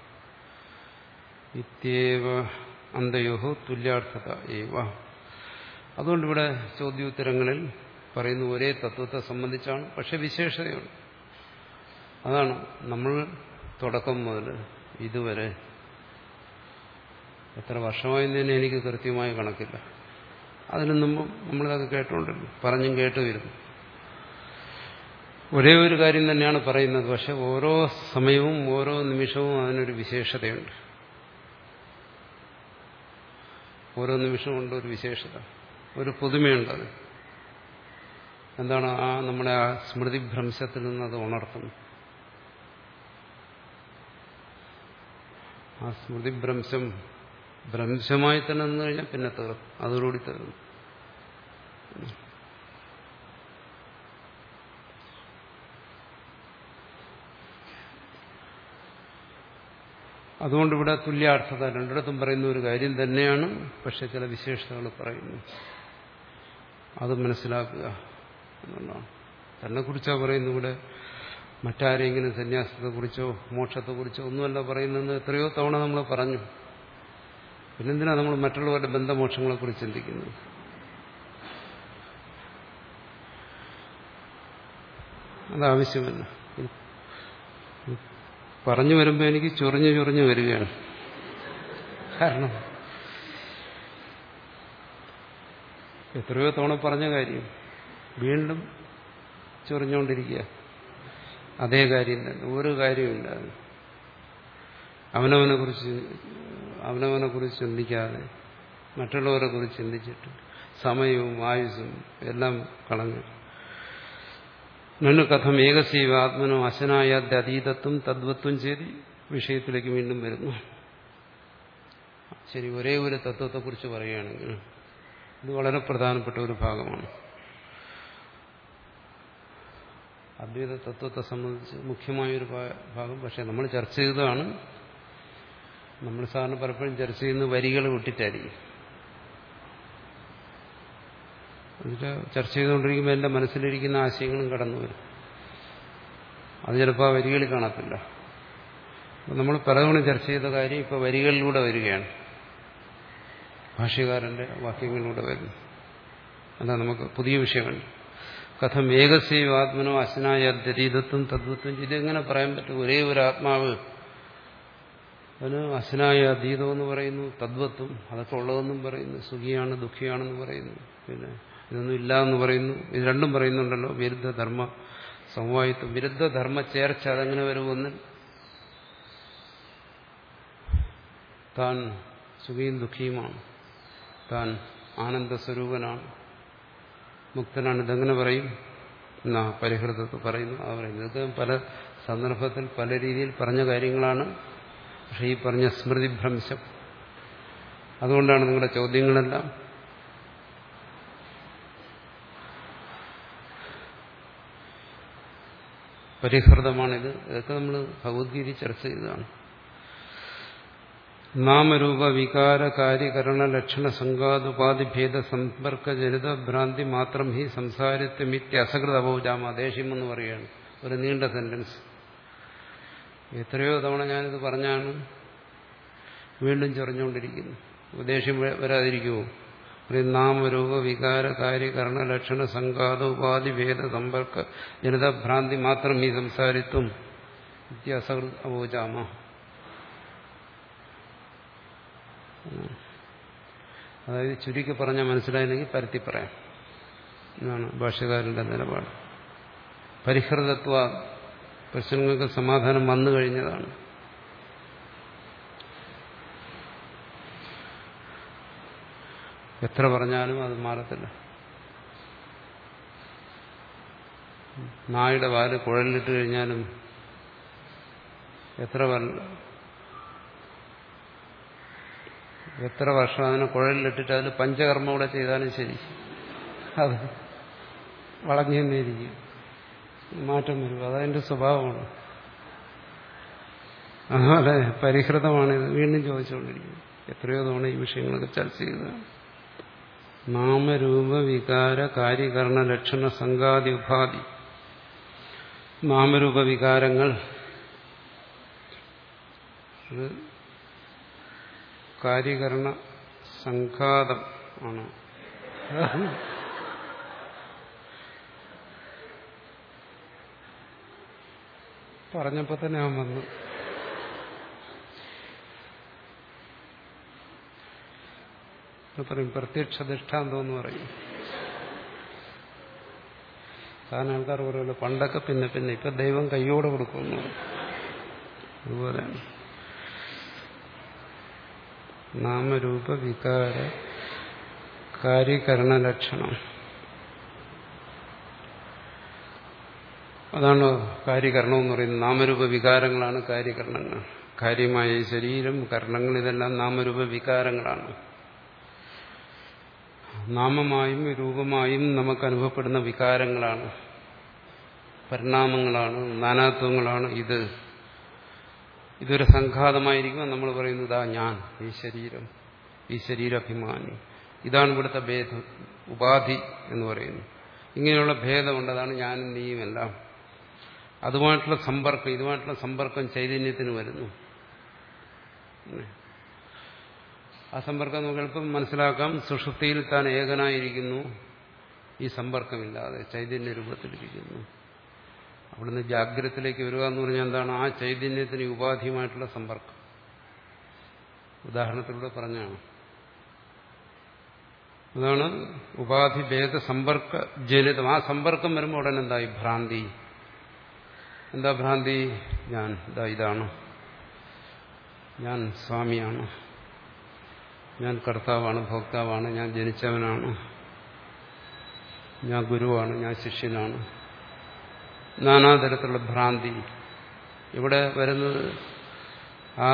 ഇത്യേവ അന്തയോ തുല്യാർത്ഥത ഏവ അതുകൊണ്ട് ഇവിടെ ചോദ്യോത്തരങ്ങളിൽ പറയുന്ന ഒരേ തത്വത്തെ സംബന്ധിച്ചാണ് പക്ഷെ വിശേഷതയുണ്ട് അതാണ് നമ്മൾ തുടക്കം മുതൽ ഇതുവരെ എത്ര വർഷമായി തന്നെ എനിക്ക് കൃത്യമായ കണക്കില്ല അതിനു മുമ്പ് നമ്മളിതൊക്കെ കേട്ടുകൊണ്ടിരുന്നു പറഞ്ഞും കേട്ടു വരുന്നു ഒരേ ഒരു കാര്യം തന്നെയാണ് പറയുന്നത് പക്ഷെ ഓരോ സമയവും ഓരോ നിമിഷവും അതിനൊരു വിശേഷതയുണ്ട് ഓരോ നിമിഷവും ഉണ്ട് ഒരു വിശേഷത ഒരു പുതുമയുണ്ട് അത് എന്താണ് ആ നമ്മുടെ ആ സ്മൃതിഭ്രംശത്തിൽ നിന്ന് അത് ഉണർത്തുന്നു ആ സ്മൃതിഭ്രംശം ഭ്രംശമായി തന്നെ നിന്ന് കഴിഞ്ഞാൽ പിന്നെ തീർന്നു അതോടുകൂടി തീർന്നു അതുകൊണ്ട് ഇവിടെ തുല്യാർത്ഥത രണ്ടിടത്തും പറയുന്ന ഒരു കാര്യം തന്നെയാണ് പക്ഷെ ചില വിശേഷതകൾ പറയുന്നു അത് മനസ്സിലാക്കുക എന്നുള്ളതാണ് തന്നെക്കുറിച്ചാണ് പറയുന്നത് ഇവിടെ മറ്റാരെങ്കിലും സന്യാസത്തെക്കുറിച്ചോ മോക്ഷത്തെക്കുറിച്ചോ ഒന്നുമല്ല പറയുന്നതെന്ന് എത്രയോ തവണ നമ്മൾ പറഞ്ഞു പിന്നെന്തിനാ നമ്മൾ മറ്റുള്ളവരുടെ ബന്ധമോക്ഷങ്ങളെക്കുറിച്ച് ചിന്തിക്കുന്നത് അതാവശ്യമല്ല പറഞ്ഞു വരുമ്പോൾ എനിക്ക് ചൊറിഞ്ഞു ചൊറിഞ്ഞു വരികയാണ് കാരണം എത്രയോ തവണ പറഞ്ഞ കാര്യം വീണ്ടും ചൊറിഞ്ഞുകൊണ്ടിരിക്കുക അതേ കാര്യം തന്നെ ഒരു കാര്യമില്ല അവനവനെ കുറിച്ച് അവനവനെ കുറിച്ച് ചിന്തിക്കാതെ മറ്റുള്ളവരെ കുറിച്ച് ചിന്തിച്ചിട്ട് സമയവും ആയുസ്സും എല്ലാം കളഞ്ഞു നന്നു കഥം ഏകസീവ ആത്മനോ അശനായാദ്യ അതീതത്വം തദ്വത്വം ചെയ്ത് വിഷയത്തിലേക്ക് വീണ്ടും വരുന്നു ശരി ഒരേ ഒരു തത്വത്തെക്കുറിച്ച് പറയുകയാണെങ്കിൽ ഇത് വളരെ പ്രധാനപ്പെട്ട ഒരു ഭാഗമാണ് അദ്വൈത തത്വത്തെ സംബന്ധിച്ച് മുഖ്യമായൊരു ഭാഗം പക്ഷെ നമ്മൾ ചർച്ച ചെയ്തതാണ് നമ്മൾ സാധാരണ പലപ്പോഴും ചർച്ച ചെയ്യുന്ന വരികൾ വിട്ടിട്ടായിരിക്കും എന്നിട്ട് ചർച്ച ചെയ്തുകൊണ്ടിരിക്കുമ്പോൾ എൻ്റെ മനസ്സിലിരിക്കുന്ന ആശയങ്ങളും കടന്നു വരും അത് ചിലപ്പോൾ ആ വരികളിൽ കാണത്തില്ല നമ്മൾ പലതവണ ചർച്ച ചെയ്ത കാര്യം ഇപ്പോൾ വരികളിലൂടെ വരികയാണ് ഭാഷ്യകാരന്റെ വാക്യങ്ങളിലൂടെ വരുന്നു അതാ നമുക്ക് പുതിയ വിഷയമാണ് കഥം ഏകസ്യവ ആത്മനോ അശനായ ദരീതത്വം തദ്വത്വം ഇതെങ്ങനെ പറയാൻ പറ്റും ഒരേ ഒരു ആത്മാവ് അതിന് അശനായ അതീതം എന്ന് പറയുന്നു തദ്വത്വം അതൊക്കെ ഉള്ളതെന്നും പറയുന്നു സുഖിയാണ് ദുഃഖിയാണെന്ന് പറയുന്നു പിന്നെ ഇതൊന്നും ഇല്ല എന്ന് പറയുന്നു ഇത് രണ്ടും പറയുന്നുണ്ടല്ലോ വിരുദ്ധ ധർമ്മ സമവായിത്വം വിരുദ്ധ ധർമ്മ ചേർച്ച അതെങ്ങനെ വരുമെന്ന് താൻ സുഖിയും ദുഃഖിയുമാണ് താൻ ആനന്ദസ്വരൂപനാണ് മുക്തനാണ് ഇതെങ്ങനെ പറയും എന്നാ പരിഹൃതത്വം പറയുന്നു അത് പറയുന്നു ഇതൊക്കെ പല സന്ദർഭത്തിൽ പല രീതിയിൽ പറഞ്ഞ കാര്യങ്ങളാണ് പക്ഷെ ഈ പറഞ്ഞ സ്മൃതിഭ്രംശം അതുകൊണ്ടാണ് നിങ്ങളുടെ ചോദ്യങ്ങളെല്ലാം പരിഹൃതമാണിത് ഇതൊക്കെ നമ്മൾ ഭഗവത്ഗീത ചർച്ച ചെയ്തതാണ് നാമരൂപ വികാര കാര്യകരണ ലക്ഷണ സംഘാതുപാധിഭേദ സമ്പർക്ക ജനിത ഭ്രാന്തി മാത്രം ഹി സംസാരിത്വമിത്യ അസകൃത അപൗജാമ ദേഷ്യം എന്ന് പറയുകയാണ് ഒരു നീണ്ട സെന്റൻസ് എത്രയോ തവണ ഞാനിത് പറഞ്ഞാണ് വീണ്ടും ചൊറിഞ്ഞുകൊണ്ടിരിക്കുന്നു ദേഷ്യം വരാതിരിക്കുമോ പറയും നാമരൂപ വികാര കാര്യകരണ ലക്ഷണ സംഘാത ഉപാധി ഭേദ സമ്പർക്ക ജനിത ഭ്രാന്തി മാത്രം ഈ സംസാരിത്വം അസകൃത അപൗജാമ അതായത് ചുരുക്കി പറഞ്ഞാൽ മനസ്സിലായില്ലെങ്കിൽ പരത്തി പറയാം എന്നാണ് ഭാഷ്യകാരന്റെ നിലപാട് പരിഹൃതത്വ പ്രശ്നങ്ങൾക്ക് സമാധാനം വന്നു കഴിഞ്ഞതാണ് എത്ര പറഞ്ഞാലും അത് മാറത്തില്ല നായുടെ വാല് കുഴലിലിട്ട് കഴിഞ്ഞാലും എത്ര എത്ര വർഷം അതിനെ കുഴലിലിട്ടിട്ട് അതിൽ പഞ്ചകർമ്മ കൂടെ ചെയ്താലും ശരി അത് വളഞ്ഞു തന്നെയിരിക്കും മാറ്റം വരും അതതിന്റെ സ്വഭാവമാണ് അതുപോലെ പരിഹൃതമാണിത് വീണ്ടും ചോദിച്ചുകൊണ്ടിരിക്കും എത്രയോ തവണ ഈ വിഷയങ്ങളൊക്കെ ചർച്ച ചെയ്തതാണ് നാമരൂപ വികാര കാര്യകരണ ലക്ഷണ സംഘാതി ഉപാധി നാമരൂപ വികാരങ്ങൾ ഇത് കാര്യകരണ സംഘാതം ആണ് പറഞ്ഞപ്പോ തന്നെ അവൻ വന്നു പറയും പ്രത്യക്ഷ ദൃഷ്ടാന്തം എന്ന് പറയും കാരണം ആൾക്കാർ പറയുമല്ലോ പണ്ടൊക്കെ പിന്നെ പിന്നെ ഇപ്പൊ ദൈവം കയ്യോടെ കൊടുക്കുന്നു അതുപോലെയാണ് നാമരൂപ വികാര കാര്യകരണ ലക്ഷണം അതാണ് കാര്യകരണം എന്ന് പറയുന്നത് നാമരൂപ വികാരങ്ങളാണ് കാര്യകരണങ്ങൾ കാര്യമായ ശരീരം കർണങ്ങൾ ഇതെല്ലാം നാമരൂപ വികാരങ്ങളാണ് നാമമായും രൂപമായും നമുക്ക് അനുഭവപ്പെടുന്ന വികാരങ്ങളാണ് പരിണാമങ്ങളാണ് നാനാത്വങ്ങളാണ് ഇത് ഇതൊരു സംഘാതമായിരിക്കും നമ്മൾ പറയുന്നത് ആ ഞാൻ ഈ ശരീരം ഈ ശരീരാഭിമാനി ഇതാണ് ഇവിടുത്തെ ഭേദം ഉപാധി എന്ന് പറയുന്നു ഇങ്ങനെയുള്ള ഭേദമുണ്ട് അതാണ് ഞാനും നീയും എല്ലാം അതുമായിട്ടുള്ള സമ്പർക്കം ഇതുമായിട്ടുള്ള സമ്പർക്കം ചൈതന്യത്തിന് വരുന്നു ആ സമ്പർക്കം നമുക്ക് എളുപ്പം മനസ്സിലാക്കാം സുഷുപ്തിയിൽ താൻ ഏകനായിരിക്കുന്നു ഈ സമ്പർക്കമില്ലാതെ ചൈതന്യ രൂപത്തിലിരിക്കുന്നു അവിടുന്ന് ജാഗ്രതത്തിലേക്ക് വരിക എന്ന് പറഞ്ഞാൽ എന്താണ് ആ ചൈതന്യത്തിന് ഉപാധിയുമായിട്ടുള്ള സമ്പർക്കം ഉദാഹരണത്തിലൂടെ പറഞ്ഞാണ് അതാണ് ഉപാധി ഭേദ സമ്പർക്ക ജനിതം ആ സമ്പർക്കം വരുമ്പോൾ ഉടനെ എന്തായി ഭ്രാന്തി എന്താ ഭ്രാന്തി ഞാൻ ഇതാ ഇതാണ് ഞാൻ സ്വാമിയാണ് ഞാൻ കർത്താവാണ് ഭോക്താവാണ് ഞാൻ ജനിച്ചവനാണ് ഞാൻ ഗുരുവാണ് ഞാൻ ശിഷ്യനാണ് നാനാതരത്തിലുള്ള ഭ്രാന്തി ഇവിടെ വരുന്നത് ആ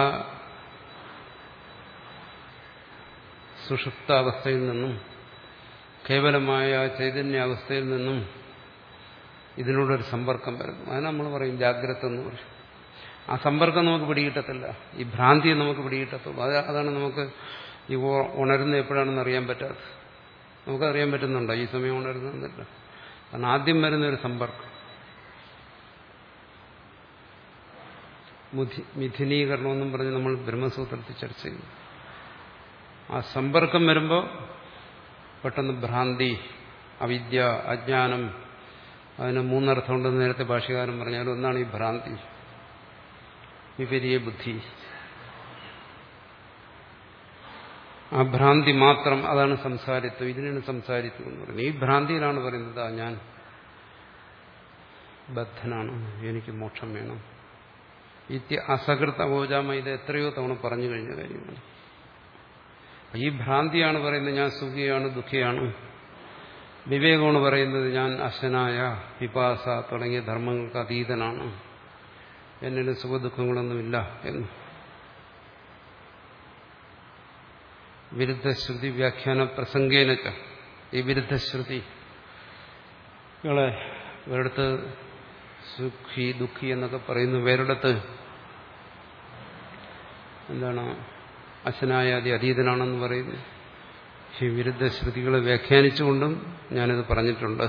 സുഷുപ്താവസ്ഥയിൽ നിന്നും കേവലമായ ചൈതന്യാവസ്ഥയിൽ നിന്നും ഇതിനോടൊരു സമ്പർക്കം വരുന്നു അത് നമ്മൾ പറയും ജാഗ്രത എന്ന് പറയും ആ സമ്പർക്കം നമുക്ക് പിടികിട്ടത്തില്ല ഈ ഭ്രാന്തിയെ നമുക്ക് പിടികിട്ടത്തുള്ളൂ അത് അതാണ് നമുക്ക് ഈ ഉണരുന്ന എപ്പോഴാണെന്ന് അറിയാൻ പറ്റാത്തത് നമുക്കറിയാൻ പറ്റുന്നുണ്ടോ ഈ സമയം ഉണരുന്നില്ല കാരണം ആദ്യം വരുന്ന ഒരു സമ്പർക്കം മിഥുനീകരണം എന്നും പറഞ്ഞ് നമ്മൾ ബ്രഹ്മസൂത്രത്തിൽ ചർച്ച ചെയ്തു ആ സമ്പർക്കം വരുമ്പോൾ പെട്ടെന്ന് ഭ്രാന്തി അവിദ്യ അജ്ഞാനം അതിന് മൂന്നർത്ഥമുണ്ടെന്ന് നേരത്തെ ഭാഷകാരൻ പറഞ്ഞാൽ ഒന്നാണ് ഈ ഭ്രാന്തി വിപരീയ ബുദ്ധി ആ ഭ്രാന്തി മാത്രം അതാണ് സംസാരിത്വം ഇതിനാണ് സംസാരിത്വം എന്ന് പറയുന്നത് ഈ ഭ്രാന്തിയിലാണ് പറയുന്നത് ആ ഞാൻ ബദ്ധനാണ് എനിക്ക് മോക്ഷം വേണം ഇത്യ അസകൃത അബോജാമ ഇത് എത്രയോ തവണ പറഞ്ഞു കഴിഞ്ഞ കാര്യമാണ് ഈ ഭ്രാന്തിയാണ് പറയുന്നത് ഞാൻ സുഖിയാണ് ദുഃഖിയാണ് വിവേകമാണ് പറയുന്നത് ഞാൻ അശനായ പിപാസ തുടങ്ങിയ ധർമ്മങ്ങൾക്ക് അതീതനാണ് എന്നിൽ സുഖദുഃഖങ്ങളൊന്നുമില്ല എന്ന് വിരുദ്ധശ്രുതി വ്യാഖ്യാന പ്രസംഗേനച്ച ഈ വിരുദ്ധശ്രുതികളെ ഒരിടത്ത് സുഖി ദുഃഖി എന്നൊക്കെ പറയുന്നു വേറിടത്ത് എന്താണ് അശനായാതി അതീതനാണെന്ന് പറയുന്നു ഈ വിരുദ്ധ ശ്രുതികളെ വ്യാഖ്യാനിച്ചുകൊണ്ടും ഞാനിത് പറഞ്ഞിട്ടുണ്ട്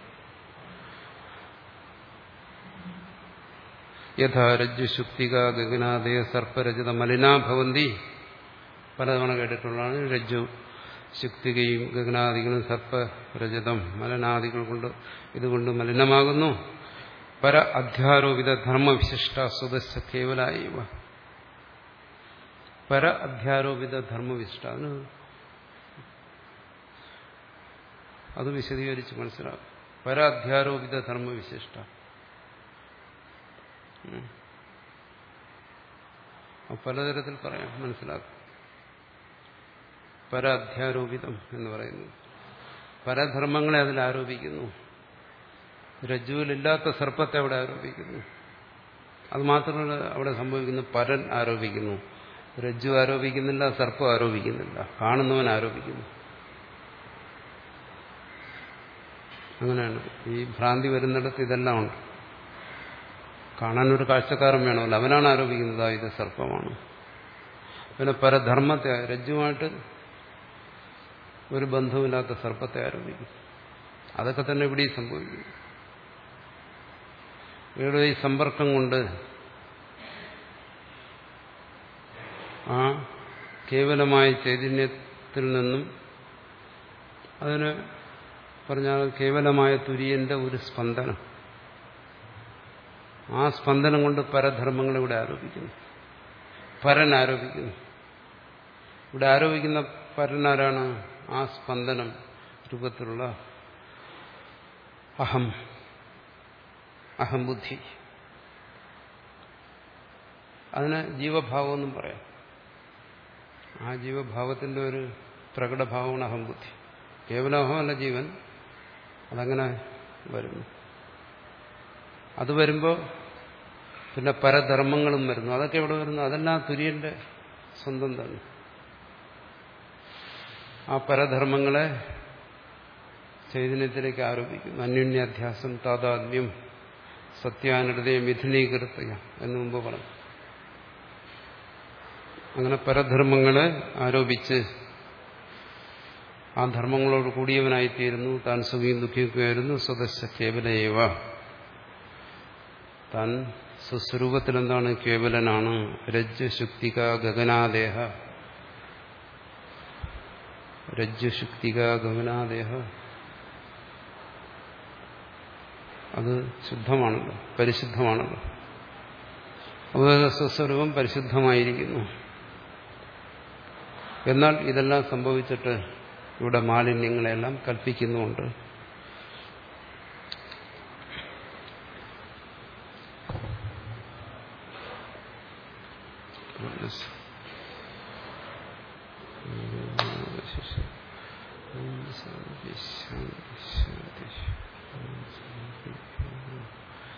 യഥാ രജ്ജു ശുക്തിക ഗഗനാദയ സർപ്പരചിത മലിനാഭവന്തി പലതവണ കേട്ടിട്ടുള്ളതാണ് രജ്ജു ശുക്തികയും ഗഗനാദികളും സർപ്പരചിതം മലനാദികൾ കൊണ്ട് ഇതുകൊണ്ട് മലിനമാകുന്നു പര അധ്യാരോപിത ധർമ്മവിശിഷ്ട സ്വതസ്ഥ കേവലായവ പര അധ്യാരോപിത ധർമ്മവിശിഷ്ട അതിന് അത് വിശദീകരിച്ച് മനസ്സിലാക്കും പര അധ്യാരോപിത ധർമ്മവിശിഷ്ട പലതരത്തിൽ പറയാം മനസ്സിലാക്കും പര അധ്യാരോപിതം എന്ന് പറയുന്നത് പരധർമ്മങ്ങളെ അതിൽ ആരോപിക്കുന്നു രജ്ജുവിലില്ലാത്ത സർപ്പത്തെ അവിടെ ആരോപിക്കുന്നു അത് മാത്രമല്ല അവിടെ സംഭവിക്കുന്നു പരൻ ആരോപിക്കുന്നു രജ്ജു ആരോപിക്കുന്നില്ല സർപ്പം ആരോപിക്കുന്നില്ല കാണുന്നവൻ ആരോപിക്കുന്നു അങ്ങനെയാണ് ഈ ഭ്രാന്തി വരുന്നിടത്ത് ഇതെല്ലാം ഉണ്ട് കാണാനൊരു കാഴ്ചക്കാരൻ വേണമല്ലോ അവനാണ് ആരോപിക്കുന്നത് ഇത് സർപ്പമാണ് പിന്നെ പരധർമ്മത്തെ രജ്ജുമായിട്ട് ഒരു ബന്ധവുമില്ലാത്ത സർപ്പത്തെ ആരോപിക്കും അതൊക്കെ തന്നെ ഇവിടെ സംഭവിക്കും ഇവിടെ ഈ സമ്പർക്കം കൊണ്ട് ആ കേവലമായ ചൈതന്യത്തിൽ നിന്നും അതിന് പറഞ്ഞാൽ കേവലമായ തുര്യന്റെ ഒരു സ്പന്ദനം ആ സ്പന്ദനം കൊണ്ട് പരധർമ്മങ്ങൾ ഇവിടെ ആരോപിക്കുന്നു പരൻ ആരോപിക്കുന്നു ഇവിടെ ആരോപിക്കുന്ന പരനാരാണ് ആ സ്പന്ദനം രൂപത്തിലുള്ള അഹം അഹംബുദ്ധി അതിന് ജീവഭാവം എന്നും പറയാം ആ ജീവഭാവത്തിന്റെ ഒരു പ്രകടഭാവമാണ് അഹംബുദ്ധി കേവലമല്ല ജീവൻ അതങ്ങനെ വരുന്നു അത് വരുമ്പോൾ പിന്നെ പരധർമ്മങ്ങളും വരുന്നു അതൊക്കെ എവിടെ വരുന്നു അതെല്ലാം തുര്യന്റെ സ്വന്തം തന്നെ ആ പരധർമ്മങ്ങളെ ചൈതന്യത്തിലേക്ക് ആരോപിക്കുന്നു അന്യോന്യാധ്യാസം താതാത്മ്യം സത്യാനൃതയെ മിഥുനീകൃത്യ എന്ന് മുമ്പ് പറഞ്ഞു അങ്ങനെ പരധർമ്മങ്ങളെ ആരോപിച്ച് ആ ധർമ്മങ്ങളോട് കൂടിയവനായിത്തീരുന്നു താൻ സുഖിയും ദുഃഖിക്കുകയായിരുന്നു സ്വതശ്ച കേവലയേവ താൻ സ്വസ്വരൂപത്തിൽ എന്താണ് കേവലനാണ് രജ്ജു ശുക്തിക ഗഗനാദേഹ രജ്ജു ശുക്തിക ഗഗനാദേഹ അത് ശുദ്ധമാണല്ലോ പരിശുദ്ധമാണല്ലോ അതുപോലെ സ്വസ്വരൂപം പരിശുദ്ധമായിരിക്കുന്നു എന്നാൽ ഇതെല്ലാം സംഭവിച്ചിട്ട് ഇവിടെ മാലിന്യങ്ങളെല്ലാം കൽപ്പിക്കുന്നുമുണ്ട് ശാന്തി ശാന്തി ശാന്തി